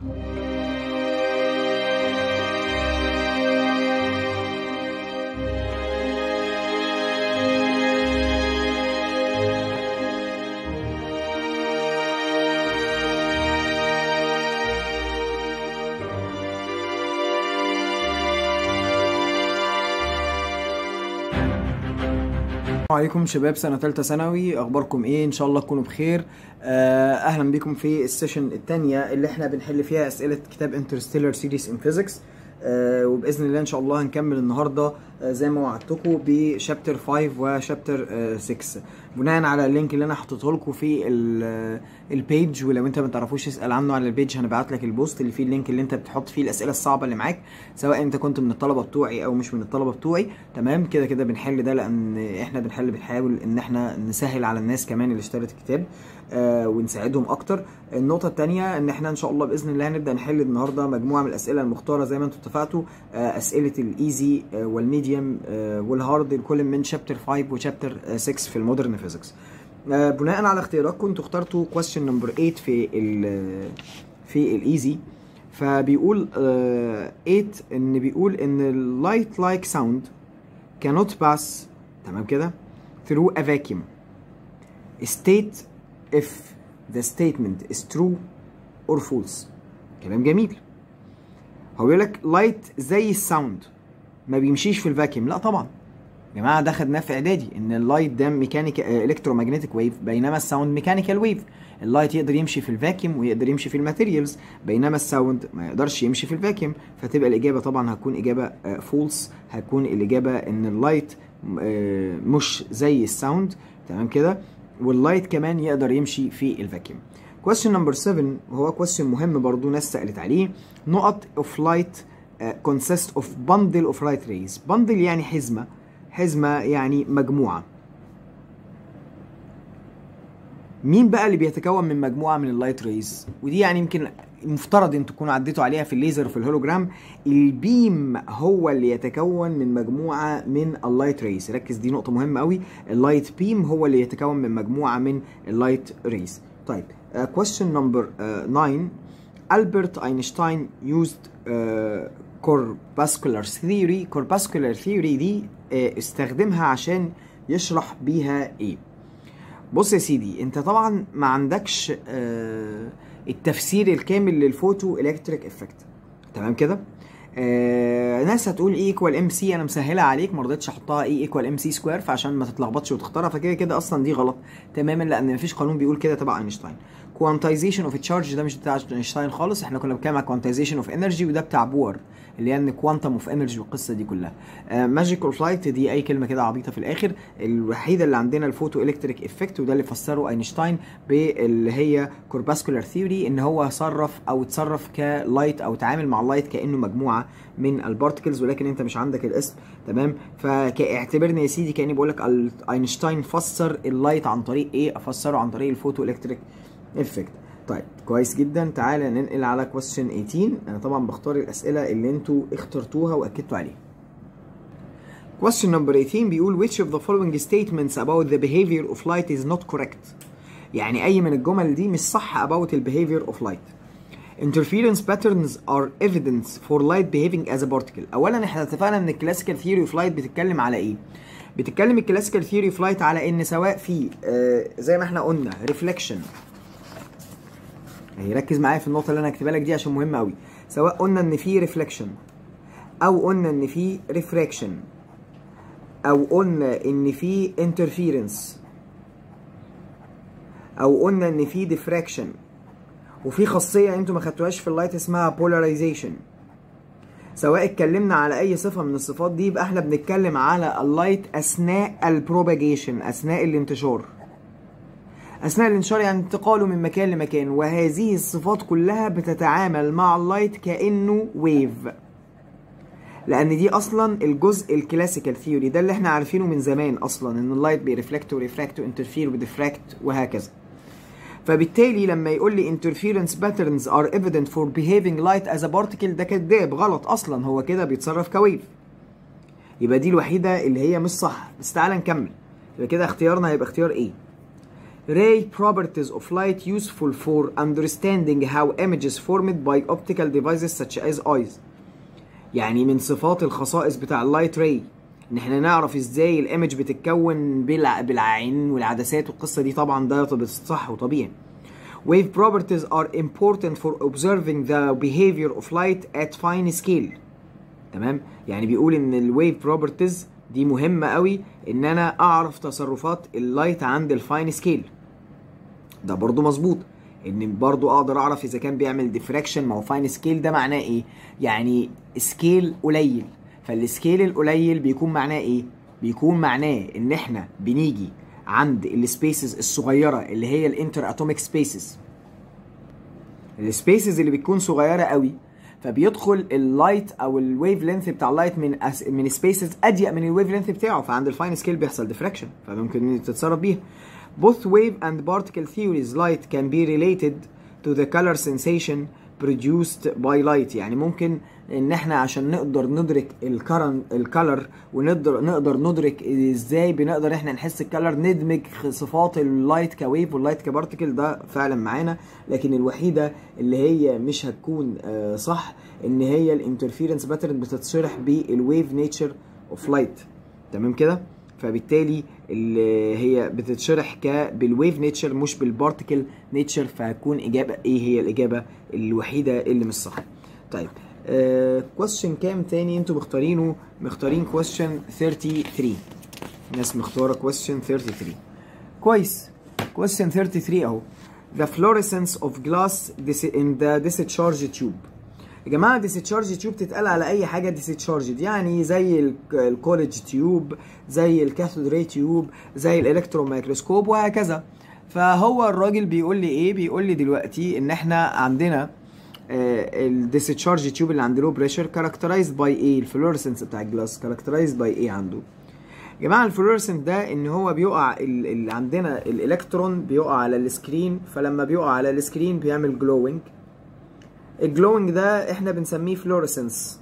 السلام عليكم شباب سنة تالتة ثانوي أخباركم إيه؟ إن شاء الله تكونوا بخير آه، أهلا بكم في السيشن التانية اللي إحنا بنحل فيها أسئلة كتاب انترستيلر سيريس إن فيزيكس وبإذن الله إن شاء الله هنكمل النهاردة آه، زي ما وعدتكم بشابتر 5 وشابتر 6 بناء على اللينك اللي أنا حطيته لكم في ال- البيج ولو أنت ما تعرفوش اسأل عنه على البيج هنبعت لك البوست اللي فيه اللينك اللي أنت بتحط فيه الأسئلة الصعبة اللي معاك سواء أنت كنت من الطلبة بتوعي أو مش من الطلبة بتوعي تمام كده كده بنحل ده لأن إحنا بنحل بنحاول إن إحنا نسهل على الناس كمان اللي اشترت الكتاب آه ونساعدهم اكتر النقطه الثانيه ان احنا ان شاء الله باذن الله هنبدا نحل النهارده مجموعه من الاسئله المختاره زي ما انتم اتفقتوا آه اسئله الايزي آه والميديوم آه والهارد الكل من شابتر 5 وشابتر 6 في المودرن فيزيكس آه بناء على اختياراتكم انتوا اخترتوا question نمبر 8 في ال في الايزي فبيقول آه 8 ان بيقول ان اللايت لايك ساوند cannot pass تمام كده through a vacuum state if the statement is true or false كلام جميل هو بيقول لك لايت زي الساوند ما بيمشيش في الفاكيوم لا طبعا يا جماعه ده خدناه في اعدادي ان اللايت ده ميكانيكا الكترومagnetic ويف بينما الساوند ميكانيكال ويف اللايت يقدر يمشي في الفاكيوم ويقدر يمشي في الماتيريالز بينما الساوند ما يقدرش يمشي في الفاكيوم فتبقى الاجابه طبعا هتكون اجابه فولس هتكون الاجابه ان اللايت آه، مش زي الساوند تمام كده واللايت كمان يقدر يمشي في الفاكيوم question number 7 وهو question مهم برضو ناس سألت عليه نقط of light uh, consist of bundle of light rays bundle يعني حزمة حزمة يعني مجموعة مين بقى اللي بيتكون من مجموعة من اللايت ريز ودي يعني يمكن مفترض ان تكونوا عديتوا عليها في الليزر وفي الهولوجرام البيم هو اللي يتكون من مجموعة من اللايت ريز ركز دي نقطة مهمة قوي اللايت بيم هو اللي يتكون من مجموعة من اللايت ريز طيب uh, question number 9 Albert Einstein used uh, corpuscular theory corpuscular theory دي uh, استخدمها عشان يشرح بيها ايه بص يا سيدي انت طبعا ما عندكش آه التفسير الكامل للفوتو الكتريك افكت تمام كده آه ناس هتقول اي ايكوال ام سي انا مسهلها عليك ما رضيتش احطها اي ايكوال ام سي سكوير فعشان ما تتلخبطش وتختارها فكده كده اصلا دي غلط تماما لان مفيش قانون بيقول كده تبع اينشتاين كوانتايزيشن اوف تشارج ده مش بتاع اينشتاين خالص احنا كنا بنتكلم على كوانتايزيشن اوف انرجي وده بتاع بور اللي هي ان كوانتم اوف انرجي والقصه دي كلها ماجيكال فلايت دي اي كلمه كده عبيطه في الاخر الوحيده اللي عندنا الفوتو الكتريك افكت وده اللي فسره اينشتاين باللي هي كورباسكولار ثيوري ان هو صرف او اتصرف كلايت او تعامل مع اللايت كانه مجموعه من البارتكلز ولكن انت مش عندك الاسم تمام فاعتبرني يا سيدي كاني بقول لك اينشتاين فسر اللايت عن طريق ايه افسره عن طريق الفوتو الكتريك افكت طيب كويس جدا تعالى ننقل على question 18 انا طبعا بختار الاسئله اللي انتوا اخترتوها واكدتوا عليها question number 18 بيقول which of the following statements about the behavior of light is not correct يعني اي من الجمل دي مش صح about the behavior of light interference patterns are evidence for light behaving as a particle اولا احنا اتفقنا ان الكلاسيكال ثيوري اوف لايت بتتكلم على ايه بتتكلم الكلاسيكال ثيوري اوف لايت على ان سواء في آه زي ما احنا قلنا ريفليكشن يعني ركز معايا في النقطه اللي انا هكتبها لك دي عشان مهمه قوي سواء قلنا ان في ريفليكشن او قلنا ان في ريفراكشن او قلنا ان في انترفيرنس او قلنا ان في ديفراكشن وفي خاصيه انتوا ما خدتوهاش في اللايت اسمها بولاريزيشن سواء اتكلمنا على اي صفه من الصفات دي يبقى احنا بنتكلم على اللايت اثناء البروباجيشن اثناء الانتشار اثناء الانتشار يعني انتقاله من مكان لمكان وهذه الصفات كلها بتتعامل مع اللايت كانه ويف لان دي اصلا الجزء الكلاسيكال ثيوري ده اللي احنا عارفينه من زمان اصلا ان اللايت بيرفلكت وريفراكت وانترفير وديفراكت وهكذا فبالتالي لما يقول لي interference patterns are evident for behaving light as a particle ده كذاب غلط اصلا هو كده بيتصرف كويف يبقى دي الوحيده اللي هي مش صح بس تعالى نكمل يبقى كده اختيارنا هيبقى اختيار ايه ray properties of light useful for understanding how images formed by optical devices such as eyes يعني من صفات الخصائص بتاع اللايت راي ان احنا نعرف ازاي الايمج بتتكون بالع... بالعين والعدسات والقصه دي طبعا ده صح وطبيعي wave properties are important for observing the behavior of light at fine scale تمام يعني بيقول ان الويف بروبرتيز دي مهمه قوي ان انا اعرف تصرفات اللايت عند الفاين سكيل ده برضو مظبوط ان برضو اقدر اعرف اذا كان بيعمل ديفراكشن ما هو فاين سكيل ده معناه ايه يعني سكيل قليل فالسكيل القليل بيكون معناه ايه بيكون معناه ان احنا بنيجي عند السبيسز الصغيره اللي هي الانتر اتوميك سبيسز السبيسز اللي بتكون صغيره قوي فبيدخل اللايت او الويف لينث بتاع اللايت من أس من سبيسز اضيق من الويف لينث بتاعه فعند الفاين سكيل بيحصل ديفراكشن فممكن تتصرف بيها both wave and particle theories light can be related to the color sensation produced by light يعني ممكن ان احنا عشان نقدر ندرك الكرن الكالر ونقدر نقدر ندرك ازاي بنقدر احنا نحس الكالر ندمج صفات اللايت كويف واللايت كبارتكل ده فعلا معانا لكن الوحيده اللي هي مش هتكون آه صح ان هي الانترفيرنس باترن بتتشرح بالويف نيتشر اوف لايت تمام كده فبالتالي اللي هي بتتشرح ك بالويف نيتشر مش بالبارتكل نيتشر فهتكون اجابه ايه هي الاجابه الوحيده اللي مش صح طيب كويستشن uh, كام تاني انتوا مختارينه مختارين كويستشن 33 ناس مختاره كويستشن 33 كويس كويستشن 33 اهو the fluorescence of glass in the discharge tube يا جماعه discharge tube تتقال على اي حاجه discharged يعني زي الكوليدج تيوب زي الكاثود راي تيوب زي الالكترون مايكروسكوب وهكذا فهو الراجل بيقول لي ايه بيقول لي دلوقتي ان احنا عندنا الديسشارج تيوب اللي عند لو بريشر كاركترايزد باي ايه الفلورسنس بتاع الجلاس كاركترايزد باي ايه عنده يا جماعه الفلورسنت ده ان هو بيقع اللي عندنا الالكترون بيقع على السكرين فلما بيقع على السكرين بيعمل جلوينج الجلوينج ده احنا بنسميه فلورسنس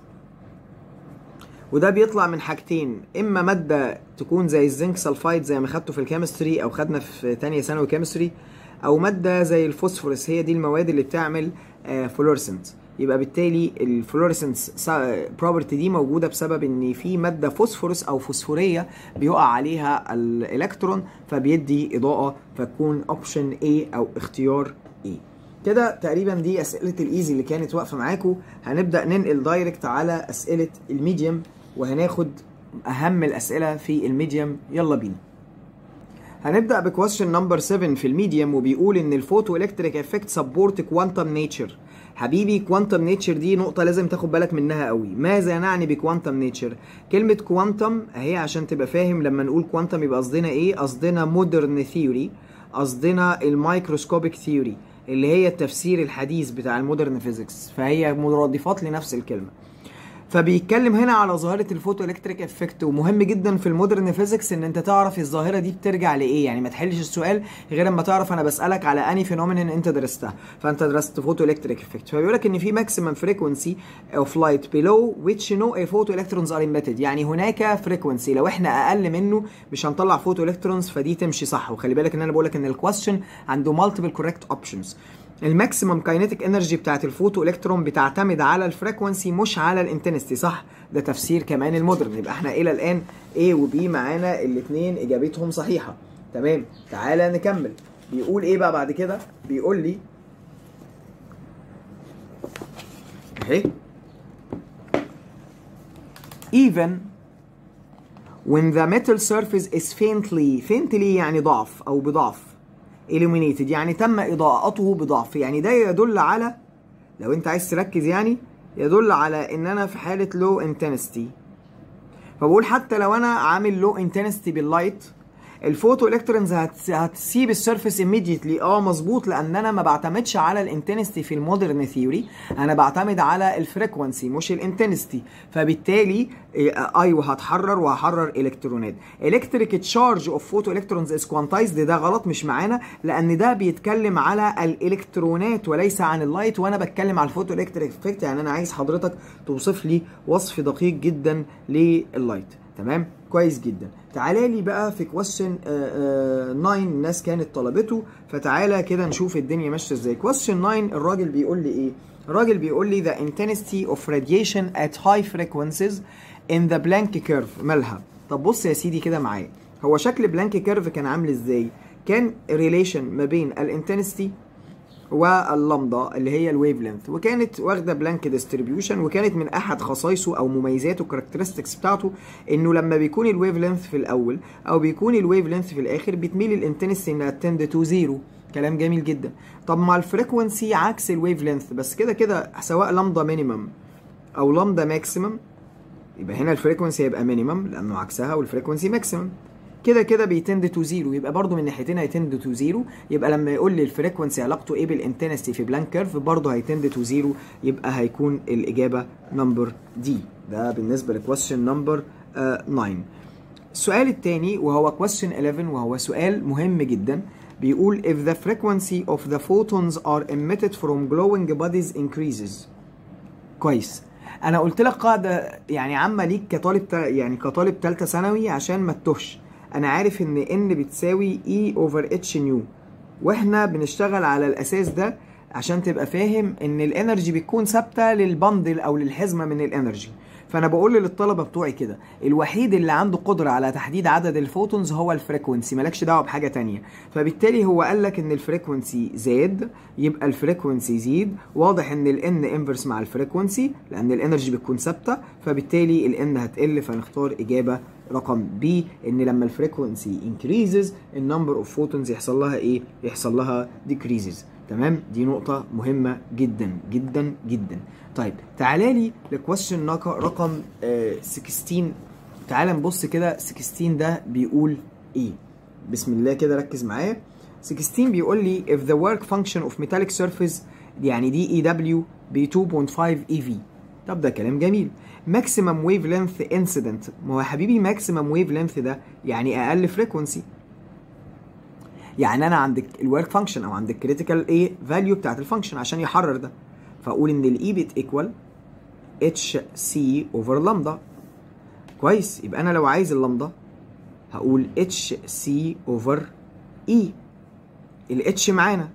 وده بيطلع من حاجتين اما ماده تكون زي الزنك سلفايد زي ما خدته في الكيمستري او خدنا في تانية ثانوي كيمستري او ماده زي الفوسفورس هي دي المواد اللي بتعمل فلورسنت يبقى بالتالي الفلورسنس بروبرتي دي موجوده بسبب ان في ماده فوسفورس او فوسفوريه بيقع عليها الالكترون فبيدي اضاءه فتكون اوبشن A او اختيار A كده تقريبا دي اسئله الايزي اللي كانت واقفه معاكم هنبدا ننقل دايركت على اسئله الميديوم وهناخد اهم الاسئله في الميديوم يلا بينا هنبدا بكويشن نمبر 7 في الميديوم وبيقول ان الفوتو الكتريك افكت سبورت كوانتم نيتشر حبيبي كوانتم نيتشر دي نقطة لازم تاخد بالك منها قوي ماذا نعني بكوانتم نيتشر كلمة كوانتم اهي عشان تبقى فاهم لما نقول كوانتم يبقى قصدنا ايه قصدنا مودرن ثيوري قصدنا الميكروسكوبيك ثيوري اللي هي التفسير الحديث بتاع المودرن فيزيكس فهي مرادفات لنفس الكلمة فبيتكلم هنا على ظاهره الفوتو الكتريك افكت ومهم جدا في المودرن فيزيكس ان انت تعرف الظاهره دي بترجع لايه يعني ما تحلش السؤال غير اما تعرف انا بسالك على اني فينومينن انت درستها فانت درست فوتو الكتريك افكت فبيقول لك ان في ماكسيمم فريكونسي اوف لايت بيلو which no a photo electrons are emitted يعني هناك فريكونسي لو احنا اقل منه مش هنطلع فوتو الكترونز فدي تمشي صح وخلي بالك ان انا بقول لك ان الكويستشن عنده مالتيبل كوريكت اوبشنز الماكسيمم كاينيتيك انرجي بتاعت الفوتو الكترون بتعتمد على الفريكونسي مش على الانتنستي صح ده تفسير كمان المودرن يبقى احنا الى الان A و B معانا الاثنين اجابتهم صحيحه تمام تعالى نكمل بيقول ايه بقى بعد كده بيقول لي اهي even when the metal surface is faintly faintly يعني ضعف او بضعف illuminated يعني تم اضاءته بضعف يعني ده يدل على لو انت عايز تركز يعني يدل على ان انا في حاله لو انتنستي فبقول حتى لو انا عامل لو انتنستي باللايت الفوتو الكترونز هتسيب السيرفيس immediately اه مظبوط لان انا ما بعتمدش على الانتنستي في المودرن ثيوري انا بعتمد على الفريكونسي مش الانتنستي فبالتالي ايوه هتحرر وهحرر الكترونات الكتريك تشارج اوف فوتو الكترونز از كوانتايزد ده غلط مش معانا لان ده بيتكلم على الالكترونات وليس عن اللايت وانا بتكلم على الفوتو الكتريك افكت يعني انا عايز حضرتك توصف لي وصف دقيق جدا لللايت تمام كويس جدا تعالى لي بقى في كويستشن 9 الناس كانت طلبته فتعالى كده نشوف الدنيا ماشيه ازاي كويستشن 9 الراجل بيقول لي ايه الراجل بيقول لي the intensity of radiation at high frequencies in the blank curve مالها طب بص يا سيدي كده معايا هو شكل بلانك كيرف كان عامل ازاي كان ريليشن ما بين الانتنستي واللمضه اللي هي الويف لينث وكانت واخده بلانك ديستريبيوشن وكانت من احد خصائصه او مميزاته الكاركترستكس بتاعته انه لما بيكون الويف لينث في الاول او بيكون الويف لينث في الاخر بتميل الانتنستي انها تند تو زيرو كلام جميل جدا طب مع الفريكونسي عكس الويف لينث بس كده كده سواء لمضه مينيمم او لمضه ماكسيمم يبقى هنا الفريكونسي هيبقى مينيمم لانه عكسها والفريكونسي ماكسيمم كده كده بيتند تو زيرو يبقى برضو من ناحيتين هيتند تو زيرو يبقى لما يقول لي الفريكونسي علاقته ايه بالانتنستي في بلانك كيرف برضو هيتند تو زيرو يبقى هيكون الاجابه نمبر دي ده بالنسبه لكويستشن نمبر 9 السؤال الثاني وهو كويستشن 11 وهو سؤال مهم جدا بيقول if the frequency of the photons are emitted from glowing bodies increases كويس انا قلت لك قاعده يعني عامه ليك كطالب يعني كطالب ثالثه ثانوي عشان ما تتوهش انا عارف ان ان بتساوي اي اوفر اتش نيو واحنا بنشتغل على الاساس ده عشان تبقى فاهم ان الانرجي بتكون ثابته للبندل او للحزمه من الانرجي فانا بقول للطلبه بتوعي كده الوحيد اللي عنده قدره على تحديد عدد الفوتونز هو الفريكونسي مالكش دعوه بحاجه تانية فبالتالي هو قال لك ان الفريكونسي زاد يبقى الفريكونسي يزيد واضح ان الان انفرس مع الفريكونسي لان الانرجي بتكون ثابته فبالتالي الان هتقل فنختار اجابه رقم بي ان لما الفريكونسي انكريزز النمبر اوف فوتونز يحصل لها ايه يحصل لها ديكريزز تمام دي نقطة مهمة جدا جدا جدا طيب تعالى لي لكويستشن رقم آه 16 تعالى نبص كده 16 ده بيقول ايه بسم الله كده ركز معايا 16 بيقول لي if the work function of metallic surface يعني دي اي دبليو ب 2.5 اي في طب ده كلام جميل ماكسيمم ويف لينث انسيدنت ما هو يا حبيبي ماكسيمم ويف لينث ده يعني اقل فريكونسي يعني انا عندك الورك فانكشن او عندك كريتيكال ايه فاليو بتاعت الفانكشن عشان يحرر ده فاقول ان الاي بت ايكوال اتش سي اوفر لامدا كويس يبقى انا لو عايز اللامدا هقول اتش سي اوفر اي الاتش معانا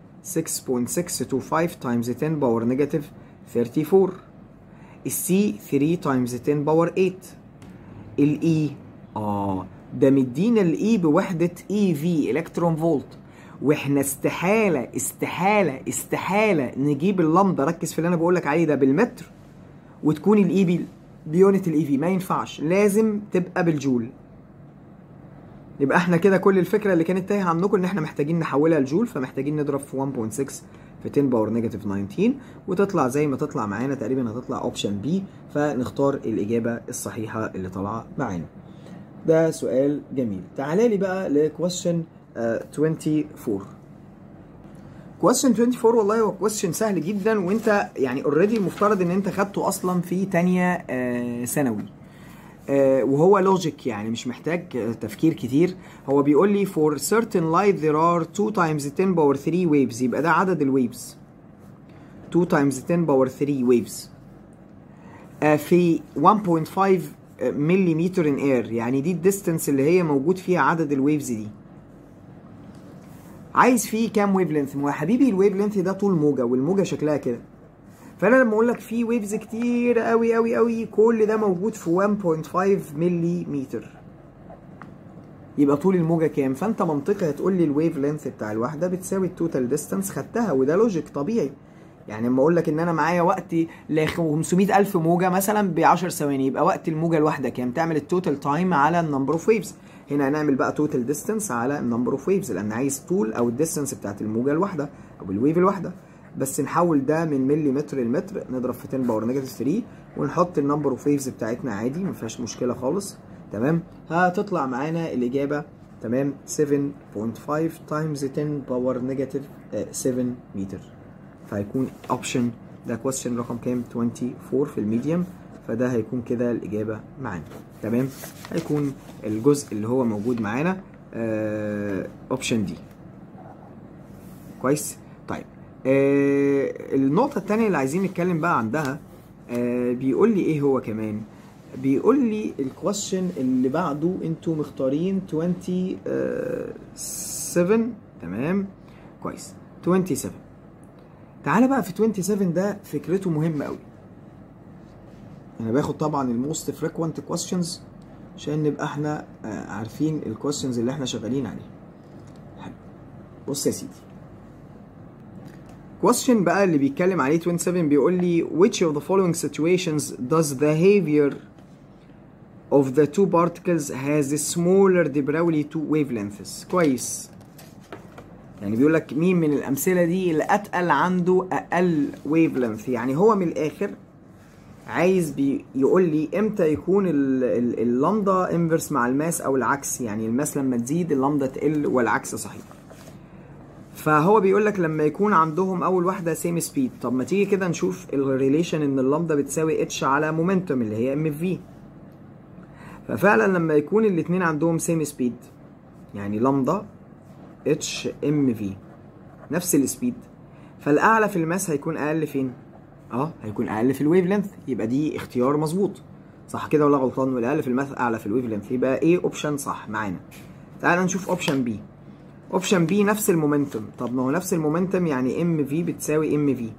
6.625 تايمز 10 باور نيجاتيف 34 السي 3 تايمز 10 باور 8 الاي اه ده مدينا الاي بوحده اي في الكترون فولت واحنا استحاله استحاله استحاله نجيب اللمضه ركز في اللي انا بقول لك عليه ده بالمتر وتكون الاي بي بيونت الاي في ما ينفعش لازم تبقى بالجول يبقى احنا كده كل الفكره اللي كانت تايهه عنكم ان احنا محتاجين نحولها لجول فمحتاجين نضرب في 1.6 في 10 باور نيجاتيف 19 وتطلع زي ما تطلع معانا تقريبا هتطلع اوبشن بي فنختار الاجابه الصحيحه اللي طالعه معانا ده سؤال جميل تعالى لي بقى لكويستشن 24 كويستشن 24 والله هو كويستشن سهل جدا وانت يعني اوريدي المفترض ان انت خدته اصلا في تانية ثانوي آه وهو لوجيك يعني مش محتاج تفكير كتير هو بيقول لي for certain light there are 2 times 10 power 3 waves يبقى ده عدد الويفز 2 times 10 power 3 waves آه في 1.5 مليمتر ان اير يعني دي الديستنس اللي هي موجود فيها عدد الويفز دي عايز فيه كام ويف لينث ما هو يا حبيبي الويف لينث ده طول موجه والموجه شكلها كده فانا لما اقول لك في ويفز كتير قوي قوي قوي كل ده موجود في 1.5 مليمتر يبقى طول الموجه كام فانت منطقي هتقول لي الويف لينث بتاع الواحده بتساوي التوتال ديستانس خدتها وده لوجيك طبيعي يعني لما اقول لك ان انا معايا وقت ل 500 الف موجه مثلا ب 10 ثواني يبقى وقت الموجه الواحده كام تعمل التوتال تايم على النمبر اوف ويفز هنا هنعمل بقى توتال ديستانس على النمبر اوف ويفز لان عايز طول او الديستانس بتاعت الموجه الواحده او الويف الواحده بس نحول ده من مليمتر لمتر نضرب في 10 باور نيجاتيف 3 ونحط النمبر اوف ويفز بتاعتنا عادي ما فيهاش مشكله خالص تمام هتطلع معانا الاجابه تمام 7.5 تايمز 10 باور نيجاتيف 7 متر فهيكون اوبشن ده كويستشن رقم كام 24 في الميديوم فده هيكون كده الاجابه معانا تمام هيكون الجزء اللي هو موجود معانا اوبشن دي كويس طيب آه النقطة التانية اللي عايزين نتكلم بقى عندها آه بيقول لي ايه هو كمان بيقول لي الكويشن اللي بعده انتوا مختارين 27 تمام كويس 27 تعالى بقى في 27 ده فكرته مهمه قوي انا باخد طبعا الموست فريكوينت كويشنز عشان نبقى احنا آه، عارفين الكويشنز اللي احنا شغالين عليها حلو. بص يا سيدي question بقى اللي بيتكلم عليه 27 بيقول لي which of the following situations does the behavior of the two particles has a smaller de Broglie two wavelengths كويس يعني بيقول لك مين من الامثله دي اللي اتقل عنده اقل wavelength يعني هو من الاخر عايز بي يقول لي امتى يكون ال- ال- اللامدا انفرس مع الماس او العكس يعني الماس لما تزيد اللامدا تقل والعكس صحيح فهو بيقول لك لما يكون عندهم اول واحده سيم سبيد طب ما تيجي كده نشوف الريليشن ان اللامدا بتساوي اتش على مومنتوم اللي هي ام في ففعلا لما يكون الاثنين عندهم سيم سبيد يعني لامدا اتش ام في نفس السبيد فالاعلى في الماس هيكون اقل فين اه هيكون اقل في الويف لينث يبقى دي اختيار مظبوط صح كده ولا غلطان والاقل في الماس اعلى في الويف لينث يبقى ايه اوبشن صح معانا تعال نشوف اوبشن بي اوبشن بي نفس المومنتوم طب ما هو نفس المومنتوم يعني ام في بتساوي ام في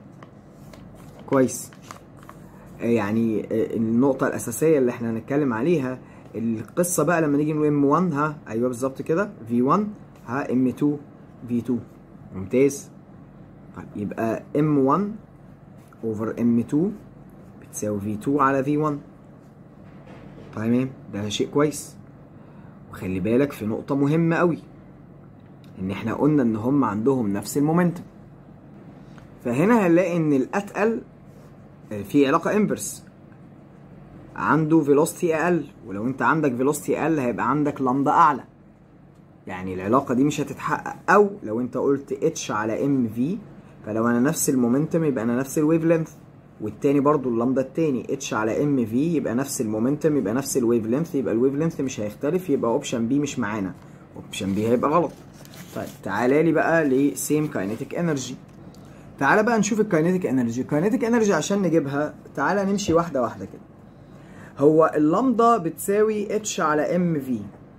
كويس آه يعني آه، النقطة الأساسية اللي احنا هنتكلم عليها القصة بقى لما نيجي نقول ام 1 ها ايوه بالظبط كده في 1 ها ام 2 في 2 ممتاز طيب يبقى ام 1 اوفر ام 2 بتساوي في 2 على في 1 تمام ده شيء كويس وخلي بالك في نقطة مهمة قوي ان احنا قلنا ان هم عندهم نفس المومنتم فهنا هنلاقي ان الاتقل آه، في علاقة انفرس عنده فيلوسيتي اقل ولو انت عندك فيلوسيتي اقل هيبقى عندك لامدا اعلى يعني العلاقة دي مش هتتحقق او لو انت قلت اتش على ام في فلو انا نفس المومنتم يبقى انا نفس الويف لينث والتاني برضو اللامدا التاني اتش على ام في يبقى نفس المومنتم يبقى نفس الويف لينث يبقى الويف لينث مش هيختلف يبقى اوبشن بي مش معانا اوبشن بي هيبقى غلط طيب تعالى لي بقى لسيم كاينيتيك انرجي تعالى بقى نشوف الكاينيتيك انرجي الكاينيتيك انرجي عشان نجيبها تعالى نمشي واحده واحده كده هو اللامدا بتساوي اتش على ام في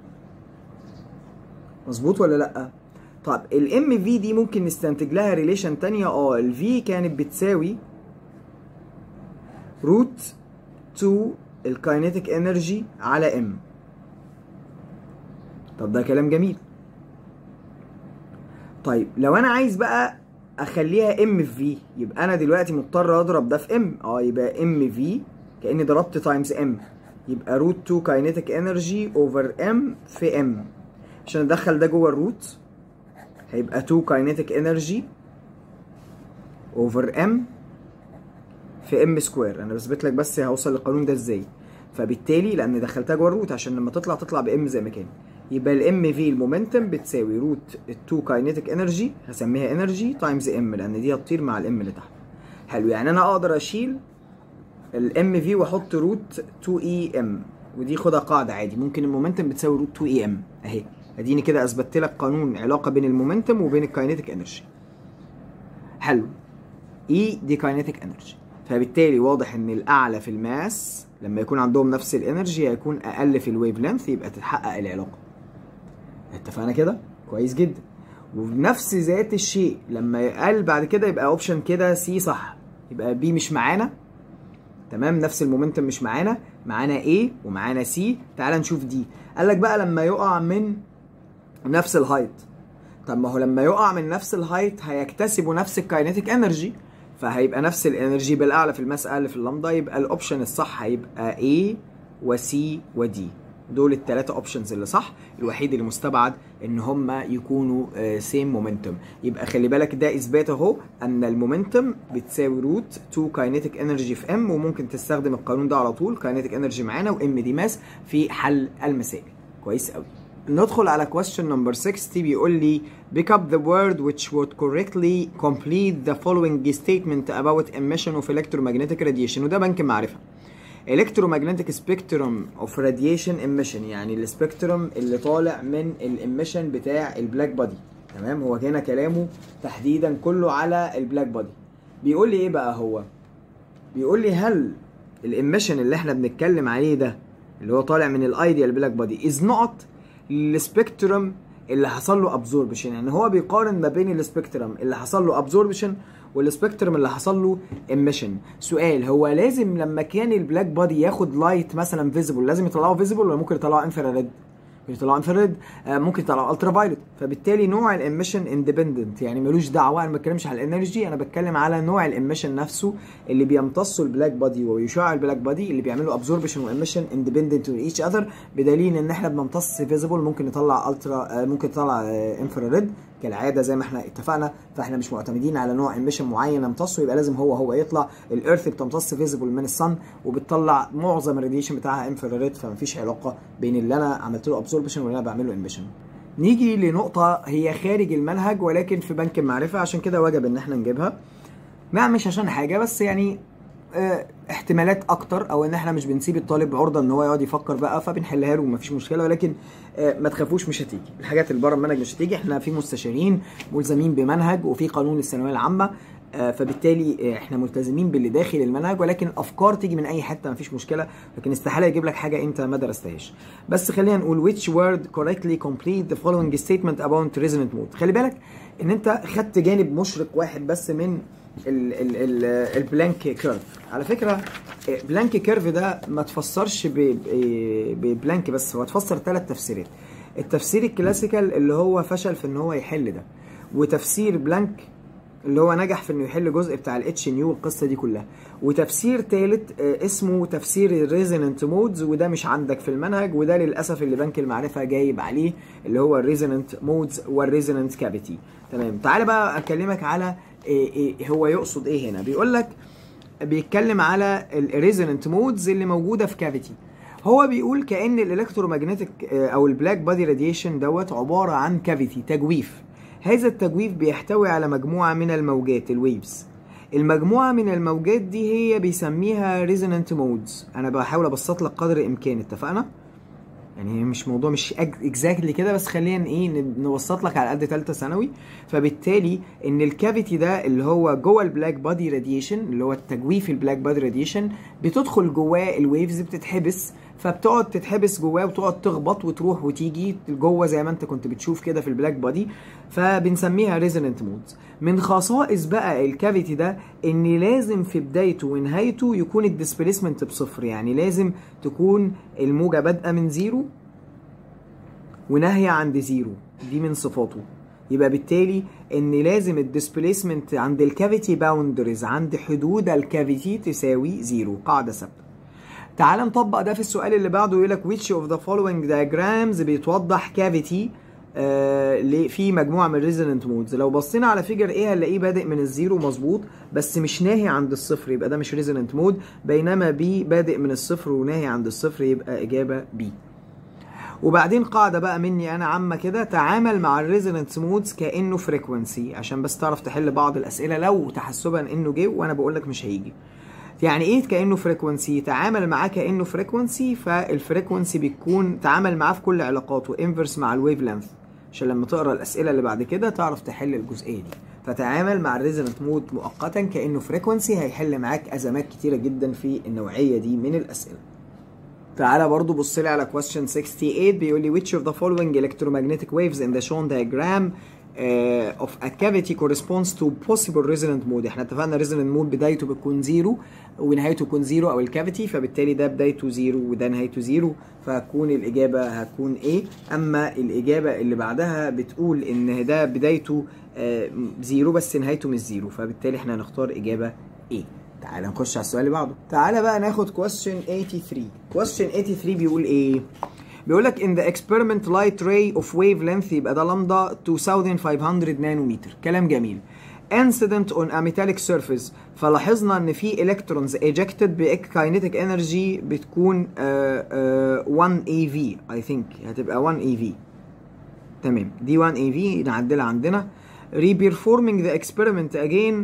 مظبوط ولا لا طب الام في دي ممكن نستنتج لها ريليشن تانية اه الفي كانت بتساوي روت 2 الكاينيتيك انرجي على ام طب ده كلام جميل طيب لو انا عايز بقى اخليها ام في في يبقى انا دلوقتي مضطر اضرب ده في ام اه يبقى ام في كاني ضربت تايمز ام يبقى روت 2 كاينيتيك انرجي اوفر ام في ام عشان ادخل ده جوه الروت هيبقى 2 كاينيتيك انرجي اوفر ام في ام سكوير انا بثبت لك بس هوصل للقانون ده ازاي فبالتالي لان دخلتها جوه الروت عشان لما تطلع تطلع بام زي ما كان يبقى الام في المومنتم بتساوي روت ال 2 كاينيتيك انرجي هسميها انرجي تايمز ام لان دي هتطير مع الام اللي تحت حلو يعني انا اقدر اشيل الام في واحط روت 2 اي ام ودي خدها قاعده عادي ممكن المومنتم بتساوي روت 2 اي ام اهي اديني كده اثبتت لك قانون علاقه بين المومنتم وبين الكاينيتيك انرجي حلو اي دي كاينيتيك انرجي فبالتالي واضح ان الاعلى في الماس لما يكون عندهم نفس الانرجي هيكون اقل في الويف لينث يبقى تتحقق العلاقه اتفقنا كده كويس جدا وبنفس ذات الشيء لما يقل بعد كده يبقى اوبشن كده سي صح يبقى بي مش معانا تمام نفس المومنتم مش معانا معانا A ومعانا C تعال نشوف دي قال لك بقى لما يقع من نفس الهايت طب ما هو لما يقع من نفس الهايت هيكتسبوا نفس الكاينيتيك انرجي فهيبقى نفس الانرجي بالاعلى في الماس اقل في اللامدا يبقى الاوبشن الصح هيبقى A و C و D دول الثلاثة اوبشنز اللي صح الوحيد اللي مستبعد ان هم يكونوا سيم مومنتوم يبقى خلي بالك ده اثبات اهو ان المومنتوم بتساوي روت 2 كاينيتيك انرجي في ام وممكن تستخدم القانون ده على طول كاينيتيك انرجي معانا وام دي ماس في حل المسائل كويس قوي ندخل على question number 60 بيقول لي pick up the word which would correctly complete the following statement about emission of electromagnetic radiation وده بنك معرفة electromagnetic spectrum of radiation emission يعني السبيكترم اللي طالع من الاميشن بتاع البلاك بودي تمام هو هنا كلامه تحديدا كله على البلاك بودي بيقول لي ايه بقى هو بيقول لي هل الاميشن اللي احنا بنتكلم عليه ده اللي هو طالع من الايديال بلاك بادي از نوت السبيكترم اللي حصل له ابزوربشن يعني هو بيقارن ما بين السبيكترم اللي حصل له ابزوربشن والسبيكترم اللي حصل له ايميشن سؤال هو لازم لما كان البلاك بادي ياخد لايت مثلا فيزيبل لازم يطلعه فيزيبل ولا ممكن يطلعه انفراريد يطلعوا انفراد ممكن يطلعوا الترا فايلوت فبالتالي نوع الاميشن اندبندنت يعني ملوش دعوه انا ما بتكلمش على الانرجي انا بتكلم على نوع الاميشن نفسه اللي بيمتصوا البلاك بادي ويشع البلاك بادي اللي بيعملوا ابزوربشن واميشن اندبندنت تو ايتش اذر بدليل ان احنا بنمتص فيزيبل ممكن نطلع الترا ممكن نطلع انفراريد كالعاده زي ما احنا اتفقنا فاحنا مش معتمدين على نوع اميشن معين نمتصه يبقى لازم هو هو يطلع الارث بتمتص فيزيبل من الصن وبتطلع معظم الراديشن بتاعها انفراريد فمفيش علاقه بين اللي انا عملت له ابسوربشن واللي انا بعمله اميشن نيجي لنقطة هي خارج المنهج ولكن في بنك المعرفة عشان كده وجب ان احنا نجيبها ما مش عشان حاجة بس يعني اه احتمالات اكتر او ان احنا مش بنسيب الطالب عرضه ان هو يقعد يفكر بقى فبنحلها له ومفيش مشكله ولكن اه ما تخافوش مش هتيجي الحاجات اللي بره المنهج مش هتيجي احنا في مستشارين ملزمين بمنهج وفي قانون الثانويه العامه اه فبالتالي احنا ملتزمين باللي داخل المنهج ولكن الافكار تيجي من اي حته مفيش مشكله لكن استحاله يجيب لك حاجه انت ما درستهاش بس خلينا نقول which word correctly complete the following statement about resonant mode خلي بالك ان انت خدت جانب مشرق واحد بس من البلانك كيرف على فكره بلانك كيرف ده ما تفسرش ببلانك بس هو تفسر ثلاث تفسيرات التفسير الكلاسيكال اللي هو فشل في ان هو يحل ده وتفسير بلانك اللي هو نجح في انه يحل جزء بتاع الاتش نيو والقصه دي كلها وتفسير ثالث اسمه تفسير الريزونانت مودز وده مش عندك في المنهج وده للاسف اللي بنك المعرفه جايب عليه اللي هو الريزونانت مودز والريزونانت كافيتي تمام تعالى بقى اكلمك على إيه إيه هو يقصد ايه هنا بيقول لك بيتكلم على الريزونانت مودز اللي موجوده في كافيتي هو بيقول كان الالكترومagnetic او البلاك بادي راديشن دوت عباره عن كافيتي تجويف هذا التجويف بيحتوي على مجموعه من الموجات الويفز المجموعه من الموجات دي هي بيسميها ريزونانت مودز انا بحاول ابسط لك قدر الامكان اتفقنا يعني مش موضوع مش اكزاكتلي كده بس خلينا ايه نوسط لك على قد ثالثه ثانوي فبالتالي ان الكافيتي ده اللي هو جوه البلاك بادي راديشن اللي هو التجويف البلاك بادي راديشن بتدخل جواه الويفز بتتحبس فبتقعد تتحبس جواه وتقعد تخبط وتروح وتيجي جوه زي ما انت كنت بتشوف كده في البلاك بادي فبنسميها ريزونانت مودز من خصائص بقى الكافيتي ده ان لازم في بدايته ونهايته يكون الديسبيسمنت بصفر يعني لازم تكون الموجه بادئه من زيرو وناهيه عند زيرو دي من صفاته يبقى بالتالي ان لازم الديسبيسمنت عند الكافيتي باوندريز عند حدود الكافيتي تساوي زيرو قاعده ثابته تعال نطبق ده في السؤال اللي بعده يقول لك which of the following diagrams بيتوضح كافيتي آه في مجموعه من ريزونانت مودز لو بصينا على فيجر ايه هنلاقيه بادئ من الزيرو مظبوط بس مش ناهي عند الصفر يبقى ده مش ريزونانت مود بينما بي بادئ من الصفر وناهي عند الصفر يبقى اجابه بي وبعدين قاعده بقى مني انا عامه كده تعامل مع الريزونانس مودز كانه فريكونسي عشان بس تعرف تحل بعض الاسئله لو تحسبا انه جه وانا بقول لك مش هيجي يعني ايه كانه فريكونسي تعامل معاه كانه فريكونسي فالفريكونسي بيكون تعامل معاه في كل علاقاته انفرس مع الويف لينث عشان لما تقرا الاسئله اللي بعد كده تعرف تحل الجزئيه دي فتعامل مع الريزونانت مود مؤقتا كانه فريكونسي هيحل معاك ازمات كتيره جدا في النوعيه دي من الاسئله تعالى برضو بص لي على question 68 بيقول لي which of the following electromagnetic waves in the shown diagram uh, of a cavity corresponds to possible resonant mode احنا اتفقنا resonant mode بدايته بتكون زيرو ونهايته تكون زيرو او الكافيتي فبالتالي ده بدايته زيرو وده نهايته زيرو فهتكون الاجابه هتكون ايه اما الاجابه اللي بعدها بتقول ان ده بدايته آه زيرو بس نهايته مش زيرو فبالتالي احنا هنختار اجابه ايه تعال نخش على السؤال اللي بعده تعال بقى ناخد question 83 question 83 بيقول ايه بيقول لك in the experiment light ray of wavelength يبقى ده لامدا 2500 نانومتر كلام جميل incident on a metallic surface فلاحظنا ان في electrons ejected ب kinetic energy بتكون uh, uh, 1 eV I think هتبقى 1 eV تمام دي 1 eV نعدلها عندنا reperforming the experiment again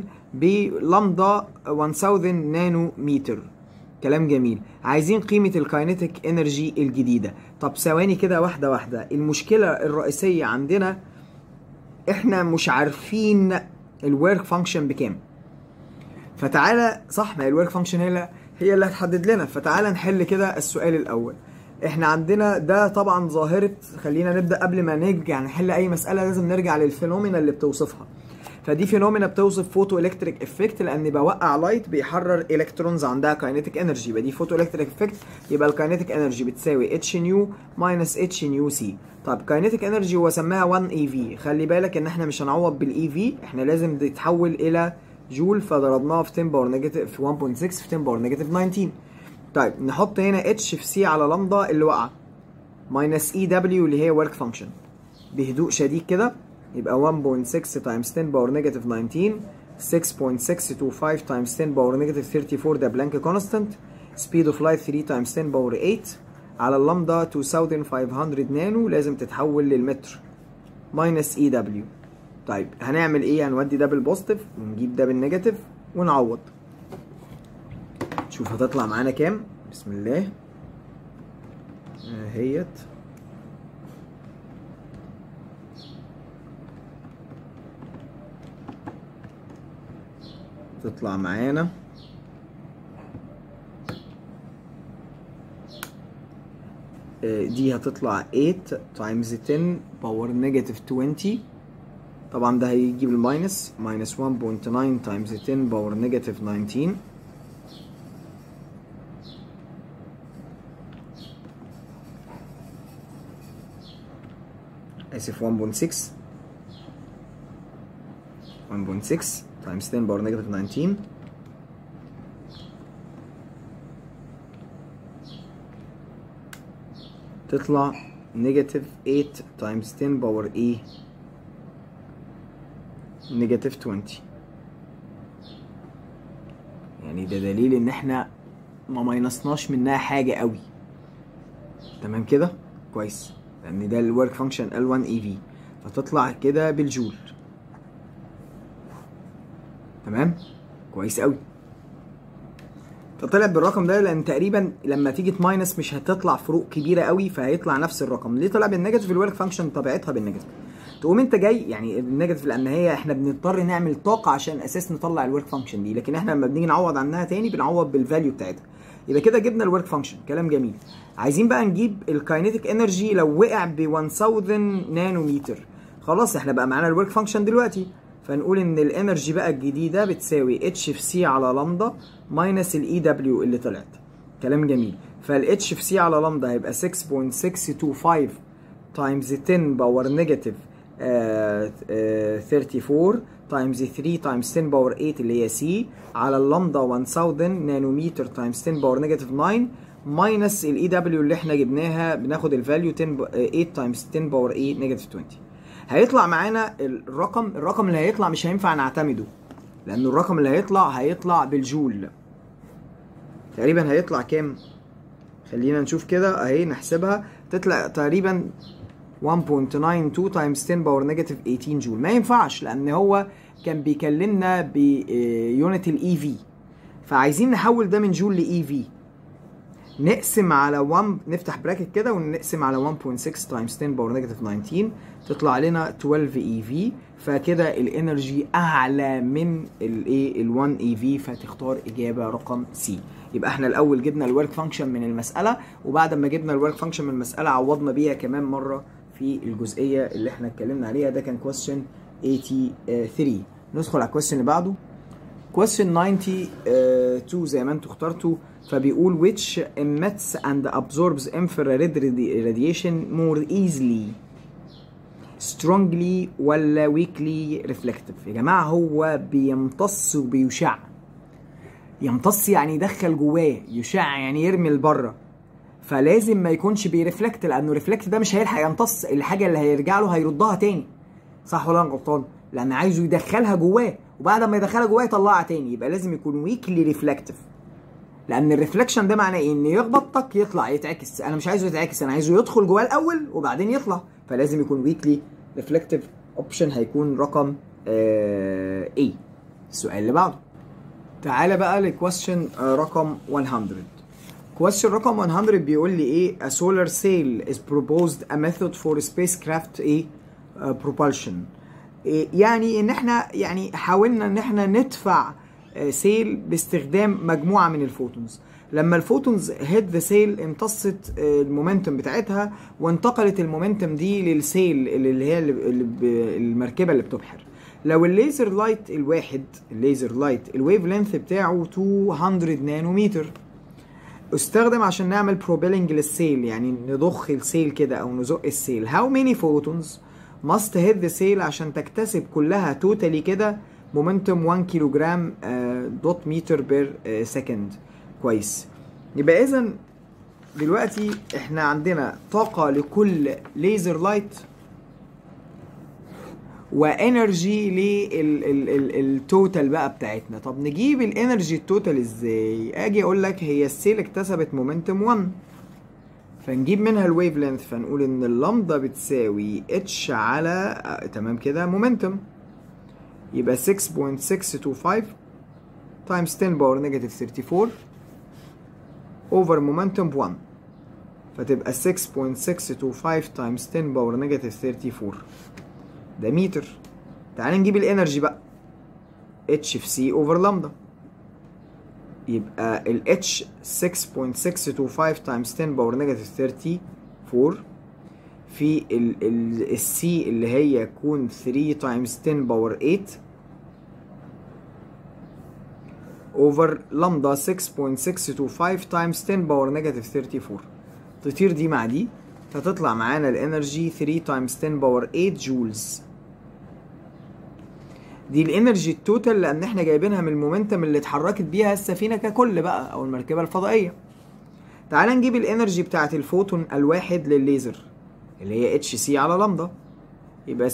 بلامدا 1000 نانو متر كلام جميل عايزين قيمة الكاينيتيك انرجي الجديدة طب ثواني كده واحدة واحدة المشكلة الرئيسية عندنا احنا مش عارفين الورك فانكشن بكام فتعالى صح ما هي الورك فانكشن هي اللي هي اللي هتحدد لنا فتعالى نحل كده السؤال الاول احنا عندنا ده طبعا ظاهره خلينا نبدا قبل ما نرجع نحل اي مساله لازم نرجع للفينومينا اللي بتوصفها فدي فينومينا بتوصف فوتو الكتريك افكت لان بوقع لايت بيحرر الكترونز عندها كاينيتيك انرجي يبقى دي فوتو الكتريك افكت يبقى الكاينيتيك انرجي بتساوي اتش نيو ماينس اتش نيو سي طب كاينيتيك انرجي هو سماها 1 اي في خلي بالك ان احنا مش هنعوض بالاي في احنا لازم تتحول الى جول فضربناها في 10 باور نيجاتيف في 1.6 في 10 باور نيجاتيف 19 طيب نحط هنا اتش في سي على لامدا اللي واقعه ماينس اي دبليو اللي هي ورك فانكشن بهدوء شديد كده يبقى 1.6 تايمز 10 باور نيجاتيف 19 6.625 تايمز 10 باور نيجاتيف 34 ده بلانك كونستانت سبيد اوف لايت 3 تايمز 10 باور 8 على اللامدا 2500 نانو لازم تتحول للمتر ماينس اي دبليو طيب هنعمل ايه هنودي ده بالبوزيتيف ونجيب ده بالنيجاتيف ونعوض شوف هتطلع معانا كام بسم الله اهيت تطلع معانا دي هتطلع 8 تايمز 10 باور نيجاتيف 20 طبعا ده هيجيب الماينس ماينس 1.9 تايمز 10 باور نيجاتيف 19 اسف 1.6 1.6 times 10 باور نيجاتيف 19 تطلع نيجاتيف 8 times 10 باور ايه نيجاتيف 20 يعني ده دليل ان احنا ما ماينصناش منها حاجه قوي تمام كده كويس لان ده الورك فانكشن L1 EV فتطلع كده بالجول تمام كويس قوي فطلع بالرقم ده لان تقريبا لما تيجي تماينس مش هتطلع فروق كبيره قوي فهيطلع نفس الرقم ليه طلع بالنيجاتيف الورك فانكشن طبيعتها بالنيجاتيف تقوم انت جاي يعني النيجاتيف لان هي احنا بنضطر نعمل طاقه عشان اساس نطلع الورك فانكشن دي لكن احنا لما بنيجي نعوض عنها تاني بنعوض بالفاليو بتاعتها يبقى كده جبنا الورك فانكشن كلام جميل عايزين بقى نجيب الكاينيتيك انرجي لو وقع ب 1000 نانومتر خلاص احنا بقى معانا الورك فانكشن دلوقتي فنقول ان الانرجي بقى الجديده بتساوي اتش في سي على لامدا ماينس الاي دبليو اللي طلعت كلام جميل فالاتش في سي على لامدا هيبقى 6.625 تايمز 10 باور نيجاتيف 34 تايمز 3 تايمز 10 باور 8 اللي هي سي على اللامدا 1000 نانومتر تايمز 10 باور نيجاتيف 9 ماينس الاي دبليو اللي احنا جبناها بناخد الفاليو 10 8 تايمز 10 باور 8 نيجاتيف 20 هيطلع معانا الرقم الرقم اللي هيطلع مش هينفع نعتمده لان الرقم اللي هيطلع هيطلع بالجول تقريبا هيطلع كام خلينا نشوف كده اهي نحسبها تطلع تقريبا 1.92 تايمز 10 باور نيجاتيف 18 جول ما ينفعش لان هو كان بيكلمنا بيونت الاي في فعايزين نحول ده من جول لاي في نقسم على 1 نفتح براكت كده ونقسم على 1.6 تايمز 10 باور نيجاتيف 19 تطلع لنا 12 اي في فكده الانرجي اعلى من الايه ال 1 اي في فتختار اجابه رقم سي يبقى احنا الاول جبنا الورك فانكشن من المساله وبعد ما جبنا الورك فانكشن من المساله عوضنا بيها كمان مره في الجزئيه اللي احنا اتكلمنا عليها ده كان كويستشن 83 ندخل على الكويستشن اللي بعده question 92 زي ما انتوا اخترتوا فبيقول which emits and absorbs infrared radiation more easily strongly ولا weakly reflective يا جماعة هو بيمتص وبيشع يمتص يعني يدخل جواه يشع يعني يرمي لبره فلازم ما يكونش بيرفلكت لانه ريفلكت ده مش هيلحق يمتص الحاجه اللي هيرجع له هيردها تاني صح ولا انا غلطان لان عايزه يدخلها جواه وبعد ما يدخلها جواه يطلعها تاني يبقى لازم يكون ويكلي ريفلكتيف لان الريفلكشن ده معناه ايه ان يخبطك يطلع يتعكس انا مش عايزه يتعكس انا عايزه يدخل جواه الاول وبعدين يطلع فلازم يكون ويكلي ريفلكتيف اوبشن هيكون رقم آه A السؤال اللي بعده تعالى بقى لكويستشن رقم 100 question رقم 100 بيقول لي ايه a solar sail is proposed a method for spacecraft ايه uh, propulsion إيه يعني ان احنا يعني حاولنا ان احنا ندفع سيل باستخدام مجموعه من الفوتونز لما الفوتونز هيد ذا سيل امتصت المومنتوم بتاعتها وانتقلت المومنتوم دي للسيل اللي هي اللي ب- المركبه اللي بتبحر لو الليزر لايت الواحد الليزر لايت الويف لينث بتاعه 200 نانومتر استخدم عشان نعمل بروبيلنج للسيل يعني نضخ السيل كده او نزق السيل how many photons must hit the sail عشان تكتسب كلها توتالي كده مومنتوم 1 كيلو جرام دوت متر بير سكند كويس يبقى اذا دلوقتي احنا عندنا طاقة لكل ليزر لايت وانرجي للتوتال بقى بتاعتنا طب نجيب الانرجي التوتال ازاي اجي اقول لك هي السيل اكتسبت مومنتوم 1 فنجيب منها الويف لينث فنقول ان اللامدا بتساوي اتش على آه تمام كده مومنتوم يبقى 6.625 تايمز 10 باور نيجاتيف 34 اوفر مومنتوم 1 فتبقى 6.625 تايمز 10 باور نيجاتيف 34 ده متر تعال نجيب الانرجي بقى اتش في سي اوفر لامدا يبقى ال H 6.625 تايمز 10 باور نيجاتيف 34 في ال ال السي اللي هي يكون 3 تايمز 10 باور 8 اوفر لامدا 6.625 تايمز 10 باور نيجاتيف 34 تطير دي مع دي فتطلع معانا الانرجي 3 تايمز 10 باور 8 جولز دي الانرجي التوتال لان احنا جايبينها من المومنتم اللي اتحركت بيها السفينه ككل بقى او المركبه الفضائيه تعال نجيب الانرجي بتاعت الفوتون الواحد للليزر اللي هي اتش سي على لامدا يبقى 6.625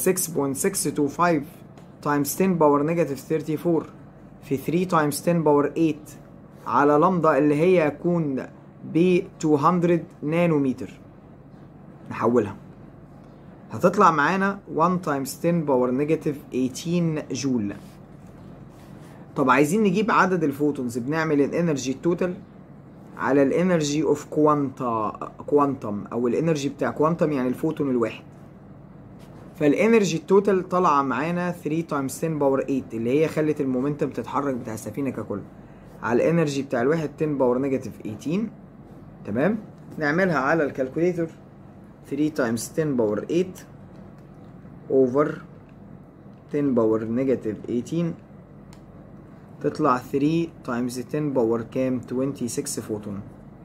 تايمز 10 باور نيجاتيف 34 في 3 تايمز 10 باور 8 على لامدا اللي هي يكون ب 200 نانومتر نحولها هتطلع معانا 1 تايمز 10 باور نيجاتيف 18 جول طب عايزين نجيب عدد الفوتونز بنعمل الانرجي التوتال على الانرجي اوف كوانتا كوانتم او الانرجي بتاع كوانتم يعني الفوتون الواحد فالانرجي التوتال طالعه معانا 3 تايمز 10 باور 8 اللي هي خلت المومنتم تتحرك بتاع السفينه ككل على الانرجي بتاع الواحد 10 باور نيجاتيف 18 تمام نعملها على الكالكوليتر 3 times 10 باور 8 over 10 باور نيجاتيف 18 تطلع 3 times 10 باور كام 26 فوتون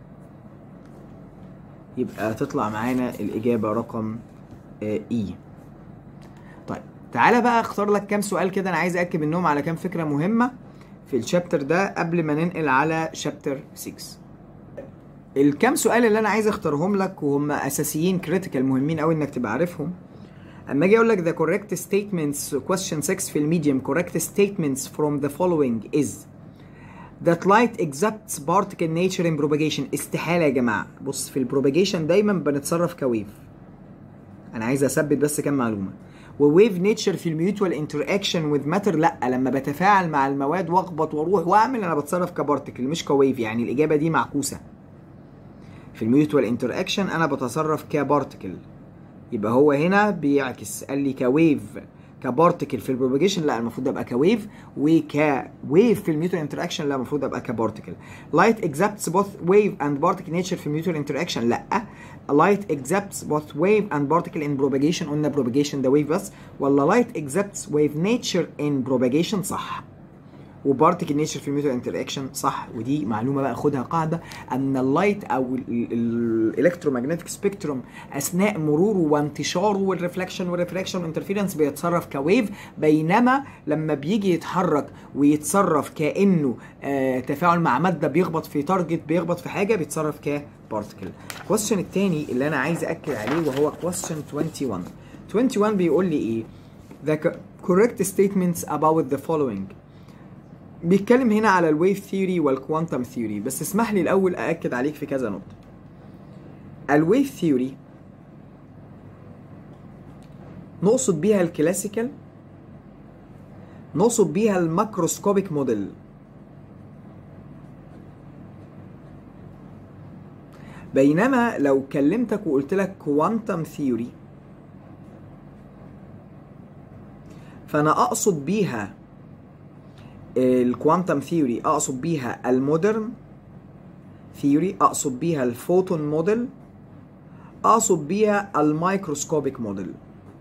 يبقى تطلع معانا الإجابة رقم اي طيب تعالى بقى اختار لك كام سؤال كده انا عايز اكد منهم على كام فكرة مهمة في الشابتر ده قبل ما ننقل على شابتر 6 الكام سؤال اللي انا عايز اختارهم لك وهم اساسيين كريتيكال مهمين قوي انك تبقى عارفهم اما اجي اقول لك the correct statements question 6 في الميديوم correct statements from the following is that light exhibits particle nature in propagation استحاله يا جماعه بص في البروباجيشن دايما بنتصرف كويف انا عايز اثبت بس كام معلومه وويف نيتشر في الميوتوال انتراكشن وذ ماتر لا لما بتفاعل مع المواد واخبط واروح واعمل انا بتصرف كبارتكل مش كويف يعني الاجابه دي معكوسه في الميوتوال انتراكشن انا بتصرف كبارتكل يبقى هو هنا بيعكس قال لي كويف كبارتكل في البروباجيشن لا المفروض ابقى كويف وكويف في الميوتوال انتراكشن لا المفروض ابقى كبارتكل لايت اكزابتس بوث ويف اند بارتكل نيتشر في الميوتوال انتراكشن لا لايت اكزابتس بوث ويف اند بارتكل ان بروباجيشن قلنا بروباجيشن ده ويف بس ولا لايت اكزابتس ويف نيتشر ان بروباجيشن صح وبارتكل نيتشر في الميوتوال انتراكشن صح ودي معلومه بقى خدها قاعده ان اللايت او الالكترومagnetic سبيكتروم اثناء مروره وانتشاره والريفلكشن والريفراكشن والانترفيرنس بيتصرف كويف بينما لما بيجي يتحرك ويتصرف كانه آه تفاعل مع ماده بيخبط في تارجت بيخبط في حاجه بيتصرف كبارتكل الكويستشن الثاني اللي انا عايز اكد عليه وهو كويستشن 21 21 بيقول لي ايه the correct statements about the following بيتكلم هنا على الويف ثيوري والكوانتم ثيوري بس اسمح لي الاول ااكد عليك في كذا نقطه الويف ثيوري نقصد بيها الكلاسيكال نقصد بيها الماكروسكوبيك موديل بينما لو كلمتك وقلت لك كوانتم ثيوري فانا اقصد بيها الكوانتم ثيوري اقصد بيها المودرن ثيوري اقصد بيها الفوتون موديل اقصد بيها الميكروسكوبيك موديل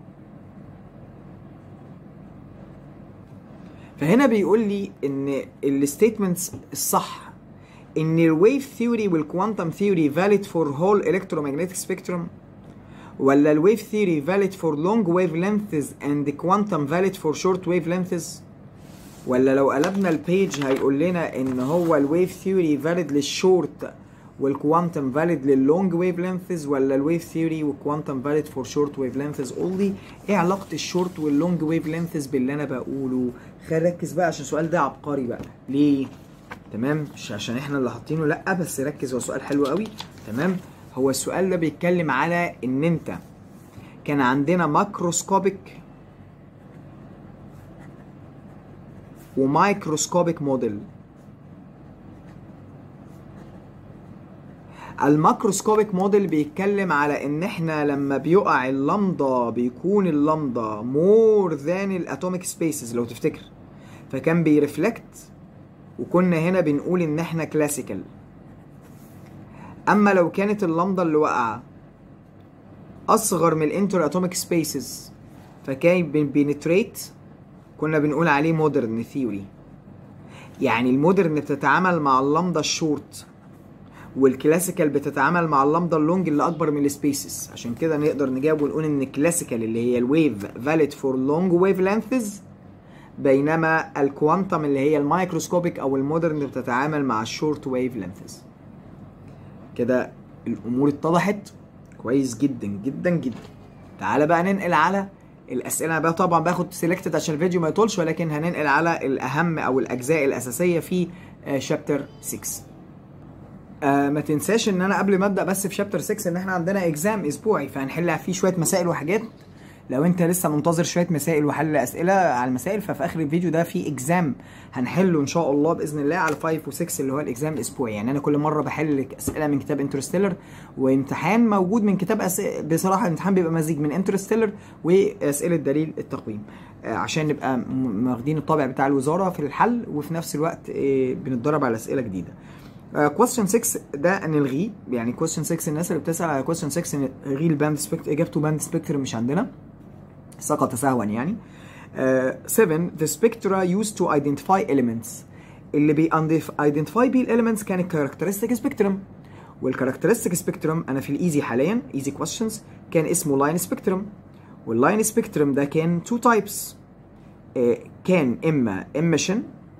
فهنا بيقول لي ان الستيتمنتس الصح ان الويف ثيوري والكوانتم ثيوري valid for whole electromagnetic spectrum ولا الويف ثيوري valid for long wavelengths and the quantum valid for short wavelengths ولا لو قلبنا البيج هيقول لنا ان هو الويف ثيوري valid للشورت والكوانتم valid لللونج ويف لينثز ولا الويف ثيوري والكوانتم valid for short wave lengths only ايه علاقه الشورت واللونج ويف لينثز باللي انا بقوله خلينا نركز بقى عشان السؤال ده عبقري بقى ليه تمام مش عشان احنا اللي حاطينه لا بس ركز هو سؤال حلو قوي تمام هو السؤال ده بيتكلم على ان انت كان عندنا ماكروسكوبيك ومايكروسكوبيك موديل الماكروسكوبيك موديل بيتكلم على ان احنا لما بيقع اللمضه بيكون اللمضه مور ذان الاتوميك سبيسز لو تفتكر فكان بيرفلكت وكنا هنا بنقول ان احنا كلاسيكال اما لو كانت اللمضه اللي واقعه اصغر من الانتر اتوميك سبيسز فكان بينتريت كنا بنقول عليه مودرن ثيوري يعني المودرن بتتعامل مع اللمضه الشورت والكلاسيكال بتتعامل مع اللمضه اللونج اللي اكبر من السبيسز عشان كده نقدر نجاوب ونقول ان الكلاسيكال اللي هي الويف فاليد فور لونج ويف لينثز بينما الكوانتم اللي هي المايكروسكوبيك او المودرن بتتعامل مع الشورت ويف لينثز كده الامور اتضحت كويس جدا جدا جدا تعالى بقى ننقل على الاسئله بقى طبعا باخد سيلكتد عشان الفيديو ما يطولش ولكن هننقل على الاهم او الاجزاء الاساسيه في شابتر 6 آه ما تنساش ان انا قبل ما ابدا بس في شابتر 6 ان احنا عندنا اكزام اسبوعي فهنحل فيه شويه مسائل وحاجات لو انت لسه منتظر شويه مسائل وحل اسئله على المسائل ففي اخر الفيديو ده في اكزام هنحله ان شاء الله باذن الله على 5 و6 اللي هو الاكزام الاسبوعي يعني انا كل مره بحل اسئله من كتاب انترستيلر وامتحان موجود من كتاب أس... بصراحه الامتحان بيبقى مزيج من انترستيلر واسئله دليل التقويم آه عشان نبقى واخدين الطابع بتاع الوزاره في الحل وفي نفس الوقت آه بنتدرب على اسئله جديده كويستشن uh, 6 ده نلغيه يعني كويستشن 6 الناس اللي بتسال على كويستشن 6 نلغي الباند سبيكتر اجابته باند سبيكتر مش عندنا سقط سهوا يعني 7 uh, the spectra used to identify elements اللي بي identify بيه الاليمنتس كان الكاركترستيك سبيكترم والكاركترستيك سبيكترم انا في الايزي حاليا ايزي كويستشنز كان اسمه لاين سبيكترم واللاين سبيكترم ده كان تو تايبس uh, كان اما emission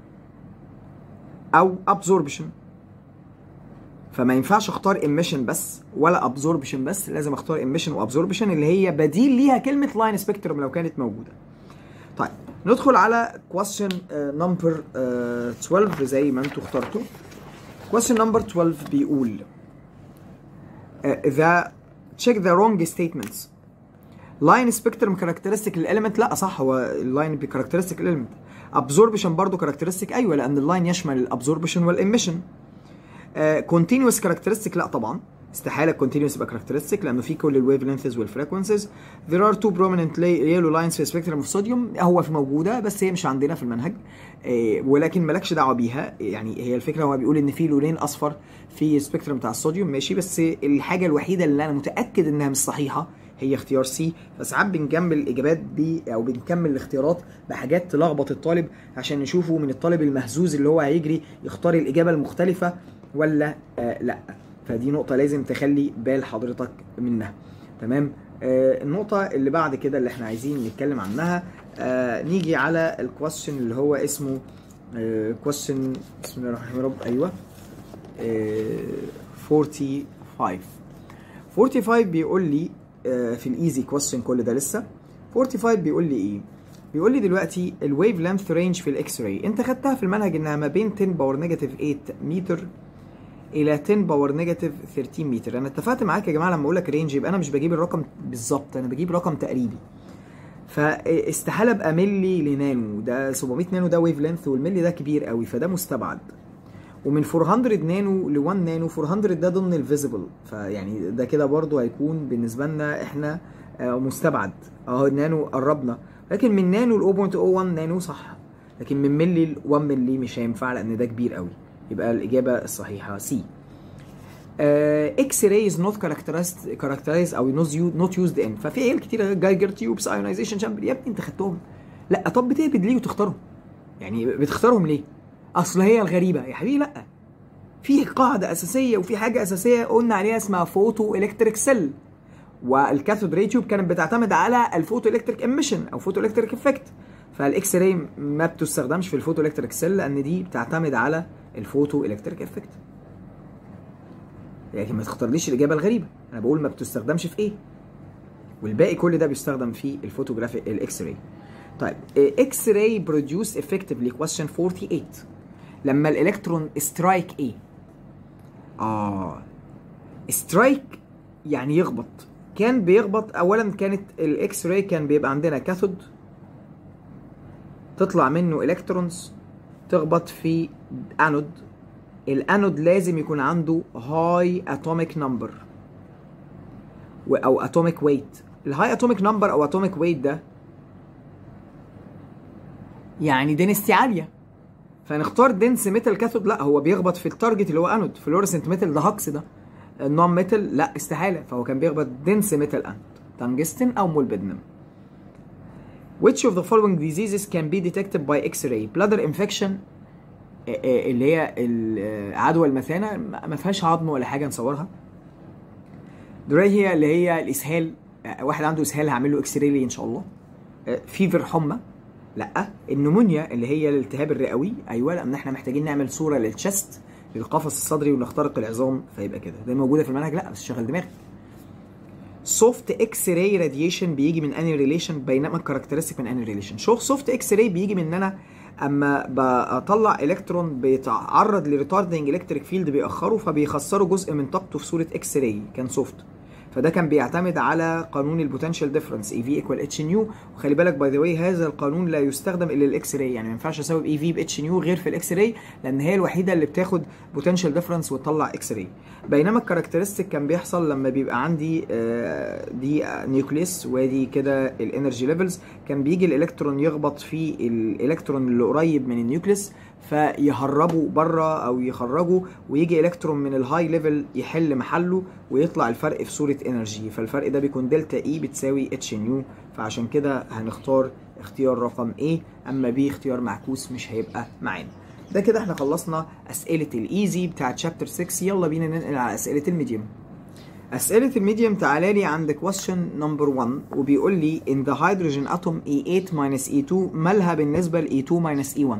او absorption فما ينفعش اختار ايميشن بس ولا ابزوربشن بس لازم اختار ايميشن وابزوربشن اللي هي بديل ليها كلمه لاين سبيكترم لو كانت موجوده طيب ندخل على question نمبر uh, 12 زي ما انتوا اخترتوا question نمبر 12 بيقول uh, the check the wrong statements line spectrum characteristic للاليمنت لا صح هو اللاين بكاركترستيك الاليمنت ابزوربشن برضه كاركترستيك ايوه لان اللاين يشمل الابزوربشن والايميشن كونتينوس uh, كاركترستيك لا طبعا استحاله كونتينوس يبقى كاركترستيك لانه في كل الويف لينثز والفريكونسيز there are two prominent yellow lines في سبيكترم اوف صوديوم هو في موجوده بس هي مش عندنا في المنهج uh, ولكن مالكش دعوه بيها يعني هي الفكره هو بيقول ان في لونين اصفر في السبيكترم بتاع الصوديوم ماشي بس الحاجه الوحيده اللي انا متاكد انها مش صحيحه هي اختيار سي فساعات بنكمل الاجابات دي او بنكمل الاختيارات بحاجات تلخبط الطالب عشان نشوفه من الطالب المهزوز اللي هو هيجري يختار الاجابه المختلفه ولا آه لا فدي نقطه لازم تخلي بال حضرتك منها تمام آه النقطه اللي بعد كده اللي احنا عايزين نتكلم عنها آه نيجي على الكويستشن اللي هو اسمه كويستشن بسم الله الرحمن الرحيم ايوه 45 45 بيقول لي في الايزي كويستشن كل ده لسه 45 بيقول لي ايه بيقول لي دلوقتي الويف لينث رينج في الاكس راي انت خدتها في المنهج انها ما بين 10 باور نيجاتيف 8 متر الى 10 باور نيجاتيف 13 متر انا اتفقت معاك يا جماعه لما اقول لك رينج يبقى انا مش بجيب الرقم بالظبط انا بجيب رقم تقريبي فاستحاله ابقى ملي لنانو ده 700 نانو ده ويف لينث والملي ده كبير قوي فده مستبعد ومن 400 نانو ل 1 نانو 400 ده ضمن الفيزيبل فيعني ده كده برضو هيكون بالنسبه لنا احنا مستبعد اهو النانو قربنا لكن من نانو ل 0.01 نانو صح لكن من ملي ل 1 ملي مش هينفع لان ده كبير قوي يبقى الاجابه الصحيحه سي اكس راي از نوت كاركترايز او نوت يوزد ان ففي عيال كتير جايجر تيوبس ايونايزيشن شامبر يا ابني انت خدتهم لا طب بتهبد ليه وتختارهم يعني بتختارهم ليه اصل هي الغريبه يا حبيبي لا في قاعده اساسيه وفي حاجه اساسيه قلنا عليها اسمها فوتو الكتريك سيل والكاثود راي تيوب كانت بتعتمد على الفوتو الكتريك اميشن او فوتو الكتريك افكت فالاكس راي ما بتستخدمش في الفوتو الكتريك سيل لان دي بتعتمد على الفوتو الكتريك افكت يعني ما تختارليش الاجابه الغريبه انا بقول ما بتستخدمش في ايه والباقي كل ده بيستخدم في الفوتوغرافي الاكس راي طيب اكس راي بروديوس افكتفلي كويستشن 48 لما الالكترون سترايك ايه اه سترايك يعني يخبط كان بيخبط اولا كانت الاكس راي كان بيبقى عندنا كاثود تطلع منه الكترونز تخبط في انود الانود لازم يكون عنده هاي اتوميك نمبر او اتوميك ويت الهاي اتوميك نمبر او اتوميك ويت ده يعني دينستي عاليه فنختار دنس ميتال كاثود لا هو بيخبط في التارجت اللي هو انود فلورسنت ميتال ده هكس ده النون ميتال لا استحاله فهو كان بيخبط دنس ميتال انود تنجستن او مولبدنم Which of the following diseases can be detected by X-ray? Bladder infection اللي هي العدوى المثانه ما فيهاش عظم ولا حاجه نصورها دلوقتي هي اللي هي الاسهال واحد عنده اسهال هعمل له اكس راي ان شاء الله فيفر حمى لا النمونيا اللي هي الالتهاب الرئوي ايوه لان احنا محتاجين نعمل صوره للتشست للقفص الصدري ونخترق العظام فيبقى كده ده موجوده في المنهج لا بس شغل دماغك سوفت اكس راي راديشن بيجي من اني ريليشن بينما الكاركترستيك من اني ريليشن شوف سوفت اكس راي بيجي من ان انا اما بطلع الكترون بيتعرض لريتاردنج الكتريك فيلد بيأخره فبيخسروا جزء من طاقته في صوره اكس راي كان سوفت فده كان بيعتمد على قانون البوتنشال ديفرنس اي في ايكوال اتش نيو وخلي بالك باي ذا واي هذا القانون لا يستخدم الا للاكس راي يعني ما ينفعش اساوي اي في باتش نيو غير في الاكس راي لان هي الوحيده اللي بتاخد بوتنشال ديفرنس وتطلع اكس راي بينما الكاركترستيك كان بيحصل لما بيبقى عندي دي نيوكليس وادي كده الانرجي ليفلز كان بيجي الالكترون يخبط في الالكترون اللي قريب من النيوكليس فيهربوا بره او يخرجوا ويجي الكترون من الهاي ليفل يحل محله ويطلع الفرق في صوره انرجي فالفرق ده بيكون دلتا اي بتساوي اتش نيو فعشان كده هنختار اختيار رقم A اما B اختيار معكوس مش هيبقى معانا ده كده احنا خلصنا اسئله الايزي بتاعت شابتر 6 يلا بينا ننقل على اسئله الميديوم اسئله الميديوم تعالى لي عند question نمبر 1 وبيقول لي in the hydrogen atom E8 minus E2 مالها بالنسبه ل E2 minus E1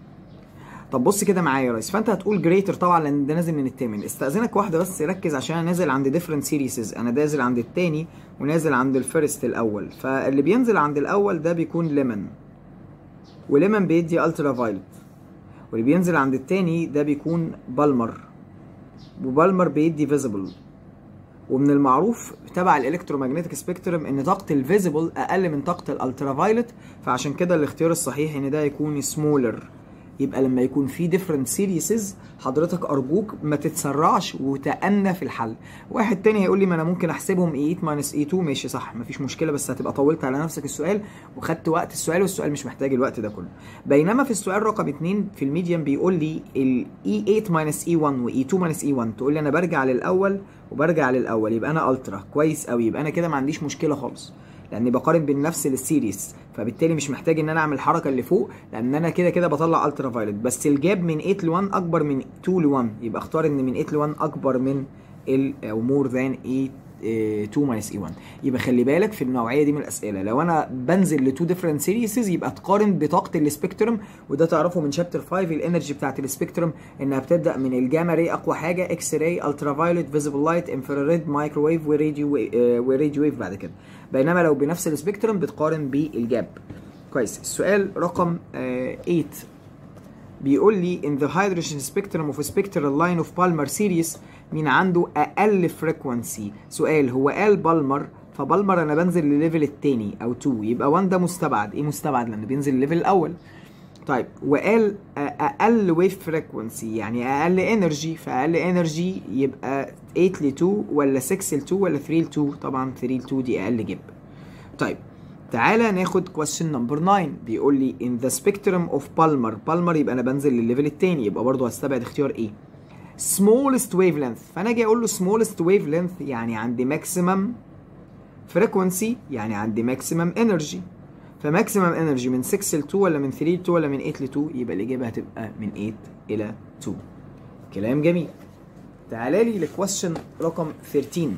طب بص كده معايا يا ريس فانت هتقول جريتر طبعا لان ده نازل من الثامن استاذنك واحده بس ركز عشان انا نازل عند ديفرنت سيريسز انا نازل عند الثاني ونازل عند الفيرست الاول فاللي بينزل عند الاول ده بيكون ليمون وليمون بيدي الترا فايلت واللي بينزل عند الثاني ده بيكون بالمر وبالمر بيدي فيزيبل ومن المعروف تبع الالكترومagnetic سبيكترم ان طاقه الفيزيبل اقل من طاقه الالترا فايلت فعشان كده الاختيار الصحيح ان ده يكون سمولر يبقى لما يكون في ديفرنت سيريسز حضرتك ارجوك ما تتسرعش وتأنى في الحل واحد تاني هيقول لي ما انا ممكن احسبهم اي 8 ماينس اي 2 ماشي صح مفيش مشكله بس هتبقى طولت على نفسك السؤال وخدت وقت السؤال والسؤال مش محتاج الوقت ده كله بينما في السؤال رقم 2 في الميديم بيقول لي الاي 8 ماينس اي 1 واي 2 ماينس اي 1 تقول لي انا برجع للاول وبرجع للاول يبقى انا الترا كويس قوي يبقى انا كده ما عنديش مشكله خالص لاني بقارن بين نفس السيريس فبالتالي مش محتاج ان انا اعمل الحركه اللي فوق لان انا كده كده بطلع الترا فايلت بس الجاب من 8 ل 1 اكبر من 2 ل 1 يبقى اختار ان من 8 ل 1 اكبر من ال او مور ذان 8 2 ماينس اي 1 يبقى خلي بالك في النوعيه دي من الاسئله لو انا بنزل ل 2 ديفرنت سيريسز يبقى تقارن بطاقه السبيكترم وده تعرفه من شابتر 5 الانرجي بتاعت السبيكترم انها بتبدا من الجاما راي اقوى حاجه اكس راي الترا فايولت فيزيبل لايت انفراريد مايكروويف وراديو وراديو ويف بعد كده بينما لو بنفس السبيكترم بتقارن بالجاب كويس السؤال رقم 8 بيقول لي in the hydrogen spectrum of a spectral line of Palmer series مين عنده اقل فريكونسي سؤال هو قال بالمر فبالمر انا بنزل لليفل التاني او 2 يبقى 1 ده مستبعد ايه مستبعد لانه بينزل الليفل الاول طيب وقال اقل ويف فريكونسي يعني اقل انرجي فاقل انرجي يبقى 8 ل 2 ولا 6 ل 2 ولا 3 ل 2 طبعا 3 ل 2 دي اقل جيب طيب تعالى ناخد question number 9 بيقول لي in the spectrum of Palmer Palmer يبقى انا بنزل للليفل التاني يبقى برضو هستبعد اختيار ايه smallest wavelength فانا اجي اقول له smallest wavelength يعني عندي maximum frequency يعني عندي maximum energy فماكسيمم انرجي من 6 ل 2 ولا من 3 ل 2 ولا من 8 ل 2 يبقى الاجابه هتبقى من 8 الى 2 كلام جميل تعالى لي لكويشن رقم 13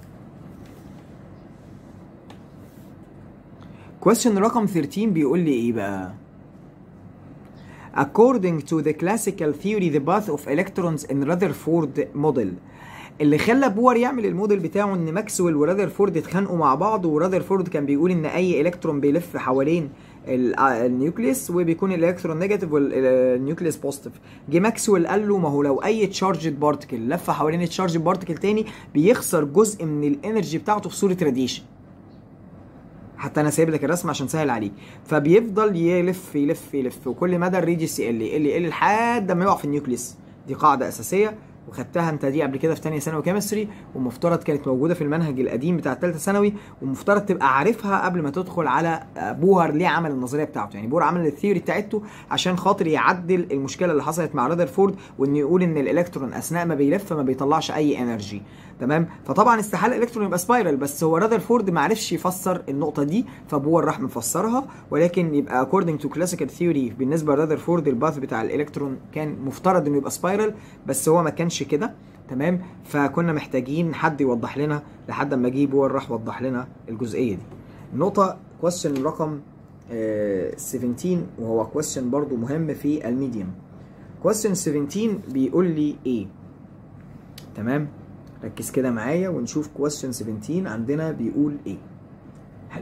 كويشن رقم 13 بيقول لي ايه بقى According to the classical theory the path of electrons in Rutherford model اللي خلى بور يعمل الموديل بتاعه ان ماكسويل ورذرفورد اتخانقوا مع بعض ورذرفورد كان بيقول ان اي الكترون بيلف حوالين النيوكليس وبيكون الالكترون نيجاتيف والنيوكليس بوزيتيف جه ماكسويل قال له ما هو لو اي تشارجد بارتكل لف حوالين تشارجد بارتكل تاني بيخسر جزء من الانرجي بتاعته في صوره راديشن حتى انا سايب لك الرسم عشان سهل عليك فبيفضل يلف يلف يلف وكل مدى الريديوس يقل يقل يقل لحد ما يقع في النيوكليس دي قاعده اساسيه وخدتها انت دي قبل كده في ثانيه ثانوي كيمستري ومفترض كانت موجوده في المنهج القديم بتاع الثالثه ثانوي ومفترض تبقى عارفها قبل ما تدخل على بوهر ليه عمل النظريه بتاعته يعني بوهر عمل الثيوري بتاعته عشان خاطر يعدل المشكله اللي حصلت مع رذرفورد وان يقول ان الالكترون اثناء ما بيلف ما بيطلعش اي انرجي تمام فطبعا استحاله الالكترون يبقى سبايرال بس هو رذرفورد ما عرفش يفسر النقطه دي فبوهر راح مفسرها ولكن يبقى according to classical theory بالنسبه لرذرفورد الباث بتاع الالكترون كان مفترض انه يبقى سبايرال بس هو ما كانش كده تمام فكنا محتاجين حد يوضح لنا لحد ما جه بور راح وضح لنا الجزئيه دي النقطه كويستشن رقم آه 17 وهو كويستشن برضو مهم في الميديوم كويستشن 17 بيقول لي ايه تمام ركز كده معايا ونشوف كويستشن 17 عندنا بيقول ايه حلو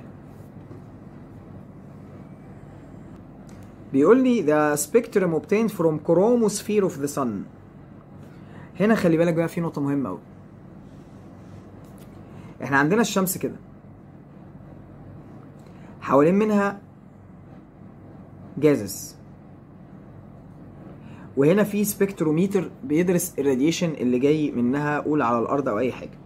بيقول لي the spectrum obtained from chromosphere of the sun هنا خلي بالك بقى في نقطة مهمة أوي احنا عندنا الشمس كده حوالين منها جازس وهنا في سبكتروميتر بيدرس الراديشن اللي جاي منها قول على الارض او اي حاجه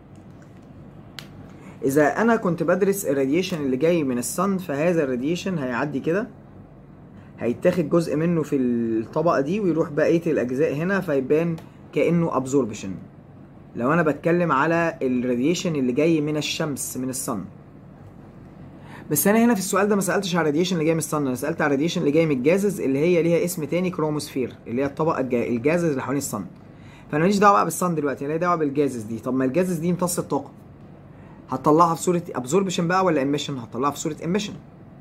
اذا انا كنت بدرس الراديشن اللي جاي من الصن فهذا الراديشن هيعدي كده هيتاخد جزء منه في الطبقه دي ويروح بقيه الاجزاء هنا فيبان كانه ابزوربشن لو انا بتكلم على الراديشن اللي جاي من الشمس من الصن بس انا هنا في السؤال ده ما سالتش على الراديشن اللي جاي من الصن انا سالت على الراديشن اللي جاي من الجازز اللي هي ليها اسم تاني كروموسفير اللي هي الطبقه الجا... الجازز اللي حوالين الصن فانا ماليش دعوه بقى بالصن دلوقتي انا ليا دعوه بالجازز دي طب ما الجازز دي امتص الطاقه هتطلعها في صوره ابزوربشن بقى ولا ايميشن هتطلعها في صوره ايميشن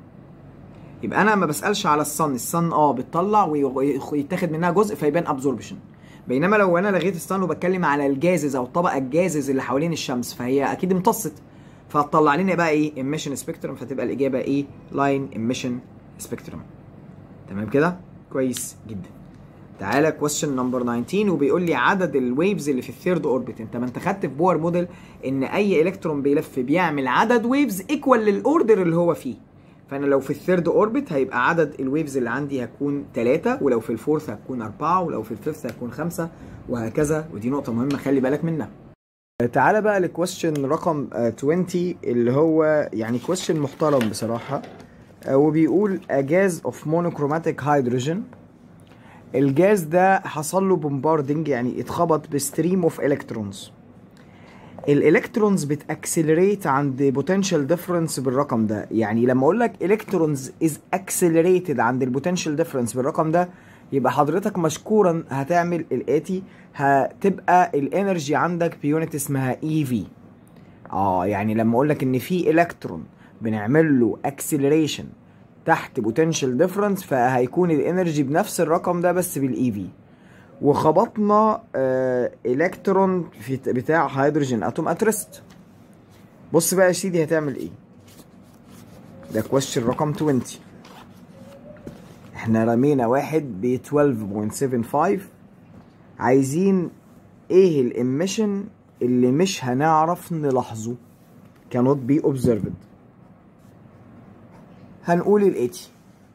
يبقى انا ما بسالش على الصن الصن اه بتطلع ويتاخد منها جزء فيبان ابزوربشن بينما لو انا لغيت الصن وبتكلم على الجازز او الطبقه الجازز اللي حوالين الشمس فهي اكيد امتصت فهتطلع لنا بقى ايه emission سبيكترم فتبقى الاجابه ايه لاين emission سبيكترم تمام كده كويس جدا تعالى كويستشن نمبر 19 وبيقول لي عدد الويفز اللي في الثيرد اوربت انت ما انت خدت في بور موديل ان اي الكترون بيلف بيعمل عدد ويفز ايكوال للاوردر اللي هو فيه فانا لو في الثيرد اوربت هيبقى عدد الويفز اللي عندي هتكون 3 ولو في الفورث هتكون 4 ولو في الفيفث هتكون 5 وهكذا ودي نقطه مهمه خلي بالك منها تعالى بقى لكويستشن رقم 20 اللي هو يعني كويستشن محترم بصراحة وبيقول a gas of monochromatic hydrogen الجاز ده حصل له بومباردنج يعني اتخبط بستريم اوف الكترونز الالكترونز بتاكسلريت عند بوتنشال ديفرنس بالرقم ده يعني لما اقول لك الكترونز از اكسلريتد عند البوتنشال ديفرنس بالرقم ده يبقى حضرتك مشكورا هتعمل الاتي هتبقى الانرجي عندك بيونت اسمها اي في اه يعني لما اقول لك ان في الكترون بنعمل له اكسلريشن تحت بوتنشال ديفرنس فهيكون الانرجي بنفس الرقم ده بس بالاي في وخبطنا آه الكترون في بتاع هيدروجين اتوم ات ريست بص بقى يا سيدي هتعمل ايه ده كويستشن رقم 20 احنا رمينا واحد ب 12.75 عايزين ايه الاميشن اللي مش هنعرف نلاحظه cannot be observed هنقول الاتي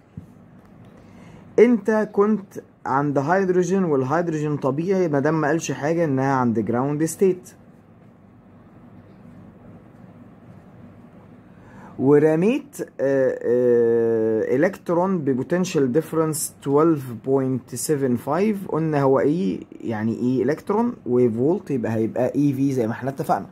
انت كنت عند هيدروجين والهيدروجين طبيعي ما دام ما قالش حاجه انها عند جراوند ستيت ورميت آه، آه، الكترون ببوتنشال ديفرنس 12.75 قلنا هو ايه يعني ايه الكترون وفولت يبقى هيبقى اي في زي ما احنا اتفقنا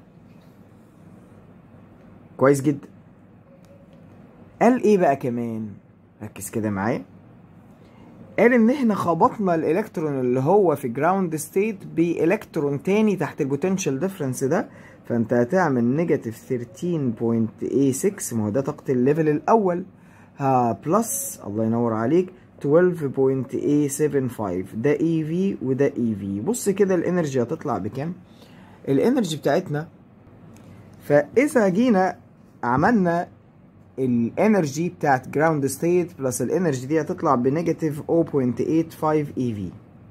كويس جدا قال ايه بقى كمان ركز كده معايا قال ان احنا خبطنا الالكترون اللي هو في جراوند ستيت بالكترون تاني تحت البوتنشال ديفرنس ده فانت هتعمل نيجاتيف 13.86 ما هو ده طاقة الليفل الاول ها بلس الله ينور عليك 12.875 ده اي في وده اي في بص كده الانرجي هتطلع بكام الانرجي بتاعتنا فاذا جينا عملنا الانرجي بتاعت جراوند ستيت بلس الانرجي دي هتطلع بنيجاتيف 0.85 اي في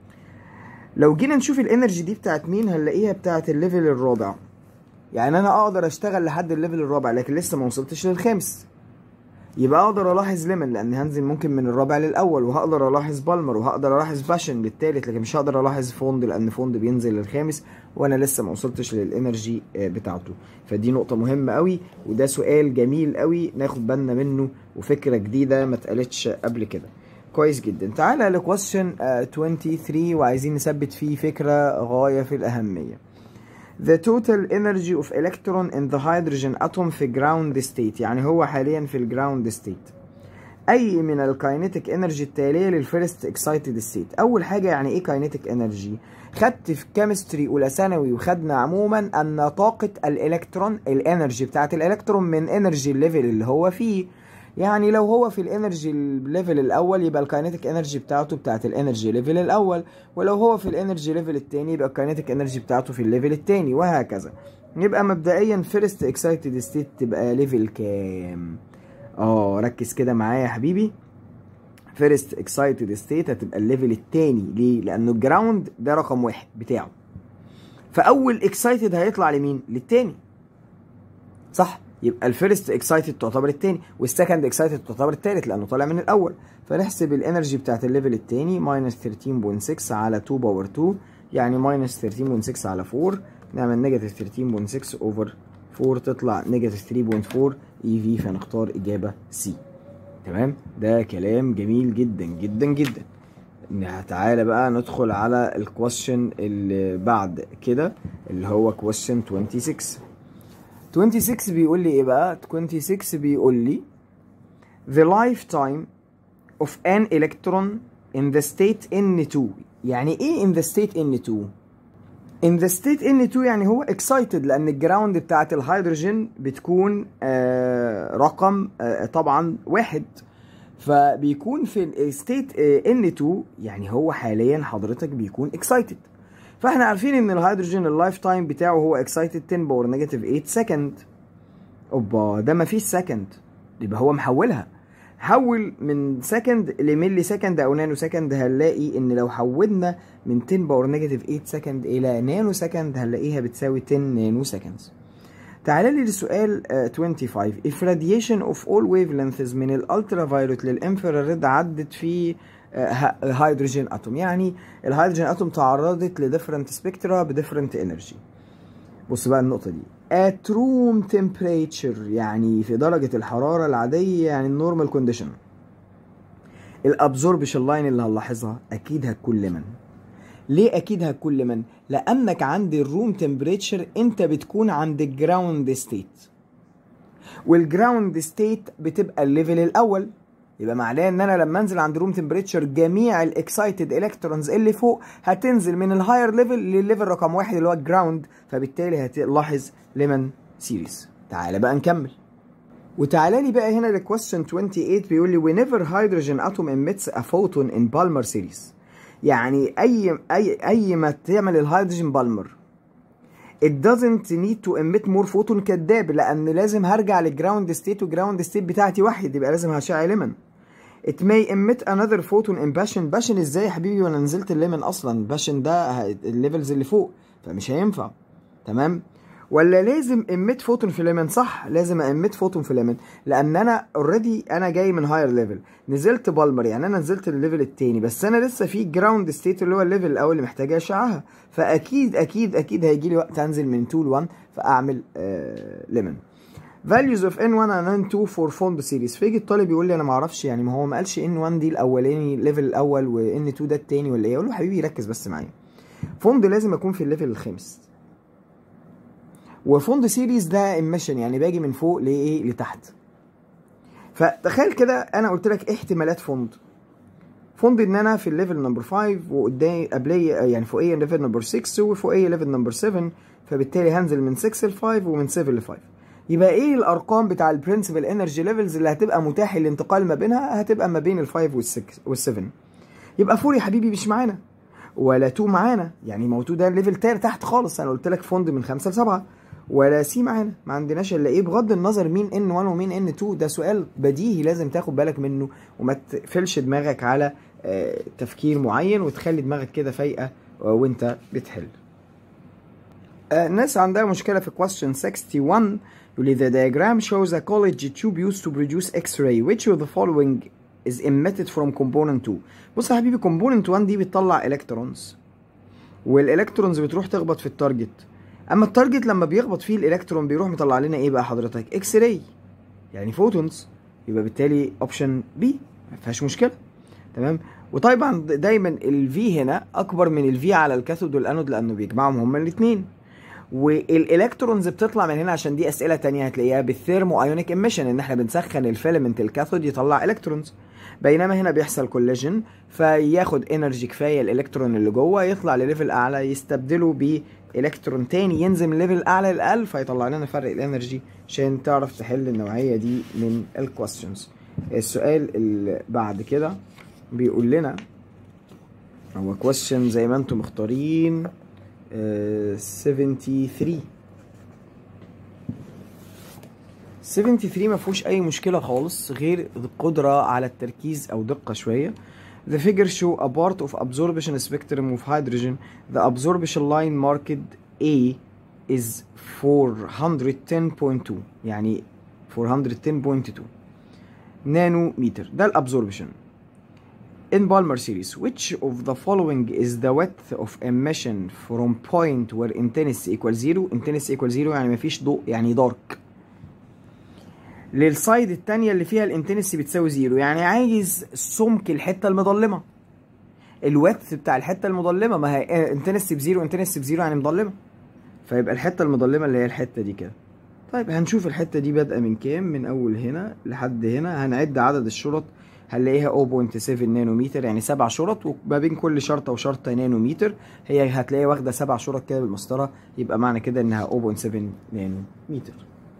لو جينا نشوف الانرجي دي بتاعت مين هنلاقيها بتاعت الليفل الرابع يعني انا اقدر اشتغل لحد الليفل الرابع لكن لسه ما وصلتش للخامس يبقى اقدر الاحظ ليمن لان هنزل ممكن من الرابع للاول وهقدر الاحظ بالمر وهقدر الاحظ باشن للتالت لكن مش هقدر الاحظ فوند لان فوند بينزل للخامس وانا لسه ما وصلتش للانرجي بتاعته فدي نقطه مهمه قوي وده سؤال جميل قوي ناخد بالنا منه وفكره جديده ما اتقالتش قبل كده كويس جدا تعالى لكويستشن 23 وعايزين نثبت فيه فكره غايه في الاهميه the total energy of electron in the hydrogen atom في ground state يعني هو حاليا في الجراوند state اي من الكاينيتيك انرجي التاليه للفيرست اكسايتد ستيت اول حاجه يعني ايه كاينيتيك انرجي خدت في كيمستري اولى ثانوي وخدنا عموما ان طاقه الالكترون الانرجي بتاعت الالكترون من انرجي الليفل اللي هو فيه يعني لو هو في الانرجي ليفل الاول يبقى الكاينيتيك انرجي بتاعته بتاعت الانرجي ليفل الاول ولو هو في الانرجي ليفل التاني يبقى الكاينيتيك انرجي بتاعته في الليفل التاني وهكذا يبقى مبدئيا فيرست اكسايتد ستيت تبقى ليفل كام اه ركز كده معايا يا حبيبي فيرست اكسايتد ستيت هتبقى الليفل التاني ليه لانه الجراوند ده رقم واحد بتاعه فاول اكسايتد هيطلع لمين للتاني صح يبقى الفيرست اكسايتد تعتبر التاني والسكند اكسايتد تعتبر التالت لانه طالع من الاول فنحسب الانرجي بتاعت الليفل التاني ماينس 13.6 على 2 باور 2 يعني ماينس 13.6 على 4 نعمل نيجاتيف 13.6 اوفر 4 تطلع نيجاتيف 3.4 اي في فنختار اجابه سي تمام ده كلام جميل جدا جدا جدا تعالى بقى ندخل على الكويشن اللي بعد كده اللي هو كويشن 26 26 بيقول لي ايه بقى 26 بيقول لي the lifetime of an electron in the state N2 يعني ايه in the state N2 in the state N2 يعني هو excited لان الجراوند بتاعت الهيدروجين بتكون آه رقم آه طبعا واحد فبيكون في الستيت N2 يعني هو حاليا حضرتك بيكون excited فاحنا عارفين ان الهيدروجين اللايف تايم بتاعه هو اكسايتد 10 باور نيجاتيف 8 سكند اوبا ده مفيش سكند يبقى هو محولها حول من سكند لملي سكند او نانو سكند هنلاقي ان لو حولنا من 10 باور نيجاتيف 8 سكند الى نانو سكند هنلاقيها بتساوي 10 نانو سكندز تعال لي لسؤال uh, 25 if radiation of all wavelengths من الالترا فايولوت للانفراريد عدت في هيدروجين اتوم يعني الهيدروجين اتوم تعرضت لديفرنت سبيكترا بديفرنت انرجي بص بقى النقطه دي at room temperature يعني في درجه الحراره العاديه يعني النورمال كونديشن الابزوربشن لاين اللي هنلاحظها اكيد هتكون لمن ليه اكيد هتكون لمن لانك عند الروم تمبريتشر انت بتكون عند الجراوند ستيت والجراوند ستيت بتبقى الليفل الاول يبقى معناه ان انا لما انزل عند روم تمبريتشر جميع الاكسايتد الكترونز اللي فوق هتنزل من الهاير ليفل للليفل رقم واحد اللي هو الجراوند فبالتالي هتلاحظ ليمن سيريز تعالى بقى نكمل وتعالى لي بقى هنا لكويستشن 28 بيقول لي whenever hydrogen atom emits a photon in Balmer series يعني اي اي اي ما تعمل الهيدروجين بالمر it doesn't need to emit more photon كداب لان لازم هرجع للجراوند ستيت والجراوند ستيت بتاعتي واحد يبقى لازم هشع ليمن it may emit another photon in passion passion ازاي يا حبيبي وانا نزلت الليمن اصلا passion ده الليفلز اللي فوق فمش هينفع تمام ولا لازم اميت فوتون في ليمن صح لازم اميت فوتون في ليمن لان انا اوريدي انا جاي من هاير ليفل نزلت بالمر يعني انا نزلت الليفل التاني بس انا لسه في جراوند ستيت اللي هو الليفل الاول اللي محتاج اشعها فاكيد اكيد اكيد هيجي لي وقت انزل من 2 ل 1 فاعمل آه ليمن values of N1 and N2 for fond series فيجي الطالب يقول لي انا ما اعرفش يعني ما هو ما قالش N1 دي الاولاني الليفل الاول و N2 ده التاني ولا ايه اقول له حبيبي ركز بس معايا فوند لازم اكون في الليفل الخامس وفوند سيريز ده اميشن يعني باجي من فوق لايه لتحت فتخيل كده انا قلت لك احتمالات فوند فوند ان انا في الليفل نمبر 5 وقدامي قبليه يعني فوقيه ليفل نمبر 6 وفوقيه ليفل نمبر 7 فبالتالي هنزل من 6 ل 5 ومن 7 ل 5 يبقى ايه الارقام بتاع البرنسبل انرجي ليفلز اللي هتبقى متاح الانتقال ما بينها هتبقى ما بين ال5 وال6 وال7 يبقى 4 يا حبيبي مش معانا ولا 2 معانا يعني ما هو 2 ده ليفل تاني تحت خالص انا قلت لك فوند من 5 ل 7 ولا سي معانا ما عندناش الا ايه بغض النظر مين ان 1 ومين ان 2 ده سؤال بديهي لازم تاخد بالك منه وما تقفلش دماغك على آه، تفكير معين وتخلي دماغك كده فايقه وانت بتحل آه، الناس عندها مشكله في question 61 يقول لي the diagram shows a college tube used to produce x-ray which of the following is emitted from component 2 بص يا حبيبي component 1 دي بتطلع الكترونز والالكترونز بتروح تخبط في التارجت اما التارجت لما بيخبط فيه الالكترون بيروح مطلع لنا ايه بقى حضرتك اكس راي يعني فوتونز يبقى بالتالي اوبشن بي ما فيهاش مشكله تمام وطبعا دايما الفي هنا اكبر من الفي على الكاثود والانود لانه بيجمعهم هما الاثنين والالكترونز بتطلع من هنا عشان دي اسئله تانية هتلاقيها بالثيرمو ايونيك اميشن ان احنا بنسخن الفيلمنت الكاثود يطلع الكترونز بينما هنا بيحصل كولاجين فياخد انرجي كفايه الالكترون اللي جوه يطلع لليفل اعلى يستبدله بالكترون تاني ينزل من ليفل اعلى للاقل فيطلع لنا فرق الانرجي عشان تعرف تحل النوعيه دي من الكويستشنز السؤال اللي بعد كده بيقول لنا هو كويستشن زي ما انتم مختارين آه، 73 73 ما فيهوش اي مشكله خالص غير القدره على التركيز او دقه شويه The figure show a part of absorption spectrum of hydrogen. The absorption line marked A is 410.2 يعني 410.2 نانومتر ده الابزوربشن In Balmer series, which of the following is the width of emission from point where intensity equals zero? Intensity equals zero يعني مفيش ضوء يعني دارك. للسايد التانية اللي فيها الانتنسي بتساوي زيرو يعني عايز سمك الحتة المظلمة. الويدث بتاع الحتة المظلمة ما هي انتنسي بزيرو انتنسي بزيرو يعني مظلمة. فيبقى الحتة المظلمة اللي هي الحتة دي كده. طيب هنشوف الحتة دي بادئة من كام؟ من أول هنا لحد هنا هنعد عدد الشرط هنلاقيها 0.7 نانومتر يعني سبع شرط وما بين كل شرطة وشرطة نانومتر هي هتلاقيها واخدة سبع شرط كده بالمسطرة يبقى معنى كده انها 0.7 نانومتر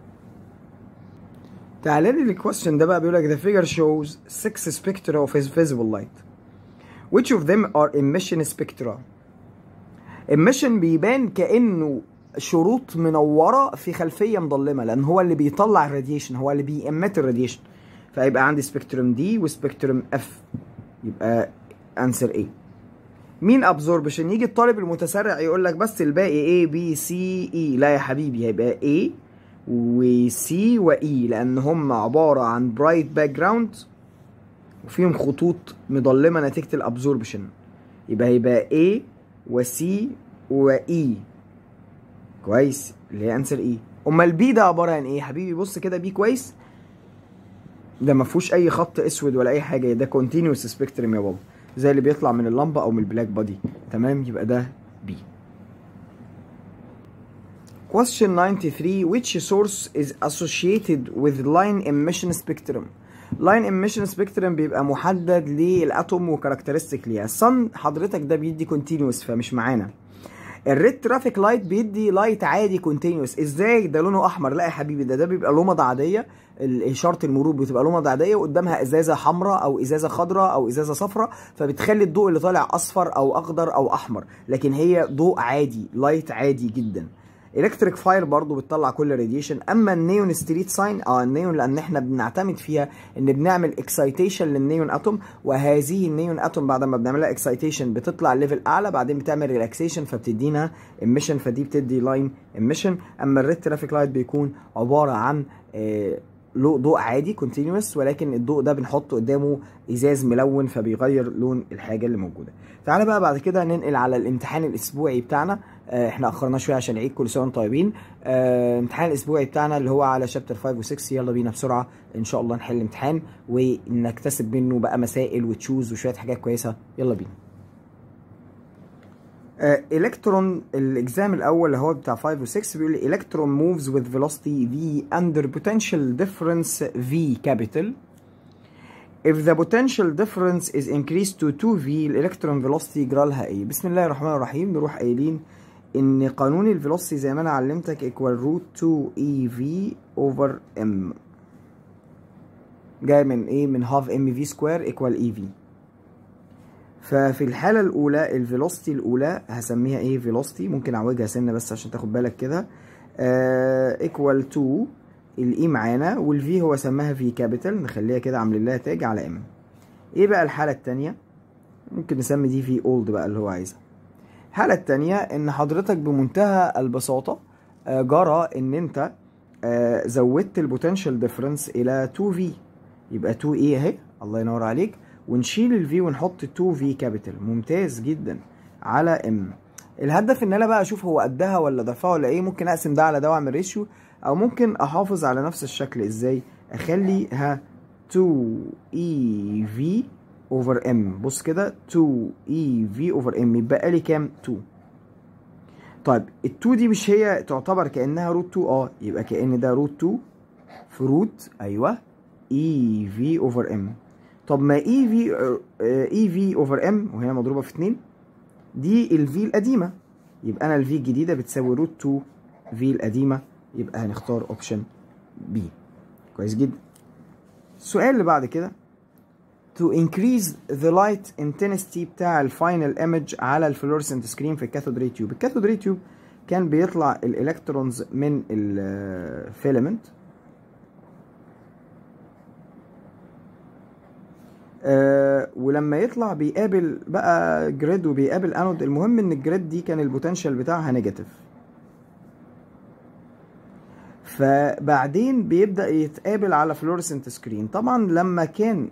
تعالى لي الكويستشن ده بقى بيقول لك the figure shows six spectra of visible light which of them are emission spectra emission بيبان كأنه شروط منورة في خلفية مظلمة لأن هو اللي بيطلع الراديشن هو اللي بيأمت الراديشن فيبقى عندي سبيكتروم دي وسبيكتروم اف يبقى انسر ايه مين ابزوربشن يجي الطالب المتسرع يقول لك بس الباقي A B C E لا يا حبيبي هيبقى A و C و E لان هم عبارة عن برايت باك جراوند وفيهم خطوط مظلمة نتيجة الابزوربشن يبقى هيبقى A و C و E كويس اللي هي انسر E امال البي ده عبارة عن ايه حبيبي بص كده بي كويس ده ما فيهوش اي خط اسود ولا اي حاجه ده كونتينوس سبيكترم يا بابا زي اللي بيطلع من اللمبه او من البلاك بادي تمام يبقى ده بي Question 93 Which source is associated with line emission spectrum? line emission spectrum بيبقى محدد للاتوم وكاركترستيك ليها الصن حضرتك ده بيدي كونتينوس فمش معانا الريد ترافيك لايت بيدي لايت عادي كونتينوس ازاي ده لونه احمر لا يا حبيبي ده ده بيبقى لمضه عاديه اشاره المرور بتبقى لمضه عاديه وقدامها ازازه حمراء او ازازه خضراء او ازازه صفراء فبتخلي الضوء اللي طالع اصفر او اخضر او احمر لكن هي ضوء عادي لايت عادي جدا الكتريك فاير برضو بتطلع كل راديشن اما النيون ستريت ساين اه النيون لان احنا بنعتمد فيها ان بنعمل اكسايتيشن للنيون اتوم وهذه النيون اتوم بعد ما بنعملها اكسايتيشن بتطلع ليفل اعلى بعدين بتعمل ريلاكسيشن فبتدينا ايميشن فدي بتدي لاين ايميشن اما الريد ترافيك لايت بيكون عباره عن آه له ضوء عادي كونتينوس ولكن الضوء ده بنحط قدامه ازاز ملون فبيغير لون الحاجه اللي موجوده تعالى بقى بعد كده ننقل على الامتحان الاسبوعي بتاعنا آه، احنا اخرنا شويه عشان العيد كل سنه وانتم طيبين آه، امتحان الاسبوعي بتاعنا اللي هو على شابتر 5 و6 يلا بينا بسرعه ان شاء الله نحل امتحان ونكتسب منه بقى مسائل وتشوز وشويه حاجات كويسه يلا بينا الكترون الاكزام الاول اللي هو بتاع 5 و6 بيقول لي الكترون موفز with velocity v under potential difference v capital if the potential difference is increased to 2v الالكترون velocity يجرى لها ايه بسم الله الرحمن الرحيم نروح قايلين ان قانون الفيلوسيتي زي ما انا علمتك equal root 2 ev over m جاي من ايه من half mv square equal ev ففي الحالة الأولى الفيلوسيتي الأولى هسميها إيه فيلوسيتي ممكن أعوجها سنة بس عشان تاخد بالك كده ايكوال تو الإي معانا والفي هو سماها في كابيتال نخليها كده عاملين لها تاج على إم إيه بقى الحالة التانية ممكن نسمي دي في أولد بقى اللي هو عايزها الحالة التانية إن حضرتك بمنتهى البساطة آه، جرى إن أنت آه، زودت البوتنشال ديفرنس إلى 2 في يبقى 2 إيه أهي الله ينور عليك ونشيل الفي ونحط 2 في كابيتال ممتاز جدا على ام الهدف ان انا بقى اشوف هو قدها ولا ضعفها ولا ايه ممكن اقسم ده على ده واعمل ريشيو او ممكن احافظ على نفس الشكل ازاي اخليها 2 اي في اوفر ام بص كده 2 اي في اوفر ام يبقى لي كام 2 طيب ال 2 دي مش هي تعتبر كانها روت 2 اه يبقى كان ده روت 2 في روت ايوه اي في اوفر ام طب ما اي في اي في اوفر ام وهنا مضروبه في 2 دي الفي القديمه يبقى انا الفي الجديده بتساوي روت 2 في القديمه يبقى هنختار اوبشن بي كويس جدا السؤال اللي بعد كده to increase the light intensity بتاع الفاينل ايمج على الفلورسنت سكرين في الكاثود ري تيوب الكاثود ري تيوب كان بيطلع الالكترونز من الفيلمنت آه ولما يطلع بيقابل بقى جريد وبيقابل انود المهم ان الجريد دي كان البوتنشال بتاعها نيجاتيف فبعدين بيبدا يتقابل على فلورسنت سكرين طبعا لما كان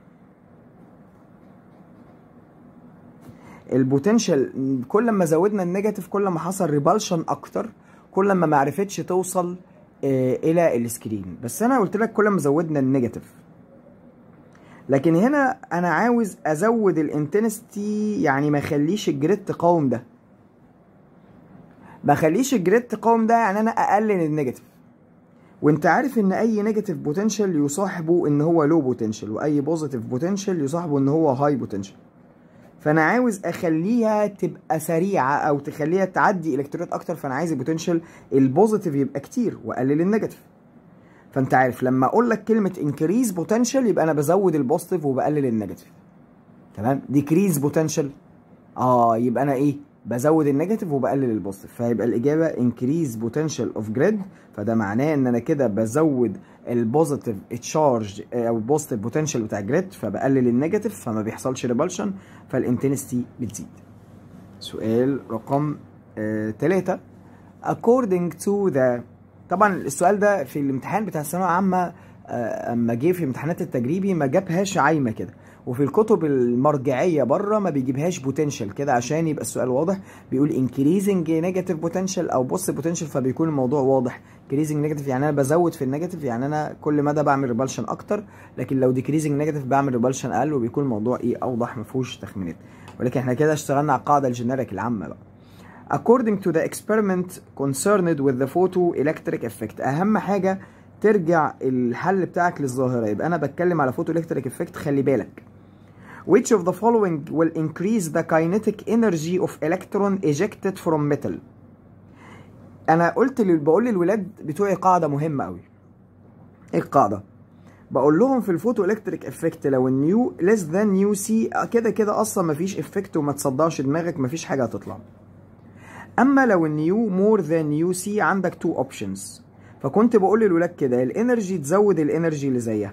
البوتنشال كل ما زودنا النيجاتيف كل ما حصل ريبالشن اكتر كل ما معرفتش توصل آه الى السكرين بس انا قلت لك كل ما زودنا النيجاتيف لكن هنا انا عاوز ازود الانتنستي يعني ما اخليش الجريد تقاوم ده ما اخليش الجريد تقاوم ده يعني انا اقلل النيجاتيف وانت عارف ان اي نيجاتيف بوتنشال يصاحبه ان هو لو بوتنشال واي بوزيتيف بوتنشال يصاحبه ان هو هاي بوتنشال فانا عاوز اخليها تبقى سريعه او تخليها تعدي الكترونات اكتر فانا عايز البوتنشال البوزيتيف يبقى كتير واقلل النيجاتيف فانت عارف لما اقول لك كلمه انكريز بوتنشال يبقى انا بزود البوزيتيف وبقلل النيجاتيف تمام ديكريز بوتنشال اه يبقى انا ايه بزود النيجاتيف وبقلل البوزيتيف فهيبقى الاجابه انكريز بوتنشال اوف جريد فده معناه ان انا كده بزود البوزيتيف تشارج او البوزيتيف بوتنشال بتاع جريد فبقلل النيجاتيف فما بيحصلش ريبالشن فالانتنستي بتزيد سؤال رقم 3 آه according to the طبعا السؤال ده في الامتحان بتاع الثانويه العامه اما جه في امتحانات التجريبي ما جابهاش عايمه كده وفي الكتب المرجعيه بره ما بيجيبهاش بوتنشال كده عشان يبقى السؤال واضح بيقول انكريزنج نيجاتيف بوتنشال او بوست بوتنشال فبيكون الموضوع واضح انكريزنج نيجاتيف يعني انا بزود في النيجاتيف يعني انا كل مدى بعمل ريبالشن اكتر لكن لو ديكريزنج نيجاتيف بعمل ريبالشن اقل وبيكون الموضوع ايه اوضح ما فيهوش تخمينات ولكن احنا كده اشتغلنا على القاعده الجينيريك العامه بقى according to the experiment concerned with the photoelectric effect اهم حاجه ترجع الحل بتاعك للظاهره يبقى انا بتكلم على photoelectric effect خلي بالك which of the following will increase the kinetic energy of electron ejected from metal انا قلت اللي بقول للولاد بتوعي قاعده مهمه قوي ايه القاعده بقول لهم في الفوتو الكتريك افكت لو النيو less than نيو سي كده كده اصلا مفيش افكت وما تصدعش دماغك مفيش حاجه هتطلع اما لو النيو مور ذان نيو سي عندك تو اوبشنز فكنت بقول للولاد كده الانرجي تزود الانرجي اللي زيها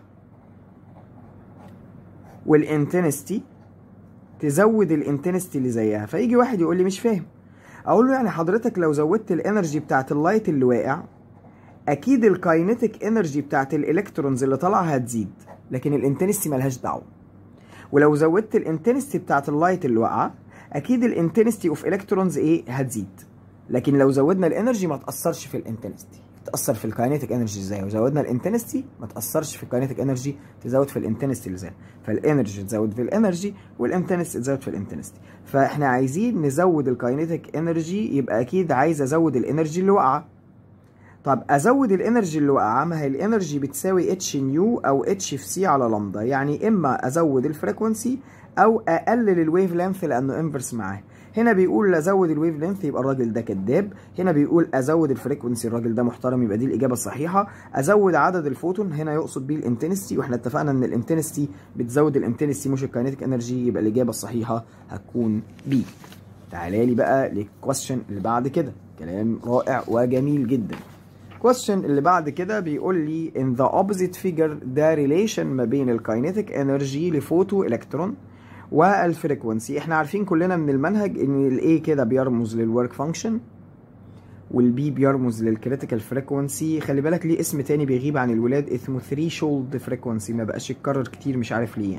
والانتنستي تزود الانتنستي اللي زيها فيجي واحد يقول لي مش فاهم اقول له يعني حضرتك لو زودت الانرجي بتاعت اللايت اللي واقع اكيد الكاينيتيك انرجي بتاعت الالكترونز اللي طالعه هتزيد لكن الانتنستي ملهاش دعوه ولو زودت الانتنستي بتاعت اللايت اللي واقعه اكيد الانتنستي اوف الكترونز ايه هتزيد لكن لو زودنا الانرجي ما تاثرش في الانتنستي تاثر في الكاينيتيك انرجي ازاي وزودنا الانتنستي ما تاثرش في الكاينيتيك انرجي تزود في الانتنستي اللي زي فالانرجي تزود في الانرجي والانتنستي تزود في الانتنستي فاحنا عايزين نزود الكاينيتيك انرجي يبقى اكيد عايز ازود الانرجي اللي واقعه طب ازود الانرجي اللي واقعه ما هي الانرجي بتساوي اتش نيو او اتش في سي على لامدا يعني اما ازود الفريكونسي او اقلل الويف لينث لانه انفرس معاه هنا بيقول ازود الويف لينث يبقى الراجل ده كذاب هنا بيقول ازود الفريكونسي الراجل ده محترم يبقى دي الاجابه الصحيحه ازود عدد الفوتون هنا يقصد بيه الانتنستي واحنا اتفقنا ان الانتنستي بتزود الانتنستي مش الكاينيتيك انرجي يبقى الاجابه الصحيحه هتكون بي تعالى لي بقى للكويستشن اللي بعد كده كلام رائع وجميل جدا question اللي بعد كده بيقول لي in the opposite figure ده relation ما بين الكاينيتيك انرجي لفوتو الكترون والفريكونسي احنا عارفين كلنا من المنهج ان الاي كده بيرمز للورك فانكشن والبي بيرمز للكريتيكال فريكونسي خلي بالك ليه اسم تاني بيغيب عن الولاد اسمه ثريشولد فريكونسي ما بقاش يتكرر كتير مش عارف ليه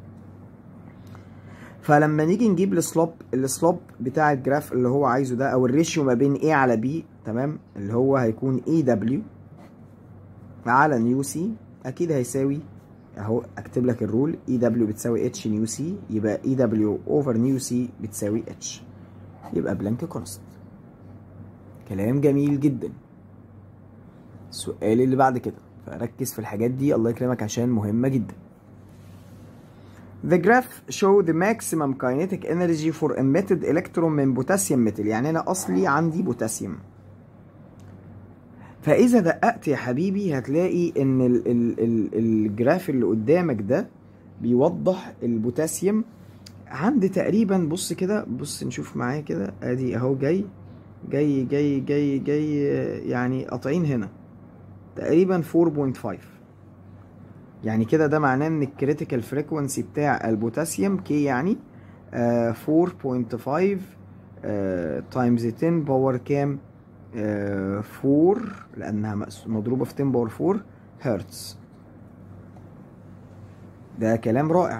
فلما نيجي نجيب السلوب السلوب بتاع الجراف اللي هو عايزه ده او الريشيو ما بين A على B تمام اللي هو هيكون اي دبليو على نيو سي اكيد هيساوي اهو اكتب لك الرول اي دبليو بتساوي اتش نيو سي يبقى اي دبليو اوفر نيو سي بتساوي اتش يبقى بلانك كونست كلام جميل جدا السؤال اللي بعد كده فركز في الحاجات دي الله يكرمك عشان مهمة جدا The graph show the maximum kinetic energy for emitted electron من بوتاسيوم metal يعني انا اصلي عندي بوتاسيوم فاذا دققت يا حبيبي هتلاقي ان ال ال ال الجراف اللي قدامك ده بيوضح البوتاسيوم عند تقريبا بص كده بص نشوف معايا كده ادي اهو جاي جاي جاي جاي جاي يعني قاطعين هنا تقريبا 4.5 يعني كده ده معناه ان الكريتيكال فريكونسي بتاع البوتاسيوم كي يعني آه 4.5 تايمز 10 باور كام 4 لانها مضروبه في 10 باور 4 هرتز ده كلام رائع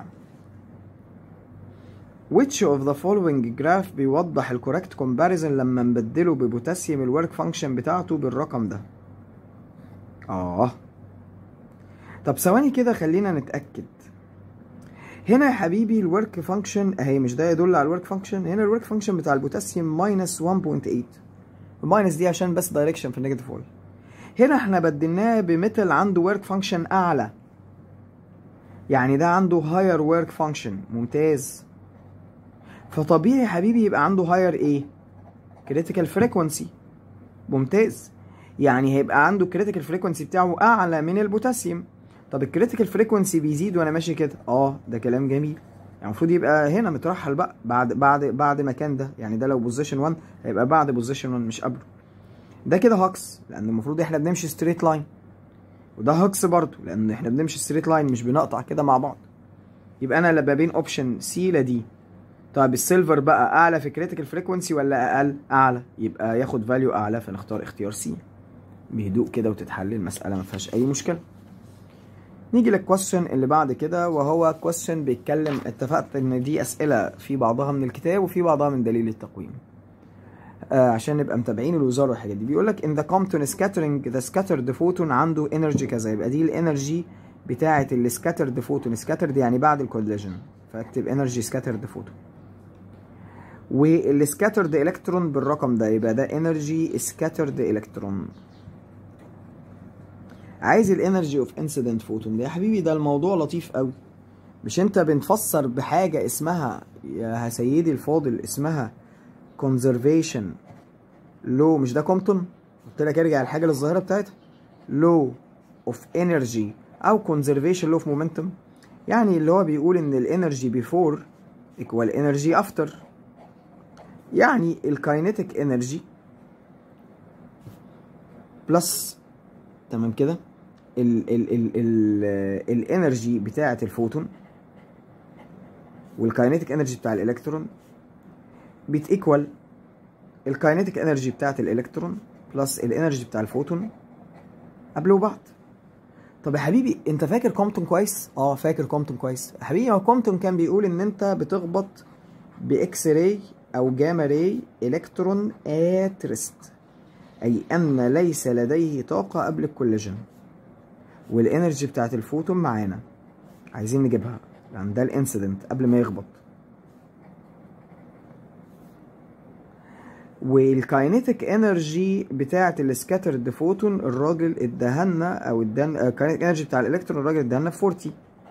which of the following graph بيوضح الكوريكت كومباريزن لما نبدله ببوتاسيوم الورك فانكشن بتاعته بالرقم ده اه طب ثواني كده خلينا نتاكد هنا يا حبيبي الورك فانكشن اهي مش ده يدل على الورك فانكشن هنا الورك فانكشن بتاع البوتاسيوم ماينس 1.8 الماينس دي عشان بس دايركشن في النيجاتيف واي هنا احنا بدلناه بميتال عنده ورك فانكشن اعلى يعني ده عنده هاير ورك فانكشن ممتاز فطبيعي يا حبيبي يبقى عنده هاير ايه كريتيكال فريكونسي ممتاز يعني هيبقى عنده الكريتيكال فريكونسي بتاعه اعلى من البوتاسيوم طب الكريتيكال فريكونسي بيزيد وانا ماشي كده اه ده كلام جميل يعني المفروض يبقى هنا مترحل بقى بعد بعد بعد مكان ده يعني ده لو بوزيشن 1 هيبقى بعد بوزيشن 1 مش قبله ده كده هاكس لان المفروض احنا بنمشي ستريت لاين وده هاكس برضه لان احنا بنمشي ستريت لاين مش بنقطع كده مع بعض يبقى انا لا بين اوبشن سي لا دي طيب السيلفر بقى اعلى في كريتيكال فريكونسي ولا اقل اعلى يبقى ياخد فاليو اعلى فنختار اختيار سي بهدوء كده وتتحل المساله ما فيهاش اي مشكله نيجي للكويستشن اللي بعد كده وهو كويستشن بيتكلم اتفقت ان دي اسئله في بعضها من الكتاب وفي بعضها من دليل التقويم آه عشان نبقى متابعين الوزاره والحاجات دي بيقول لك ان ذا كومبتون سكاترنج ذا سكاترد فوتون عنده انرجي كذا يبقى دي الانرجي بتاعه السكاترد فوتون سكاترد يعني بعد الكوليجن فاكتب انرجي سكاترد فوتون والسكاترد الكترون بالرقم ده يبقى ده انرجي سكاترد الكترون عايز الانرجي اوف انسيدنت فوتون ده يا حبيبي ده الموضوع لطيف قوي مش انت بنفسر بحاجه اسمها يا سيدي الفاضل اسمها كونزرفيشن لو مش ده كومبتون قلت لك ارجع الحاجه للظاهره بتاعتها لو اوف انرجي او كونزرفيشن لو اوف مومنتوم يعني اللي هو بيقول ان الانرجي بيفور ايكوال انرجي افتر يعني الكاينيتيك انرجي بلس تمام كده ال ال ال ال الانرجي بتاعه الفوتون والكاينيتيك انرجي بتاع الالكترون بتيكوال الكاينيتيك انرجي بتاعه الالكترون بلس الانرجي بتاع الفوتون قبلوا بعض طب يا حبيبي انت فاكر كومبتون كويس اه فاكر كومبتون كويس يا حبيبي هو كومبتون كان بيقول ان انت بتخبط باكس راي او جاما راي الكترون ات ريست اي ان ليس لديه طاقه قبل الكوليجن والانرجي بتاعت الفوتون معانا عايزين نجيبها يعني ده الانسيدنت قبل ما يخبط والكاينيتيك انرجي بتاعه السكاترد فوتون الراجل اداهالنا او ادانا الكاينيتيك انرجي بتاع الالكترون الراجل اداهالنا في 40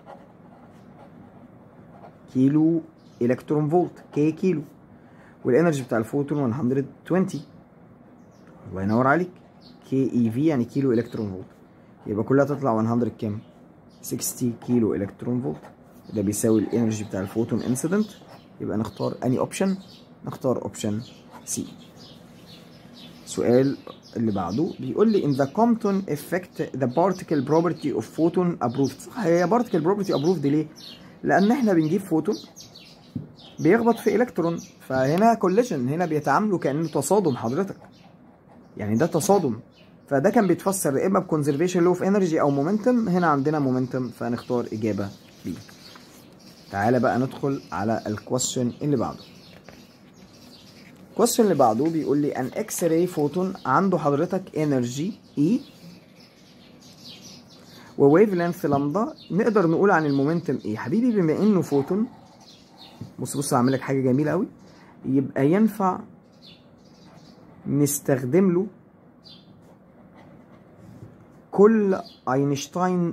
كيلو الكترون فولت كي كيلو والانرجي بتاع الفوتون 120 الله ينور عليك كي اي في يعني كيلو الكترون فولت يبقى كلها تطلع 100 كام 60 كيلو الكترون فولت ده بيساوي الانرجي بتاع الفوتون انسيدنت يبقى نختار اني اوبشن نختار اوبشن سي السؤال اللي بعده بيقول لي in the Compton effect the particle property of photon approved صح هي particle property approved ليه؟ لأن احنا بنجيب فوتون بيخبط في الكترون فهنا كوليجن هنا بيتعاملوا كأنه تصادم حضرتك يعني ده تصادم فده كان بيتفسر يا اما بكونزرفيشن لو اوف انرجي او مومنتم هنا عندنا مومنتم فنختار اجابه بي تعالى بقى ندخل على الكويستشن اللي بعده الكويستشن اللي بعده بيقول لي ان اكس راي فوتون عنده حضرتك انرجي اي وويف لينث لامدا نقدر نقول عن المومنتم ايه حبيبي بما انه فوتون بص بص هعمل لك حاجه جميله قوي يبقى ينفع نستخدم له كل اينشتاين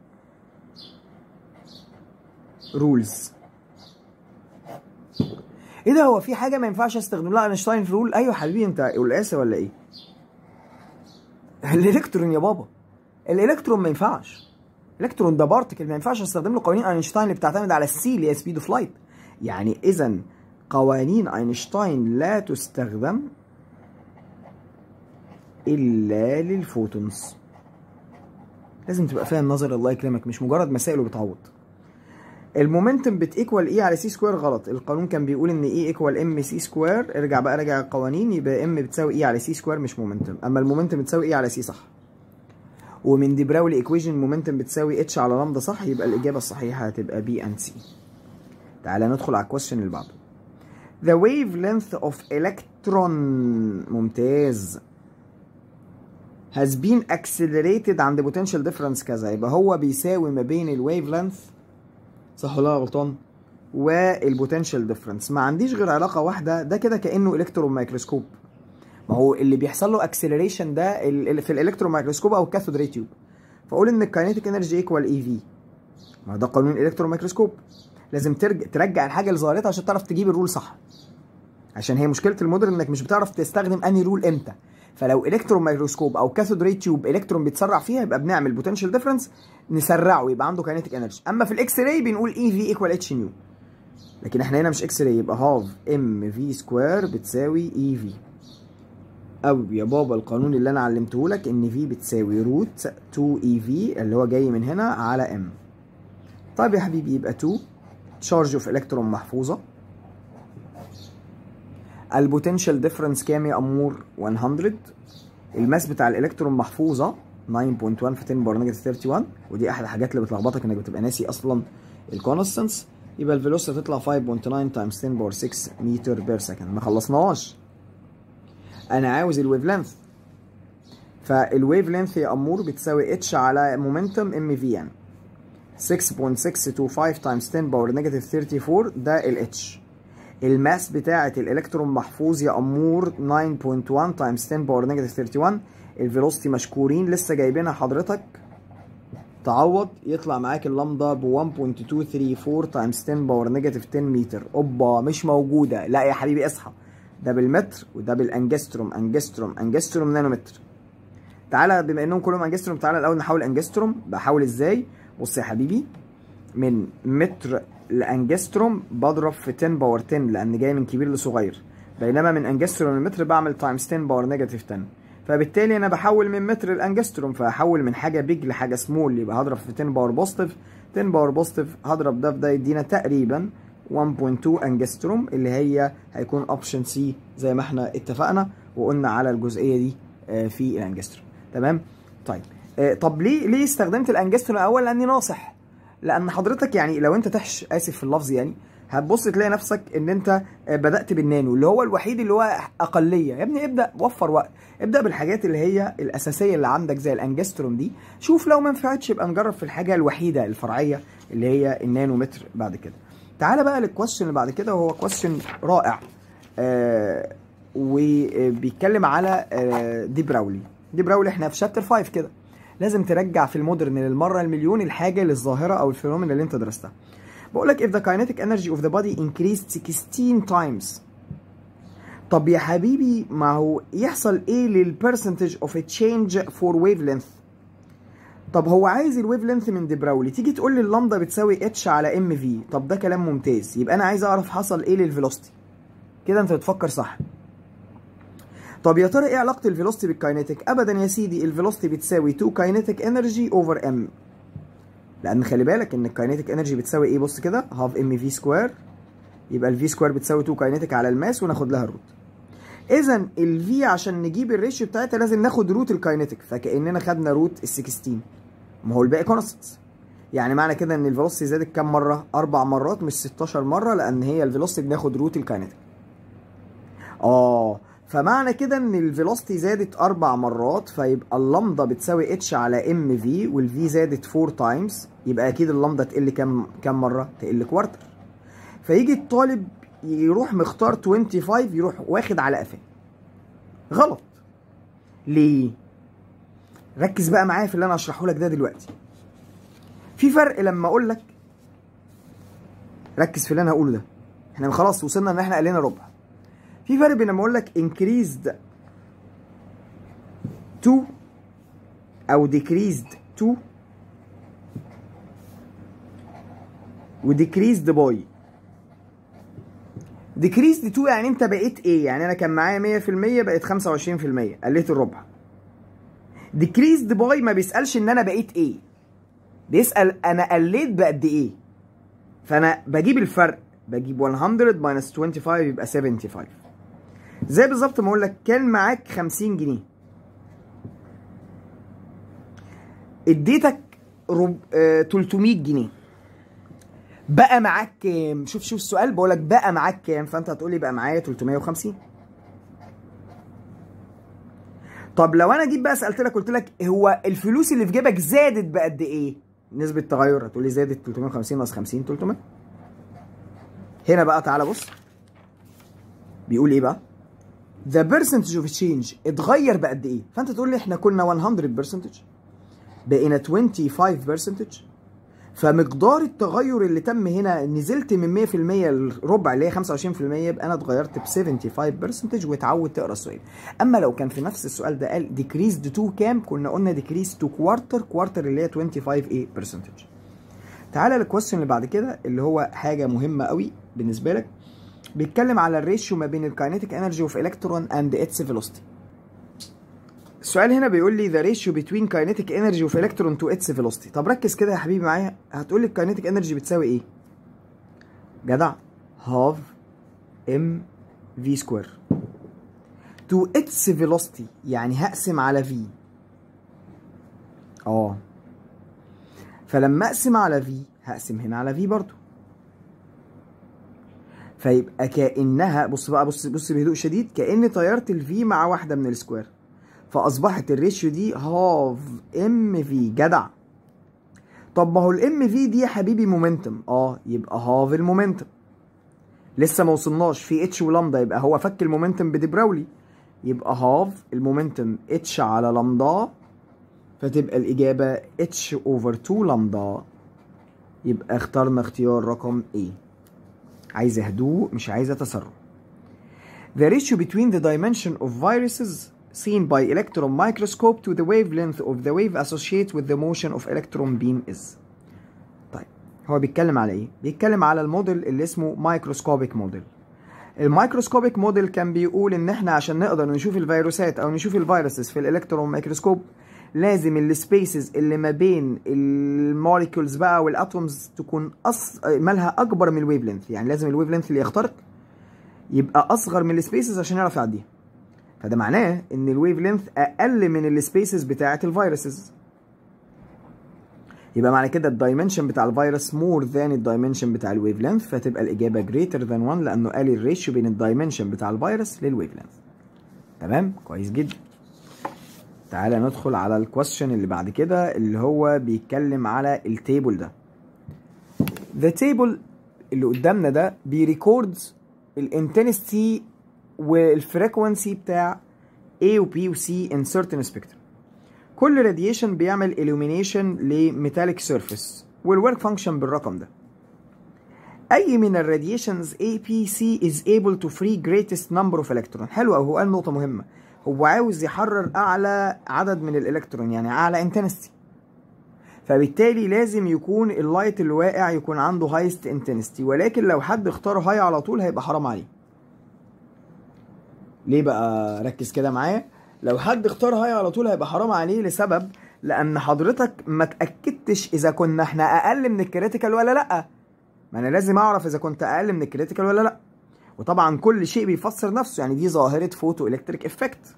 رولز ايه ده هو في حاجه ما ينفعش استخدم لها اينشتاين رول ايوه حبيبي انت قلقاسه ولا ايه الالكترون يا بابا الالكترون ما ينفعش الالكترون ده بارتكل ما ينفعش استخدم له قوانين اينشتاين اللي بتعتمد على السي اللي هي سبيد اوف لايت يعني اذا قوانين اينشتاين لا تستخدم الا للفوتونز لازم تبقى فاهم نظر الله يكرمك مش مجرد مسائل وبتعوض المومنتم بتيكوال اي على سي سكوير غلط القانون كان بيقول ان اي ايكوال ام سي سكوير ارجع بقى راجع القوانين يبقى ام بتساوي اي على سي سكوير مش مومنتم اما المومنتم بتساوي اي على سي صح ومن دي براولي ايكويشن المومنتم بتساوي اتش على لامدا صح يبقى الاجابه الصحيحه هتبقى بي اند سي تعالى ندخل على الكويستشن اللي بعده The wavelength of electron ممتاز has been accelerated عند potential difference كذا يبقى هو بيساوي ما بين الويف لينث صح ولا غلطان والبوتنشال ديفرنس ما عنديش غير علاقه واحده ده كده كانه الكترون مايكروسكوب ما هو اللي بيحصل له اكسلريشن ده في الالكترون مايكروسكوب او الكاثود ري تيوب فاقول ان الكاينيتيك انرجي ايكوال اي في ما ده قانون الالكترون مايكروسكوب لازم ترجع ترجع الحاجه لظاهرتها عشان تعرف تجيب الرول صح عشان هي مشكله الموديل انك مش بتعرف تستخدم انهي رول امتى فلو الكترون مايكروسكوب او كاثود ري تيوب الكترون بيتسرع فيها يبقى بنعمل بوتنشال ديفرنس نسرعه يبقى عنده كاينيتيك انرجي اما في الاكس راي بنقول اي في ايكوال اتش نيو لكن احنا هنا مش اكس راي يبقى هاف ام في سكوير بتساوي اي في او يا بابا القانون اللي انا علمته لك ان في بتساوي روت 2 اي في اللي هو جاي من هنا على ام طيب يا حبيبي يبقى 2 تشارج اوف الكترون محفوظه البوتنشال ديفرنس كام يا امور 100 الماس بتاع الالكترون محفوظه 9.1 في 10 باور نيجاتيف 31 ودي احد الحاجات اللي بتلخبطك انك بتبقى ناسي اصلا الكونستنس يبقى الفيلوسيتي هتطلع 5.9 تايمز 10 باور 6 متر بير سكند ما خلصناش انا عاوز الويف لينث فالويف لينث يا امور بتساوي اتش على مومنتم ام في يعني 6.625 تايمز 10 باور نيجاتيف 34 ده الاتش الماس بتاعة الالكترون محفوظ يا امور 9.1 تايمز 10 باور نيجاتيف 31 الفيلوسيتي مشكورين لسه جايبينها حضرتك تعوض يطلع معاك اللامدا ب 1.234 تايمز 10 باور نيجاتيف 10 متر اوبا مش موجوده لا يا حبيبي اصحى ده بالمتر وده بالانجستروم انجستروم انجستروم نانومتر تعالى بما انهم كلهم انجستروم تعالى الاول نحول انجستروم بحاول ازاي بص يا حبيبي من متر لانجستروم بضرب في 10 باور 10 لان جاي من كبير لصغير بينما من انجستروم لمتر بعمل تايمز 10 باور نيجاتيف 10 فبالتالي انا بحول من متر لانجستروم فهحول من حاجه بيج لحاجه سمول يبقى هضرب في 10 باور بوزيتيف 10 باور بوزيتيف هضرب ده في ده يدينا تقريبا 1.2 انجستروم اللي هي هيكون اوبشن سي زي ما احنا اتفقنا وقلنا على الجزئيه دي في الانجستروم تمام طيب طب ليه ليه استخدمت الانجستروم الاول لاني ناصح لان حضرتك يعني لو انت تحش اسف في اللفظ يعني هتبص تلاقي نفسك ان انت بدات بالنانو اللي هو الوحيد اللي هو اقليه يا ابني ابدا وفر وقت ابدا بالحاجات اللي هي الاساسيه اللي عندك زي الانجستروم دي شوف لو ما نفعتش يبقى نجرب في الحاجه الوحيده الفرعيه اللي هي النانومتر بعد كده تعالى بقى للكويستشن اللي بعد كده وهو كويستشن رائع آه وبيتكلم على آه دي براولي دي براولي احنا في شابتر 5 كده لازم ترجع في المودرن للمره المليون الحاجه للظاهره او الفينومين اللي انت درستها بقول لك if the kinetic energy of the body increased 16 times طب يا حبيبي ما هو يحصل ايه للبرسنتج اوف تشينج فور ويف لينث طب هو عايز الويف لينث من دي براولي تيجي تقول لي اللامدا بتساوي اتش على ام في طب ده كلام ممتاز يبقى انا عايز اعرف حصل ايه للفيلوسيتي كده انت بتفكر صح طب يا ترى ايه علاقه الفيلوسيتي بالكاينيتيك ابدا يا سيدي الفيلوسيتي بتساوي 2 كاينيتيك انرجي اوفر ام لان خلي بالك ان الكاينيتيك انرجي بتساوي ايه بص كده هاف ام في سكوير يبقى الفي سكوير بتساوي 2 كاينيتيك على الماس وناخد لها الروت اذا الفي عشان نجيب الريشيو بتاعتها لازم ناخد روت الكاينيتيك فكاننا خدنا روت ال 16 ما هو الباقي كونستنتس يعني معنى كده ان الفيلوسيتي زادت كام مره اربع مرات مش 16 مره لان هي الفيلوسيتي بناخد روت الكاينيتيك اه فمعنى كده ان الفيلوسيتي زادت اربع مرات فيبقى اللامدا بتساوي اتش على ام في والفي زادت 4 تايمز يبقى اكيد اللامدا تقل كام كام مره تقل كوارتر فيجي الطالب يروح مختار 25 يروح واخد على قفاه غلط ليه ركز بقى معايا في اللي انا هشرحه لك ده دلوقتي في فرق لما اقول لك ركز في اللي انا هقوله ده احنا خلاص وصلنا ان احنا قلنا ربع في فرق بين لما اقول لك increased to او decreased to و decreased by decreased to يعني انت بقيت ايه يعني انا كان معايا 100% بقيت 25% قليت الربع decreased by ما بيسالش ان انا بقيت ايه بيسال انا قليت بقد ايه فانا بجيب الفرق بجيب 100 minus 25 يبقى 75 زي بالظبط ما اقول لك كان معاك 50 جنيه اديتك رب... آه 300 جنيه بقى معاك كام شوف شوف السؤال بقول لك بقى معاك كام فانت هتقول لي بقى معايا 350 طب لو انا جيت بقى سالت لك قلت لك هو الفلوس اللي في جيبك زادت بقد ايه نسبه تغير هتقول لي زادت 350 ناقص 50 300 هنا بقى تعالى بص بيقول ايه بقى the percentage of change اتغير بقد ايه فانت تقول لي احنا كنا 100% بقينا 25% فمقدار التغير اللي تم هنا نزلت من 100% لربع اللي هي 25% يبقى انا اتغيرت ب 75% واتعود تقرا السؤال اما لو كان في نفس السؤال ده قال decreased to كام كنا قلنا decreased to quarter quarter اللي هي 25 ايه percentage تعالى للكويستشن اللي بعد كده اللي هو حاجه مهمه قوي بالنسبه لك بيتكلم على الريشيو ما بين الكاينيتيك انرجي اوف الكترون اند اتس فيلوسيتي السؤال هنا بيقول لي ذا ريشيو بتوين كاينيتيك انرجي اوف الكترون تو اتس فيلوسيتي طب ركز كده يا حبيبي معايا هتقول لي الكاينيتيك انرجي بتساوي ايه جدع هاف ام في سكوير تو اتس فيلوسيتي يعني هقسم على في اه فلما اقسم على في هقسم هنا على في برضو فيبقى كانها بص بقى بص بص بهدوء شديد كان طيرت الفي مع واحده من السكوير فاصبحت الريشيو دي هاف ام في جدع طب ما هو الام في دي يا حبيبي مومنتم اه يبقى هاف المومنتم لسه ما وصلناش في اتش ولامدا يبقى هو فك المومنتم بدي براولي يبقى هاف المومنتم اتش على لامدا فتبقى الاجابه اتش اوفر 2 لامدا يبقى اخترنا اختيار رقم ايه عايزه هدوء مش عايزه تسرع The ratio between the dimension of viruses seen by electron microscope to the wavelength of the wave associated with the motion of electron beam is طيب هو بيتكلم على ايه بيتكلم على الموديل اللي اسمه مايكروسكوبيك موديل المايكروسكوبيك موديل كان بيقول ان احنا عشان نقدر نشوف الفيروسات او نشوف الفيروسز في الالكترون مايكروسكوب لازم السبيسز اللي ما بين الموليكولز بقى والاتومز تكون أص... مالها اكبر من الويف لينث يعني لازم الويف لينث اللي يخترق يبقى اصغر من السبيسز عشان يعرف يعديها فده معناه ان الويف لينث اقل من السبيسز بتاعه الفيروسز يبقى معنى كده الدايمنشن بتاع الفيروس مور ذان الدايمنشن بتاع الويف لينث فتبقى الاجابه جريتر ذان 1 لانه قال الريشيو بين الدايمنشن بتاع الفيروس للويف لينث تمام كويس جدا تعالى ندخل على الكويستشن اللي بعد كده اللي هو بيتكلم على التيبل ده The table اللي قدامنا ده بيريكوردز الانتنستي والفريكونسي بتاع A و B و C in certain spectrum كل راديشن بيعمل illumination لميتاليك سيرفيس والورك فانكشن بالرقم ده اي من الراديشنز A B C is able to free greatest number of electron حلو قوي هو قال نقطه مهمه هو عاوز يحرر اعلى عدد من الالكترون يعني اعلى انتنستي فبالتالي لازم يكون اللايت اللي واقع يكون عنده هايست انتنستي ولكن لو حد اختار هاي على طول هيبقى حرام عليه ليه بقى ركز كده معايا لو حد اختار هاي على طول هيبقى حرام عليه لسبب لان حضرتك ما تاكدتش اذا كنا احنا اقل من الكريتيكال ولا لا ما انا لازم اعرف اذا كنت اقل من الكريتيكال ولا لا وطبعا كل شيء بيفسر نفسه يعني دي ظاهره فوتو الكتريك افكت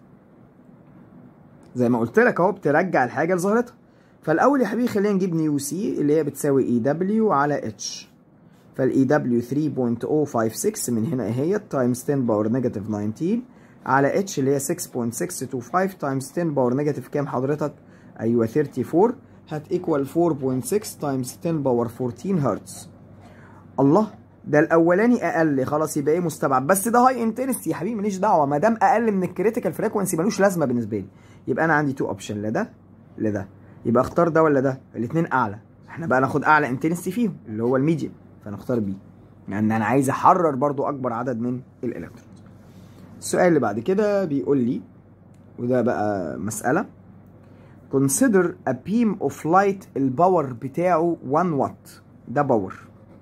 زي ما قلت لك اهو بترجع الحاجه لظاهرتها فالاول يا حبيبي خلينا نجيب نيو سي اللي هي بتساوي اي دبليو على اتش فالاي دبليو 3.056 من هنا اهي تايمز 10 باور نيجاتيف 19 على اتش اللي هي 6.625 تايمز 10 باور نيجاتيف كام حضرتك؟ ايوه 34 هت ايكوال 4.6 تايمز 10 باور 14 هرتز الله ده الاولاني اقل خلاص يبقى ايه مستبعد بس ده هاي انتنستي يا حبيبي ماليش دعوه ما دام اقل من الكريتيكال فريكونسي ملوش لازمه بالنسبه لي يبقى انا عندي تو اوبشن لا ده لا ده يبقى اختار ده ولا ده الاثنين اعلى احنا بقى ناخد اعلى انتنستي فيهم اللي هو الميديم فنختار بي لان انا عايز احرر برضو اكبر عدد من الالكترونز السؤال اللي بعد كده بيقول لي وده بقى مسألة consider a beam of light الباور بتاعه 1 وات ده باور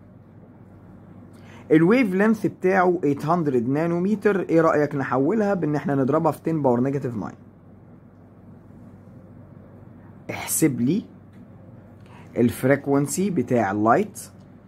الويف لينث بتاعه 800 نانومتر ايه رأيك نحولها بان احنا نضربها في 10 باور نيجاتيف 9 احسب لي الفريكونسي بتاع اللايت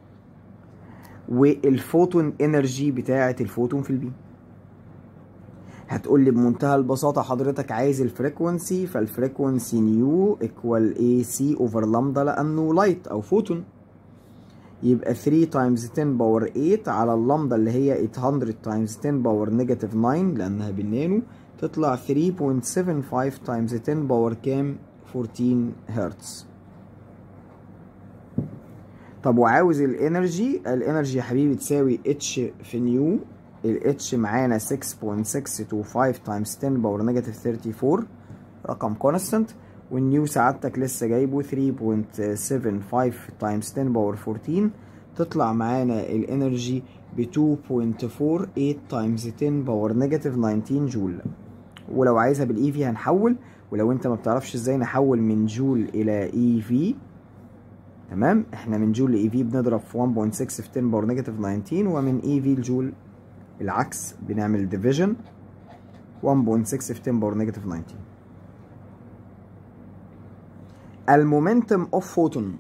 والفوتون انرجي بتاعه الفوتون في البيم هتقول لي بمنتهى البساطة حضرتك عايز الفريكونسي فالفريكونسي نيو ايكوال اي سي اوفر لامدا لانه لايت او فوتون يبقى 3 تايمز 10 باور 8 على اللامدا اللي هي 800 تايمز 10 باور نيجاتيف 9 لانها بالنانو تطلع 3.75 تايمز 10 باور كام 14 هرتز طب وعاوز الانرجي الانرجي يا حبيبي تساوي اتش في نيو الاتش معانا 6.625 تايمز 10 باور نيجاتيف 34 رقم كونستانت والنيو سعادتك لسه جايبه 3.75 تايمز 10 باور 14 تطلع معانا الانرجي ب 2.48 تايمز 10 باور نيجاتيف 19 جول ولو عايزها بالاي في هنحول ولو انت ما بتعرفش ازاي نحول من جول الى اي في تمام احنا من جول لاي في بنضرب في 1.6 في 10 باور نيجاتيف 19 ومن اي في لجول العكس بنعمل ديفيجن 1.6 في 10 باور نيجاتيف 19 المومنتم اوف فوتون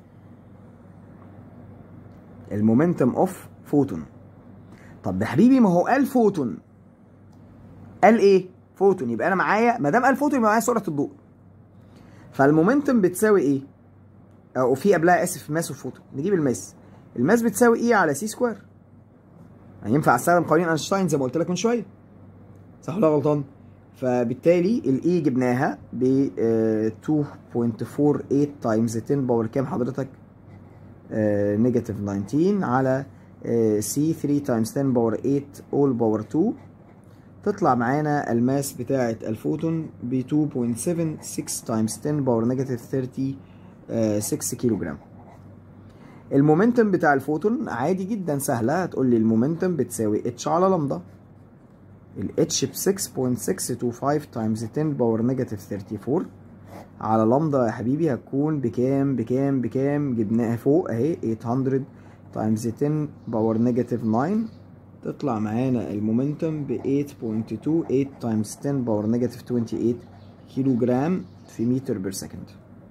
المومنتم اوف فوتون طب يا حبيبي ما هو قال فوتون قال ايه فوتون يبقى انا معايا ما دام قال فوتون يبقى معايا سرعه الضوء فالمومنتم بتساوي ايه او في قبلها اسف ماس وفوتون نجيب الماس الماس بتساوي ايه على سي سكوير يعني ينفع استخدم قوانين اينشتاين زي ما قلت لك من شويه صح ولا غلطان فبالتالي الاي جبناها ب 2.48 تايمز 10 باور كام حضرتك نيجاتيف 19 على سي 3 تايمز 10 باور 8 اول باور 2 تطلع معانا الماس بتاعة الفوتون ب 2.76 تايمز 10 باور نيجاتيف 36 كيلو جرام المومنتم بتاع الفوتون عادي جدا سهلة هتقول لي المومنتم بتساوي اتش على لمدا الاتش ب 6.625 تايمز 10 باور نيجاتيف 34 على لمدا يا حبيبي هتكون بكام بكام بكام جبناها فوق اهي 800 تايمز 10 باور نيجاتيف 9 تطلع معانا المومنتم ب 8.28 تايمز 10 باور نيجاتيف 28 كيلو جرام في متر بير سكند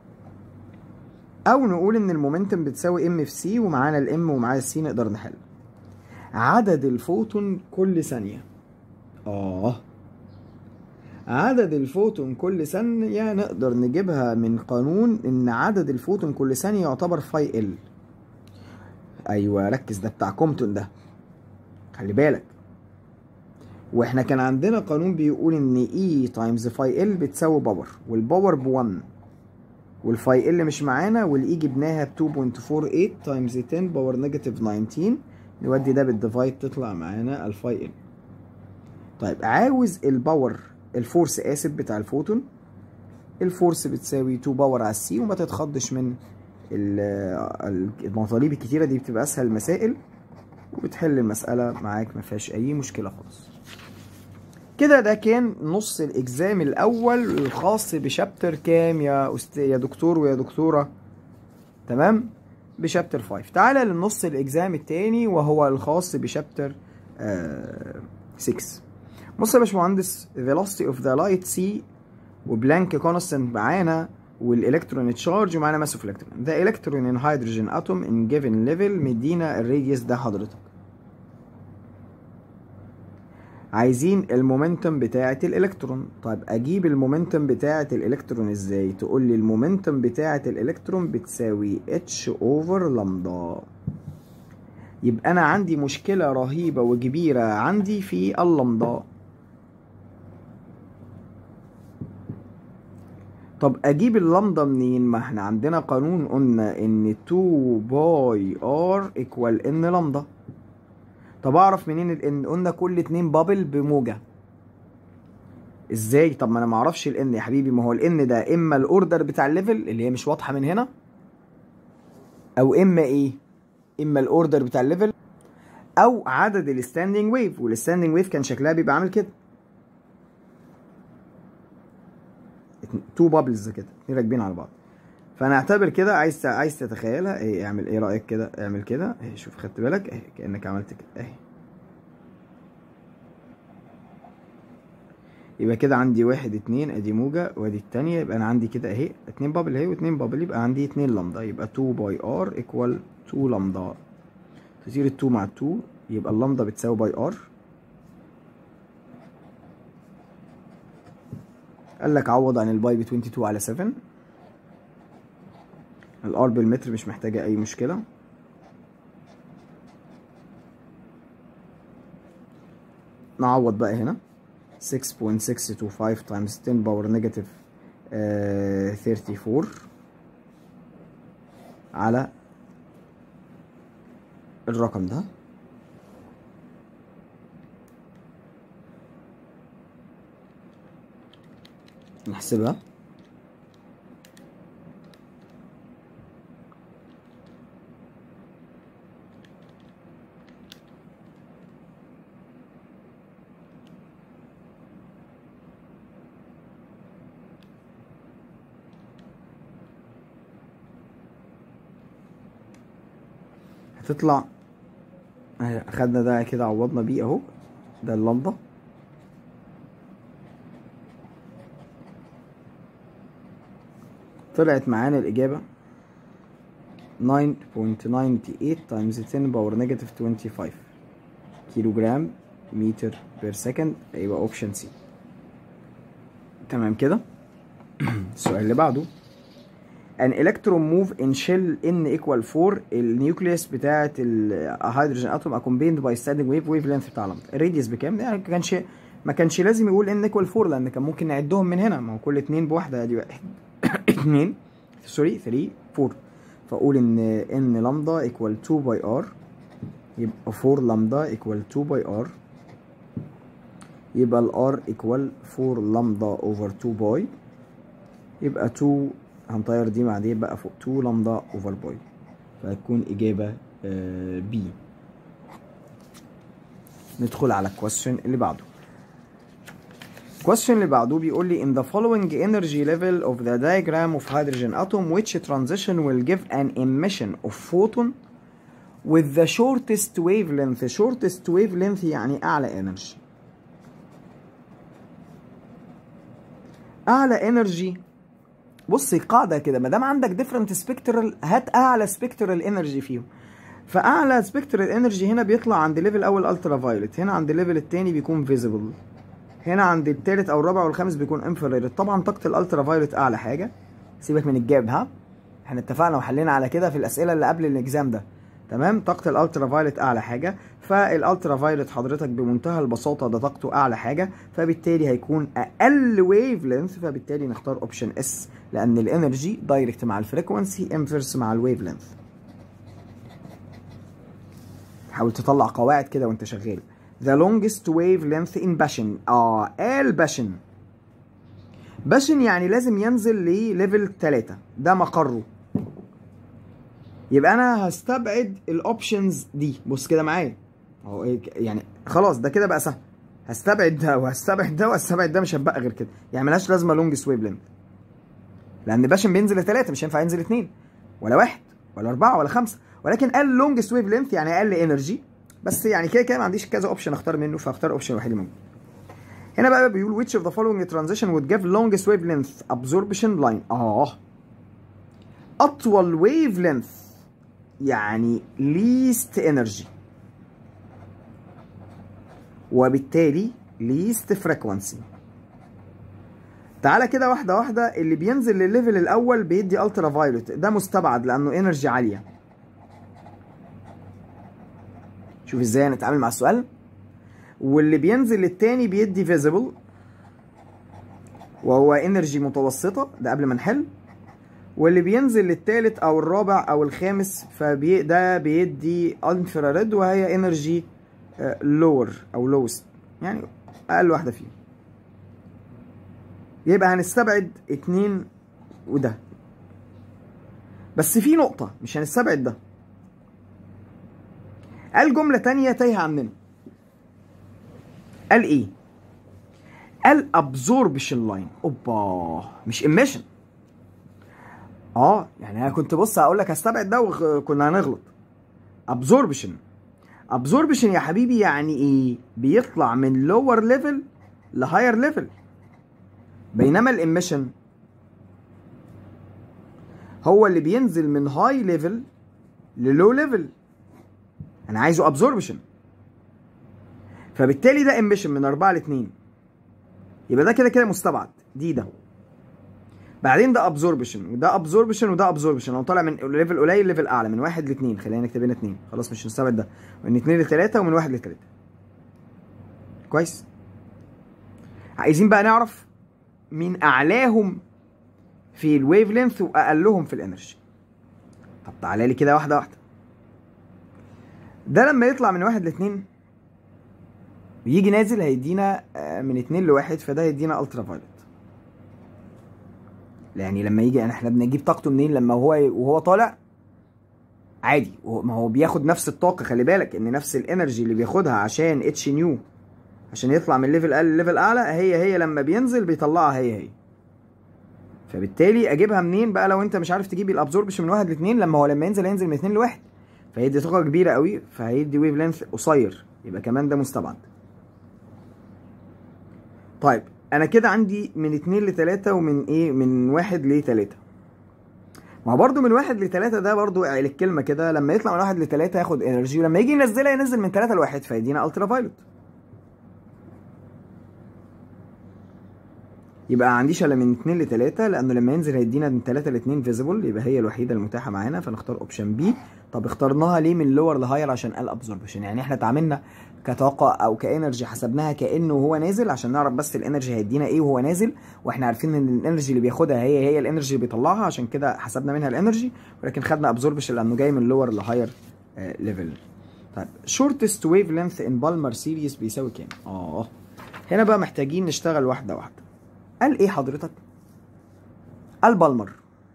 او نقول ان المومنتم بتساوي ام في سي ومعانا الام ومعانا السي نقدر نحل عدد الفوتون كل ثانيه اه عدد الفوتون كل ثانية نقدر نجيبها من قانون ان عدد الفوتون كل ثانية يعتبر فاي ال ايوه ركز ده بتاع كومتون ده خلي بالك واحنا كان عندنا قانون بيقول ان اي تايمز فاي ال بتساوي باور والباور ب 1 والفاي ال مش معانا والاي جبناها ب 2.48 تايمز 10 باور نيجاتيف 19 نودي ده بالديفايد تطلع معانا الفاي ال طيب عاوز الباور الفورس اسف بتاع الفوتون الفورس بتساوي 2 باور على السي وما تتخضش من المطالب الكتيره دي بتبقى اسهل المسائل وبتحل المساله معاك ما فيهاش اي مشكله خالص كده ده كان نص الاكزام الاول الخاص بشابتر كام يا أست... يا دكتور ويا دكتوره تمام بشابتر 5 تعالى للنص الاكزام التاني وهو الخاص بشابتر آه 6 بص يا باشمهندس velocity of the light c وبلانك كونستنت معانا والالكترون تشارج ومعانا ماس اوف الكترون ذا الكترون ان هيدروجين اتوم ان جيفن ليفل مدينا الراديوس ده حضرتك عايزين المومنتم بتاعة الالكترون طيب اجيب المومنتم بتاعة الالكترون ازاي تقول لي المومنتم بتاعة الالكترون بتساوي اتش اوفر لامدا يبقى انا عندي مشكلة رهيبة وكبيرة عندي في اللامدا طب اجيب اللامدا منين ما احنا عندنا قانون قلنا ان 2 باي ار ايكوال ان لامدا طب اعرف منين الان قلنا كل اتنين بابل بموجة ازاي طب ما انا ما اعرفش الان يا حبيبي ما هو الان ده اما الاوردر بتاع الليفل اللي هي مش واضحه من هنا او اما ايه اما الاوردر بتاع الليفل او عدد الستاندنج ويف والستاندنج ويف كان شكلها بيبقى عامل كده تو بابلز كده اتنين راكبين على بعض فانا اعتبر كده عايز عايز تتخيلها ايه اعمل ايه رايك كده اعمل كده اهي شوف خدت بالك اهي كانك عملت كده اهي يبقى كده عندي واحد اتنين ادي موجة وادي التانية يبقى انا عندي كده اهي اتنين بابل اهي واتنين بابل يبقى عندي اتنين لامدا يبقى 2 باي ار ايكوال 2 لامدا تطير ال 2 مع ال 2 يبقى اللامدا بتساوي باي ار قال لك عوض عن الباي ب 22 على 7 الار بالمتر مش محتاجة اي مشكلة نعوض بقى هنا 6.625 times 10 باور نيجاتيف 34 على الرقم ده نحسبها هتطلع اخدنا ده كده عوضنا بيه اهو ده اللمبة طلعت معانا الإجابة 9.98 times 10 باور نيجاتيف 25 كيلو جرام متر بير سكند يبقى اوبشن سي تمام كده السؤال اللي بعده an electron move in shell n equal 4 النيوكليوس بتاعه الهيدروجين اتوم accompanied by standing wave wave length بتاع لمبه الراديوس بكام يعني ما كانش ما كانش لازم يقول ان equal 4 لان كان ممكن نعدهم من هنا ما هو كل اتنين بواحده ادي واحد اتنين سوري 3 4 فاقول ان ان لامدا ايكوال 2 باي ار يبقى 4 لامدا ايكوال 2 باي ار يبقى الار ايكوال 4 لامدا اوفر 2 باي يبقى 2 هنطير دي مع دي بقى فوق 2 لامدا اوفر باي فهتكون اجابه بي ندخل على الكويستشن اللي بعده الكويستشن اللي بعده بيقول لي in the following energy level of the diagram of hydrogen atom which transition will give an emission of photon with the shortest wavelength shortest wavelength يعني اعلى energy اعلى energy بصي قاعده كده ما دام عندك ديفرنت سبيكترال هات اعلى سبيكترال انرجي فيهم فاعلى سبيكترال انرجي هنا بيطلع عند ليفل اول الترا فايولت هنا عند الليفل التاني بيكون فيزيبل هنا عند التالت او الرابع والخامس بيكون انفراريد طبعا طاقه الالترا فايولت اعلى حاجه سيبك من الجاب ها احنا اتفقنا وحلينا على كده في الاسئله اللي قبل الاكزام ده تمام طاقه الالترا فايولت اعلى حاجه فالالترا فايولت حضرتك بمنتهى البساطه ده طاقته اعلى حاجه فبالتالي هيكون اقل ويف لينث فبالتالي نختار اوبشن اس لان الانرجي دايركت مع الفريكونسي انفرس مع الويف لينث حاول تطلع قواعد كده وانت شغال the longest wavelength in باشن اه قال باشن باشن يعني لازم ينزل لليفل 3 ده مقره يبقى انا هستبعد الاوبشنز دي بص كده معايا اهو إيه ك- يعني خلاص ده كده بقى سهل هستبعد ده وهستبعد ده وهستبعد ده مش هتبقى غير كده يعني ملهاش لازمه لونجست ويف لينث لان باشن بينزل لثلاثه مش هينفع ينزل اثنين ولا واحد ولا اربعه ولا خمسه ولكن قال لونجست ويف لينث يعني اقل انرجي بس يعني كده كده ما عنديش كذا اوبشن اختار منه فاختار الاوبشن الوحيد اللي موجود هنا بقى بيقول which of the following transition would give longest wavelength absorption line اه اطول wavelength يعني least energy وبالتالي least frequency تعالى كده واحده واحده اللي بينزل للليفل الاول بيدي الترا فايولت ده مستبعد لانه انرجي عاليه شوف ازاي هنتعامل مع السؤال واللي بينزل للتاني بيدي فيزيبل وهو انرجي متوسطه ده قبل ما نحل واللي بينزل للتالت او الرابع او الخامس فبي ده بيدي انفراريد وهي انرجي لور او لوست يعني اقل واحده فيهم يبقى هنستبعد اتنين وده بس في نقطة مش هنستبعد ده قال جملة تانية تايهة عننا قال ايه؟ قال absorption line اوبا مش emission اه يعني انا كنت بص هقول لك هستبعد ده وكنا هنغلط absorption absorption يا حبيبي يعني ايه؟ بيطلع من lower level ل higher level بينما الاميشن هو اللي بينزل من هاي ليفل للو ليفل انا عايزه ابزوربشن فبالتالي ده اميشن من 4 ل 2 يبقى ده كده كده مستبعد دي ده بعدين ده ابزوربشن وده ابزوربشن وده ابزوربشن هو طالع من ليفل قليل ليفل اعلى من واحد لاثنين خلينا نكتب هنا اثنين خلاص مش هنستبعد ده من اثنين لثلاثه ومن واحد لثلاثه كويس عايزين بقى نعرف مين اعلاهم في الويف لينث واقلهم في الانرجي طب تعالى لي كده واحده واحده ده لما يطلع من واحد لاتنين ويجي نازل هيدينا آه، من اتنين لواحد فده هيدينا الترا فايلوت يعني لما يجي يعني احنا بنجيب طاقته منين لما هو وهو طالع عادي وهو- ما هو بياخد نفس الطاقه خلي بالك ان نفس الانرجي اللي بياخدها عشان اتش نيو عشان يطلع من ليفل اقل لليفل اعلى هي هي لما بينزل بيطلعها هي هي فبالتالي اجيبها منين بقى لو انت مش عارف تجيب الابزوربشن من واحد لاثنين لما هو لما ينزل هينزل من اثنين لواحد فهيدي طاقه كبيره قوي فهيدي ويف لينث قصير يبقى كمان ده مستبعد طيب انا كده عندي من اتنين لتلاتة ومن ايه من واحد لتلاتة ما هو برضه من واحد لتلاتة ده برضه الكلمة كده لما يطلع من واحد لتلاتة ياخد انرجي ولما يجي ينزلها ينزل من تلاتة لواحد فيدينا الترا فايلوت يبقى عنديش الا من 2 ل 3 لانه لما ينزل هيدينا من 3 ل 2 فيزيبل يبقى هي الوحيده المتاحه معانا فنختار اوبشن بي طب اخترناها ليه من لور لهاير عشان قال ابزوربشن يعني احنا اتعاملنا كطاقه او كانرجي حسبناها كانه هو نازل عشان نعرف بس الانرجي هيدينا ايه وهو نازل واحنا عارفين ان الانرجي اللي بياخدها هي هي الانرجي اللي بيطلعها عشان كده حسبنا منها الانرجي ولكن خدنا ابزوربشن لانه جاي من لور لهاير ليفل طيب شورتست ويف لينث ان بالمر سيريز بيساوي كام؟ اه هنا بقى محتاجين نشتغل واحده واحده قال ايه حضرتك؟ قال بالمر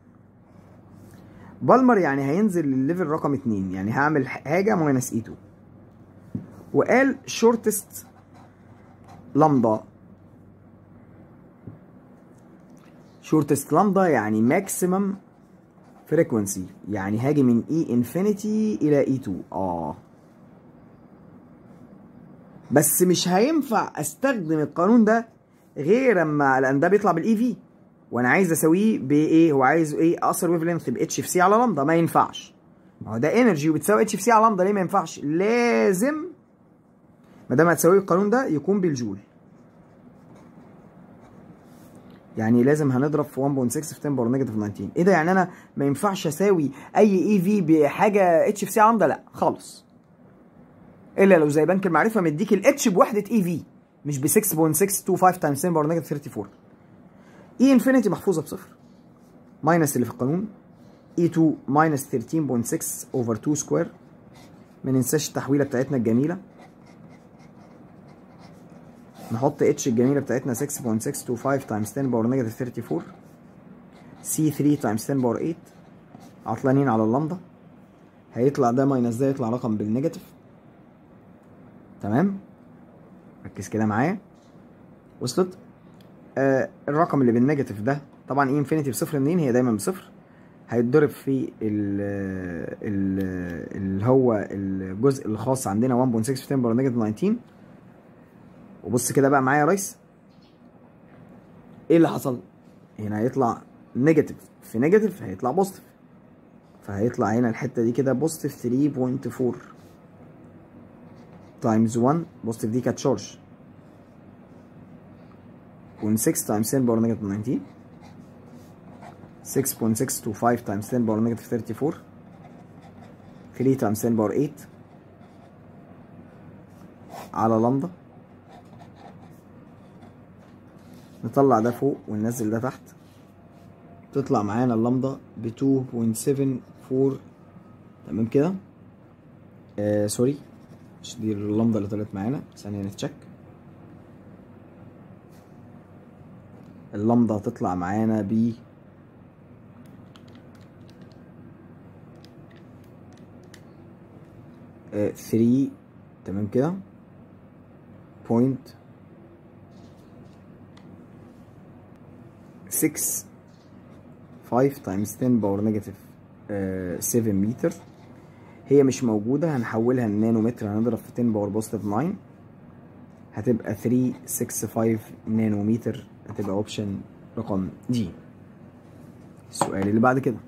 بالمر يعني هينزل للليفل رقم اتنين يعني هعمل حاجة ماينس اي 2 وقال شورتست لامدا شورتست لامدا يعني ماكسيمم فريكونسي يعني هاجي من اي انفينيتي الى اي 2 اه بس مش هينفع استخدم القانون ده غير اما لان ده بيطلع بالاي في وانا عايز اسويه بايه هو عايز ايه اقصر ويف لينث باتش في سي على لامدا ما ينفعش ما هو ده انرجي وبتساوي اتش في سي على لامدا ليه ما ينفعش لازم ما دام هتساوي القانون ده يكون بالجول يعني لازم هنضرب في 1.6 في 10 باور نيجاتيف 19 ايه ده يعني انا ما ينفعش اساوي اي اي في بحاجه اتش في سي عامده لا خالص الا لو زي بنك المعرفه مديك الاتش بوحده اي في مش ب 6.625 تايمز 10 باور نيجاتيف 34 اي انفينيتي محفوظه بصفر ماينس اللي في القانون اي 2 ماينس 13.6 اوفر 2 سكوير ما ننساش التحويله بتاعتنا الجميله نحط اتش الجميله بتاعتنا 6.625 تايمز 10 باور نيجاتيف 34 سي 3 تايمز 10 باور 8 عطلانين على اللمضه هيطلع ده ماينس ده يطلع رقم بالنيجاتيف تمام ركز كده معايا وصلت آه الرقم اللي بالنيجاتيف ده طبعا اي انفينيتي بصفر منين هي دايما بصفر هيتضرب في ال ال اللي هو الجزء الخاص عندنا 1.6 في 10 باور نيجاتيف 19 وبص كده بقى معايا يا ريس ايه اللي حصل هنا هيطلع نيجاتيف في نيجاتيف هيطلع بوزيتيف فهيطلع هنا الحته دي كده بوزيتيف 3.4 تايمز 1 بوزيتيف دي كانت تشارج و 6 تايمز 10 باور نيجاتيف 19 6.625 تايمز 10 باور نيجاتيف 34 3 تايمز 10 باور 8 على لمضه نطلع ده فوق وننزل ده تحت تطلع معانا اللمضه ب 2.74 تمام كده آه سوري مش دي اللمضه اللي طلعت معانا ثانيه نتشك اللمضه هتطلع معانا ب آه 3 تمام كده بوينت 6 5 تايمز 10 باور نيجاتيف 7 متر هي مش موجودة هنحولها لنانومتر هنضرب في 10 باور بوزيتيف 9 هتبقى 365 نانومتر هتبقى اوبشن رقم دي السؤال اللي بعد كده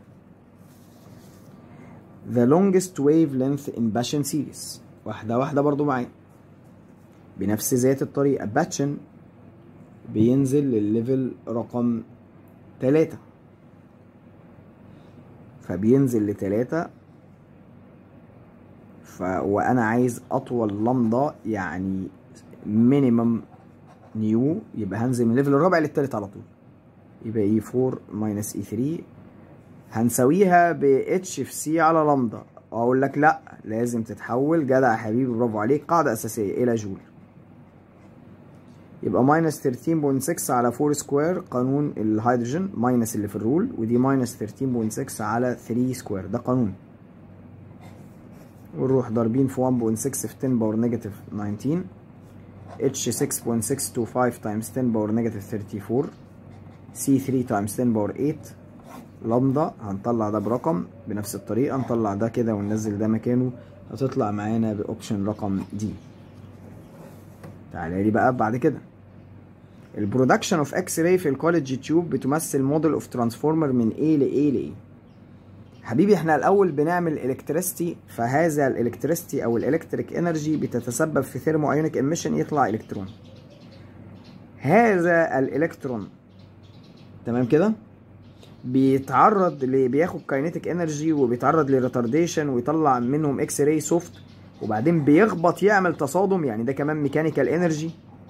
The longest wavelength in Bashan series واحدة واحدة برضو معايا بنفس ذات الطريقة باتشن بينزل للليفل رقم تلاتة فبينزل لتلاتة ف... وانا عايز اطول لمضة يعني مينيمم نيو يبقى هنزل من الليفل الرابع للتالت على طول يبقى اي 4 ماينس اي 3 هنساويها ب اتش في سي على لمضة اقول لك لا لازم تتحول جدع يا حبيبي برافو عليك قاعدة اساسية الى جول يبقى ماينس 13.6 على 4 سكوير قانون الهيدروجين ماينس اللي في الرول ودي ماينس 13.6 على 3 سكوير ده قانون ونروح ضاربين في 1.6 في 10 باور نيجاتيف 19 اتش 6.625 تايمز 10 باور نيجاتيف 34 سي 3 تايمز 10 باور 8 لمضة هنطلع ده برقم بنفس الطريقة نطلع ده كده وننزل ده مكانه هتطلع معانا بأوبشن رقم دي تعالى لي بقى بعد كده البرودكشن اوف اكس راي في الكوليدج تيوب بتمثل موديل اوف ترانسفورمر من A ل A ل A حبيبي احنا الاول بنعمل الكتريستي فهذا الالكتريستي او الالكتريك انرجي بتتسبب في ثيرمو ايونيك ايميشن يطلع الكترون هذا الالكترون تمام كده بيتعرض ل بياخد كاينيتيك انرجي وبيتعرض لريتارديشن ويطلع منهم اكس راي سوفت وبعدين بيخبط يعمل تصادم يعني ده كمان ميكانيكال انرجي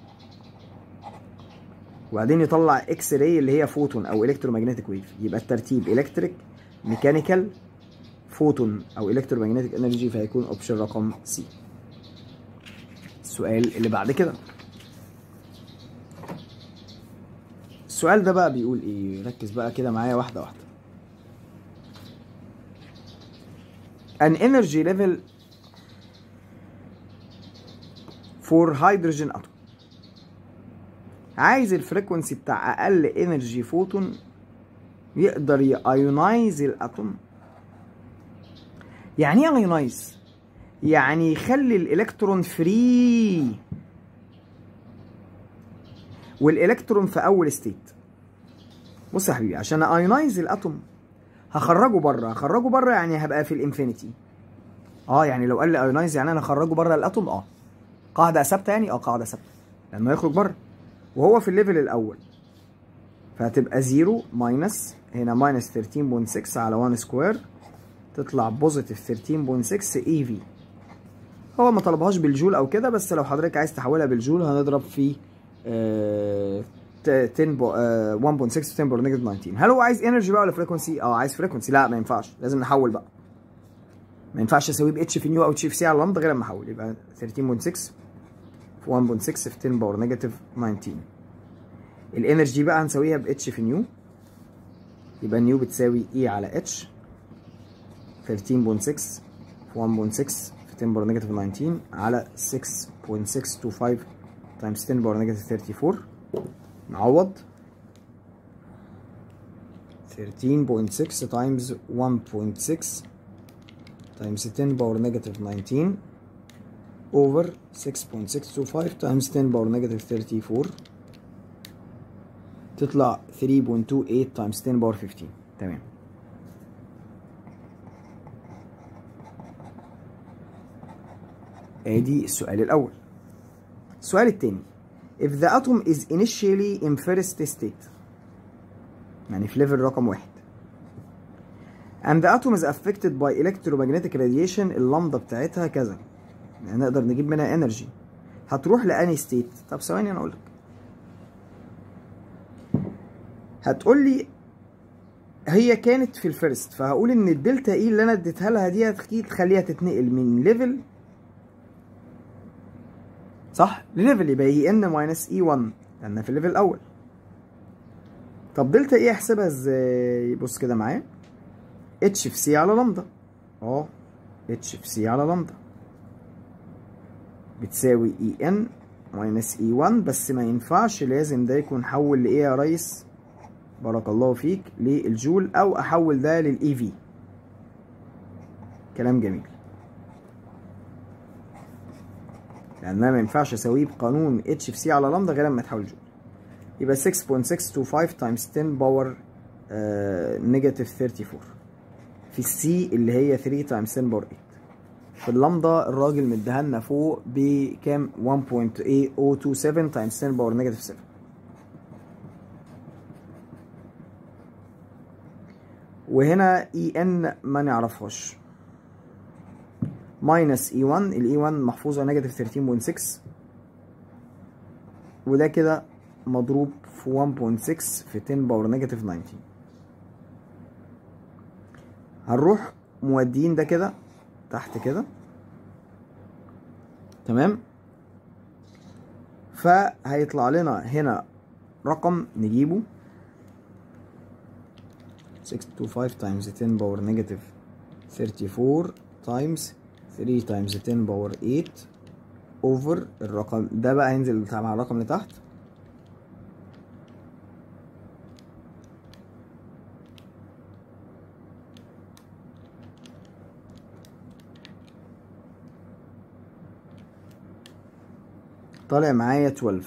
وبعدين يطلع اكس راي اللي هي فوتون او الكترومagnetic ويف يبقى الترتيب الكتريك ميكانيكال فوتون او الكترومagnetic انرجي فهيكون اوبشن رقم سي السؤال اللي بعد كده السؤال ده بقى بيقول ايه ركز بقى كده معايا واحده واحده an energy level for hydrogen atom عايز الفريكونسي بتاع اقل انرجي فوتون يقدر يايونايز الاتوم يعني ايه ايونايز يعني يخلي الالكترون فري والالكترون في اول ستيت بص يا حبيبي عشان ايونايز الاتوم هخرجه بره هخرجه بره يعني هبقى في الانفينيتي اه يعني لو قال لي ايونايز يعني انا هخرجه بره الاتوم اه قاعده ثابته يعني اه قاعده ثابته لانه يخرج بره وهو في الليفل الاول فهتبقى 0 ماينس هنا ماينس 13.6 على 1 سكوير تطلع بوزيتيف 13.6 اي في هو ما طلبهاش بالجول او كده بس لو حضرتك عايز تحولها بالجول هنضرب في آه 10 بو آه 1.6 10 باور نيجاتيف 19 هل هو عايز انرجي بقى ولا فريكونسي؟ اه عايز فريكونسي لا ما ينفعش لازم نحول بقى ما ينفعش اسويه ب اتش في نيو او اتش في سي على لامدا غير لما احول يبقى 13.6 في 1.6 في 10 باور نيجاتيف 19 الانرجي بقى هنسويها ب اتش في نيو يبقى نيو بتساوي اي على اتش 13.6 في 1.6 في 10 باور نيجاتيف 19 على 6.625 تايمز 10 باور نيجاتيف 34 نعوض 13.6 تايمز 1.6 times 10 power negative 19 over 6.625 times 10 power negative 34 تطلع 3.28 times 10 power 15 تمام ادي السؤال الاول السؤال الثاني if the atom is initially in first state يعني في ليفل رقم واحد and the atom is affected by electromagnetic radiation اللمضة بتاعتها كذا يعني نقدر نجيب منها انرجي هتروح لاني ستيت طب ثواني انا اقول لك هتقول لي هي كانت في الفيرست فهقول ان الدلتا اي اللي انا اديتها لها دي هتخليها تخليها تتنقل من ليفل صح لليفل يبقى اي ان ماينس اي 1 لان في الليفل الاول طب دلتا ايه احسبها ازاي بص كده معايا اتش في سي على لامدا اه اتش في سي على لامدا بتساوي اي ان ماينس اي 1 بس ما ينفعش لازم ده يكون حول لايه يا ريس بارك الله فيك للجول او احول ده للاي في كلام جميل لان انا ما ينفعش اساويه بقانون اتش في سي على لامدا غير لما يتحول جول يبقى 6.625 تايمز 10 باور نيجاتيف 34 في السي اللي هي 3 تايمز 10 باور 8 في اللامدا الراجل مديها فوق بكام 1.8027 تايمز 10 باور نيجاتيف 7 وهنا اي ان ما نعرفهاش ماينس اي 1 الاي 1 محفوظه نيجاتيف 13.6 وده كده مضروب في 1.6 في 10 باور نيجاتيف 19 هنروح مودين ده كده تحت كده تمام فهيطلع لنا هنا رقم نجيبه 625 times 10 باور نيجاتيف 34 times 3 times 10 باور 8 اوفر الرقم ده بقى هينزل مع الرقم اللي تحت طالع معايا 12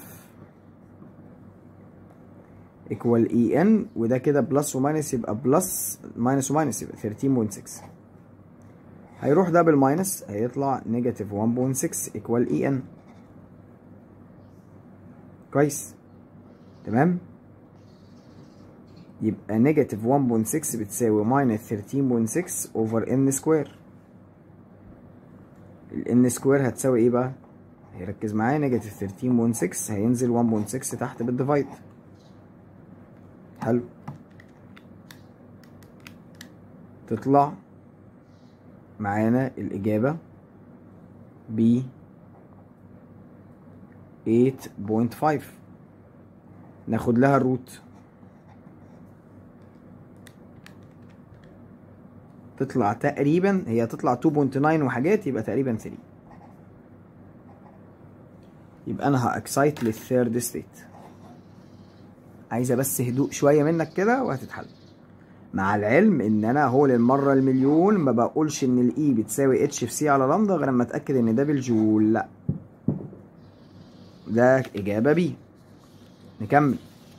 ايكوال اي ان وده كده بلس وماينس يبقى بلس ماينس وماينس يبقى 13.6 هيروح ده بالماينس هيطلع نيجاتيف 1.6 ايكوال اي ان كويس تمام يبقى نيجاتيف 1.6 بتساوي ماينس 13.6 اوفر ان سكوير الان سكوير هتساوي ايه بقى هيركز معايا نيجاتيف 13.6 هينزل 1.6 تحت بالديفايد حلو تطلع معانا الإجابة ب 8.5 ناخد لها الروت تطلع تقريبا هي تطلع 2.9 وحاجات يبقى تقريبا 3 يبقى انا هاكسايت للثيرد ستيت عايزه بس هدوء شويه منك كده وهتتحل مع العلم ان انا هو للمره المليون ما بقولش ان الاي بتساوي اتش في سي على لامدا غير لما اتاكد ان ده بالجول لا ده اجابه بي نكمل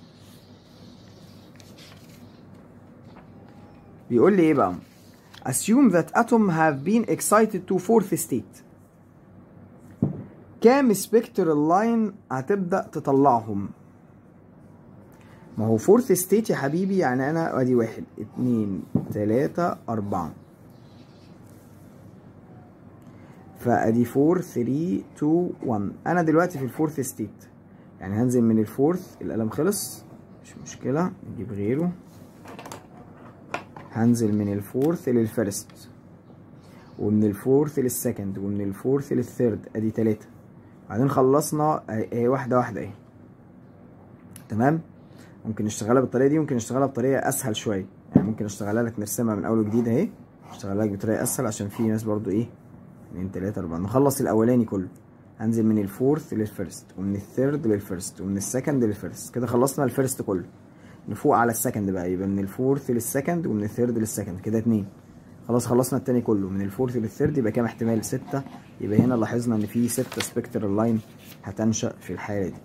بيقول لي ايه بقى assume that atom have been excited to fourth state كام سبكترال لاين هتبدا تطلعهم ما هو فورث ستيت يا حبيبي يعني انا ادي واحد اتنين تلاتة اربعة فادي 4 3 2 1 انا دلوقتي في الفورث ستيت يعني هنزل من الفورث القلم خلص مش مشكلة نجيب غيره هنزل من الفورث للفيرست ومن الفورث للسكند ومن الفورث للثيرد ادي تلاتة بعدين خلصنا اهي واحدة واحدة اهي تمام ممكن نشتغلها بالطريقة دي ممكن نشتغلها بطريقة اسهل شوية يعني ممكن اشتغلها لك نرسمها من اول وجديد اهي اشتغلها لك بطريقة اسهل عشان في ناس برضو ايه اتنين تلاتة اربعة نخلص الاولاني كله هنزل من الفورث للفيرست ومن الثيرد للفيرست ومن السكند للفيرست كده خلصنا الفيرست كله نفوق على السكند بقى يبقى من الفورث للسكند ومن الثيرد للسكند كده اتنين خلاص خلصنا التاني كله من الفورث للثيرد يبقى كام احتمال ستة يبقى هنا لاحظنا ان في ستة سبكترال لاين هتنشأ في الحالة دي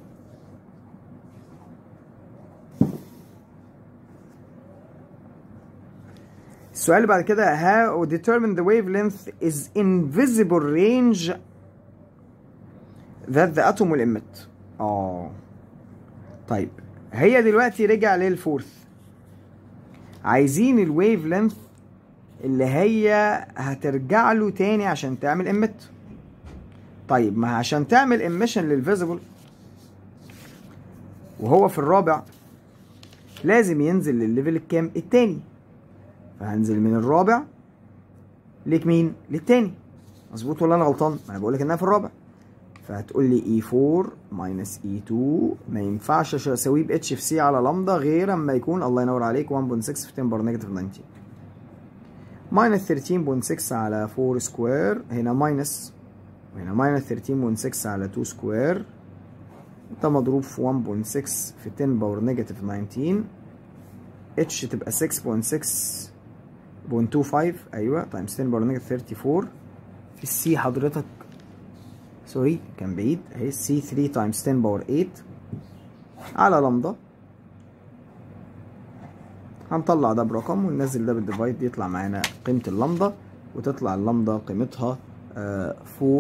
السؤال اللي بعد كده how determine the wavelength is invisible range that the atom will emit اه طيب هي دلوقتي رجع للفورث عايزين الويف لينث اللي هي هترجع له تاني عشان تعمل امت طيب ما عشان تعمل اميشن للفيزيبل وهو في الرابع لازم ينزل للليفل الكام التاني فهنزل من الرابع ليك مين للتاني مظبوط ولا انا غلطان ما انا بقول لك انها في الرابع فهتقول لي E4 ماينس E2 ما ينفعش اساويه ب اتش في سي على لامدا غير اما يكون الله ينور عليك 1.6 في 10 بار نيجاتيف 19 ماينس 13.6 على 4 سكوير هنا ماينس وهنا ماينس 13.6 على 2 سكوير ده مضروب في 1.6 في 10 باور نيجاتيف 19 اتش تبقى 6.6.25 ايوه تايمز 10 باور نيجاتيف 34 في السي حضرتك سوري كان بعيد اهي سي 3 تايمز 10 باور 8 على لامدا هنطلع ده برقم وننزل ده بالديفايد يطلع معانا قيمة اللامدا وتطلع اللامدا قيمتها آه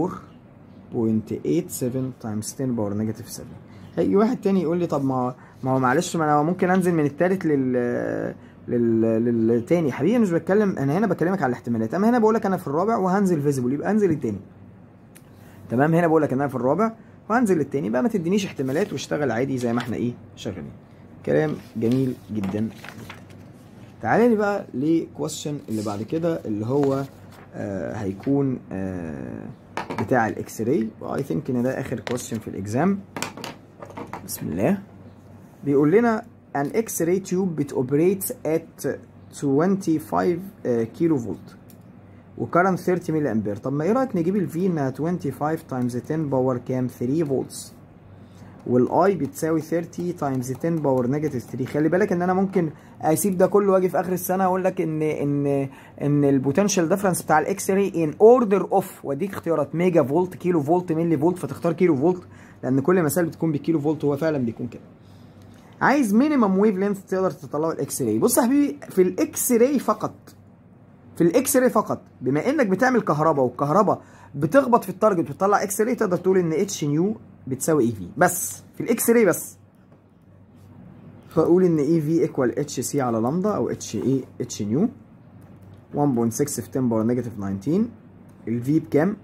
4.87 تايمز 10 باور نيجاتيف 7 هيجي واحد تاني يقول لي طب ما ما هو معلش ما انا ممكن انزل من التالت لل لل للتاني حبيبي مش بتكلم انا هنا بكلمك على الاحتمالات اما هنا بقول لك انا في الرابع وهنزل فيزيبل يبقى انزل التاني تمام هنا بقول لك ان انا في الرابع وهنزل التاني بقى ما تدينيش احتمالات واشتغل عادي زي ما احنا ايه شغالين كلام جميل جدا جدا تعالى لي بقى لكويشن اللي بعد كده اللي هو آه هيكون آه بتاع الاكس راي واي ثينك ان ده اخر كويشن في الاكزام بسم الله بيقول لنا an X-ray tube it operates at 25 كيلو فولت وكرنت 30 ملي امبير طب ما ايه رايك نجيب الفي انها 25 تايمز 10 باور كام 3 فولتس والاي بتساوي 30 تايمز 10 باور نيجاتيف 3 خلي بالك ان انا ممكن اسيب ده كله واجي في اخر السنه اقول لك ان ان ان البوتنشال ديفرنس بتاع الاكس راي ان اوردر اوف واديك اختيارات ميجا فولت كيلو فولت ملي فولت فتختار كيلو فولت لان كل مسائل بتكون بالكيلو فولت هو فعلا بيكون كده عايز مينيمم ويف لينث تقدر تطلعه الاكس راي بص يا حبيبي في الاكس راي فقط في الاكس راي فقط بما انك بتعمل كهرباء والكهرباء بتخبط في التارجت وتطلع اكس راي تقدر تقول ان اتش نيو بتساوي اي في بس في الاكس راي بس فاقول ان اي في ايكوال اتش سي على لامدا او اتش اي اتش نيو 1.6 في 10 باور نيجاتيف 19 الفي بكام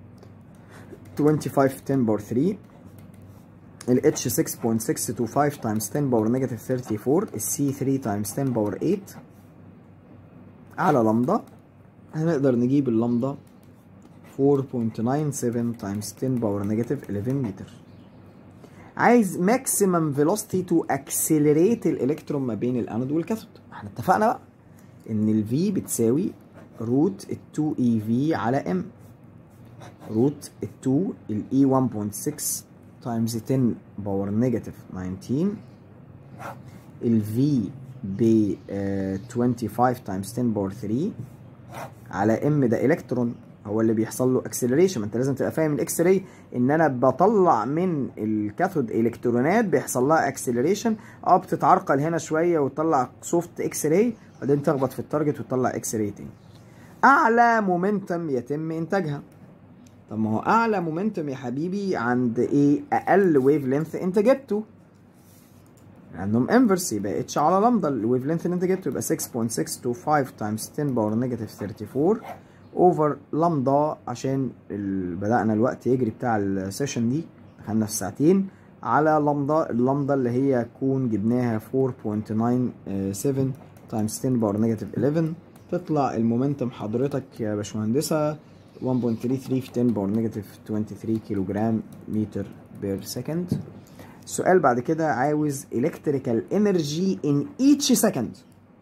25 في 10 باور 3 ال H 6.625 times 10 باور نيجاتيف 34 ال C 3 times 10 باور 8 على لامدا هنقدر نجيب اللامدا 4.97 times 10 باور نيجاتيف 11 متر عايز ماكسيمم فيلوسيتي تو اكسلريت الالكترون ما بين الانود والكاثود احنا اتفقنا بقى ان ال V بتساوي روت ال 2 اي في على ام روت ال 2 ال E 1.6 تايمز 10 باور نيجاتيف 19 ال V ب 25 تايمز 10 باور 3 على ام ده الكترون هو اللي بيحصل له اكسلريشن ما انت لازم تبقى فاهم الاكس راي ان انا بطلع من الكاثود الكترونات بيحصل لها اكسلريشن اه بتتعرقل هنا شويه وتطلع سوفت اكس راي بعدين تخبط في التارجت وتطلع اكس راي تاني اعلى مومنتم يتم انتاجها طب ما هو اعلى مومنتم يا حبيبي عند ايه اقل ويف لينث انت جبته عندهم انفرس يبقى اتش على لامدا الويف لينث اللي انت جبته يبقى 6.625 تايمز 10 باور نيجاتيف 34 اوفر لامدا عشان ال... بدأنا الوقت يجري بتاع السيشن دي دخلنا في ساعتين على لامدا اللامدا اللي هي كون جبناها 4.97 تايمز 10 باور نيجاتيف 11 تطلع المومنتم حضرتك يا باشمهندسة 1.33 في 10 باور نيجاتيف 23 كيلو جرام متر بير سكند السؤال بعد كده عاوز electrical energy in each second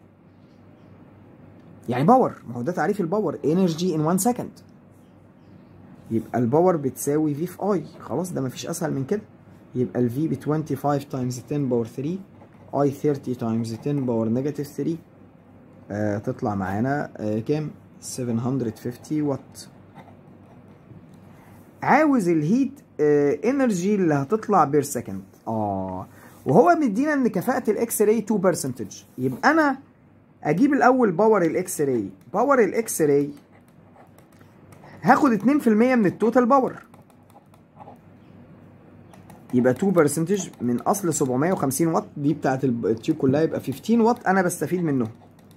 يعني باور ما هو ده تعريف الباور energy in 1 second يبقى الباور بتساوي في في اي خلاص ده مفيش اسهل من كده يبقى ال V ب 25 تايمز 10 باور 3 I 30 تايمز 10 باور نيجاتيف 3 آه تطلع معانا آه كام 750 وات عاوز الهيت انرجي اللي هتطلع بير سكند اه وهو مدينا ان كفاءه الاكس راي 2% يبقى انا اجيب الاول باور الاكس راي باور الاكس راي هاخد 2% من التوتال باور يبقى 2% من اصل 750 واط دي بتاعت التيوب كلها يبقى 15 واط انا بستفيد منهم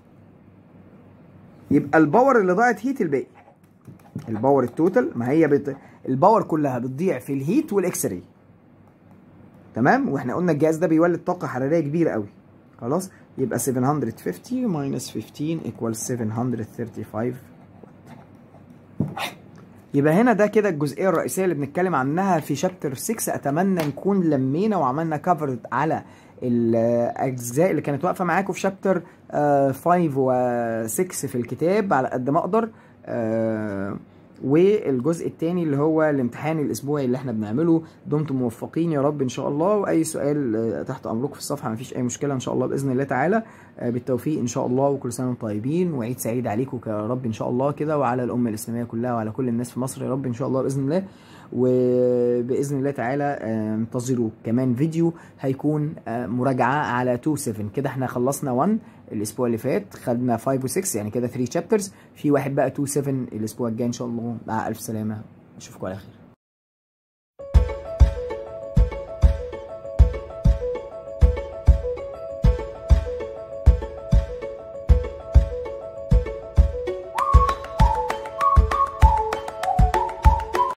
يبقى الباور اللي ضاعت هيت الباقي الباور التوتال ما هي بت... الباور كلها بتضيع في الهيت والاكس راي تمام واحنا قلنا الجهاز ده بيولد طاقه حراريه كبيره قوي خلاص يبقى 750 ماينس 15 ايكوال 735 يبقى هنا ده كده الجزئيه الرئيسيه اللي بنتكلم عنها في شابتر 6 اتمنى نكون لمينا وعملنا كفرد على الاجزاء اللي كانت واقفه معاكم في شابتر 5 و6 في الكتاب على قد ما اقدر آه والجزء الثاني اللي هو الامتحان الاسبوعي اللي احنا بنعمله دمتم موفقين يا رب ان شاء الله واي سؤال تحت امركم في الصفحه مفيش اي مشكله ان شاء الله باذن الله تعالى بالتوفيق ان شاء الله وكل سنه وانتم طيبين وعيد سعيد عليكم يا رب ان شاء الله كده وعلى الامه الاسلاميه كلها وعلى كل الناس في مصر يا رب ان شاء الله باذن الله وباذن الله تعالى انتظروا كمان فيديو هيكون مراجعه على 2 7 كده احنا خلصنا 1 الاسبوع اللي فات خدنا 5 و6 يعني كده 3 شابترز في واحد بقى 2 7 الاسبوع الجاي ان شاء الله مع الف سلامه اشوفكم على خير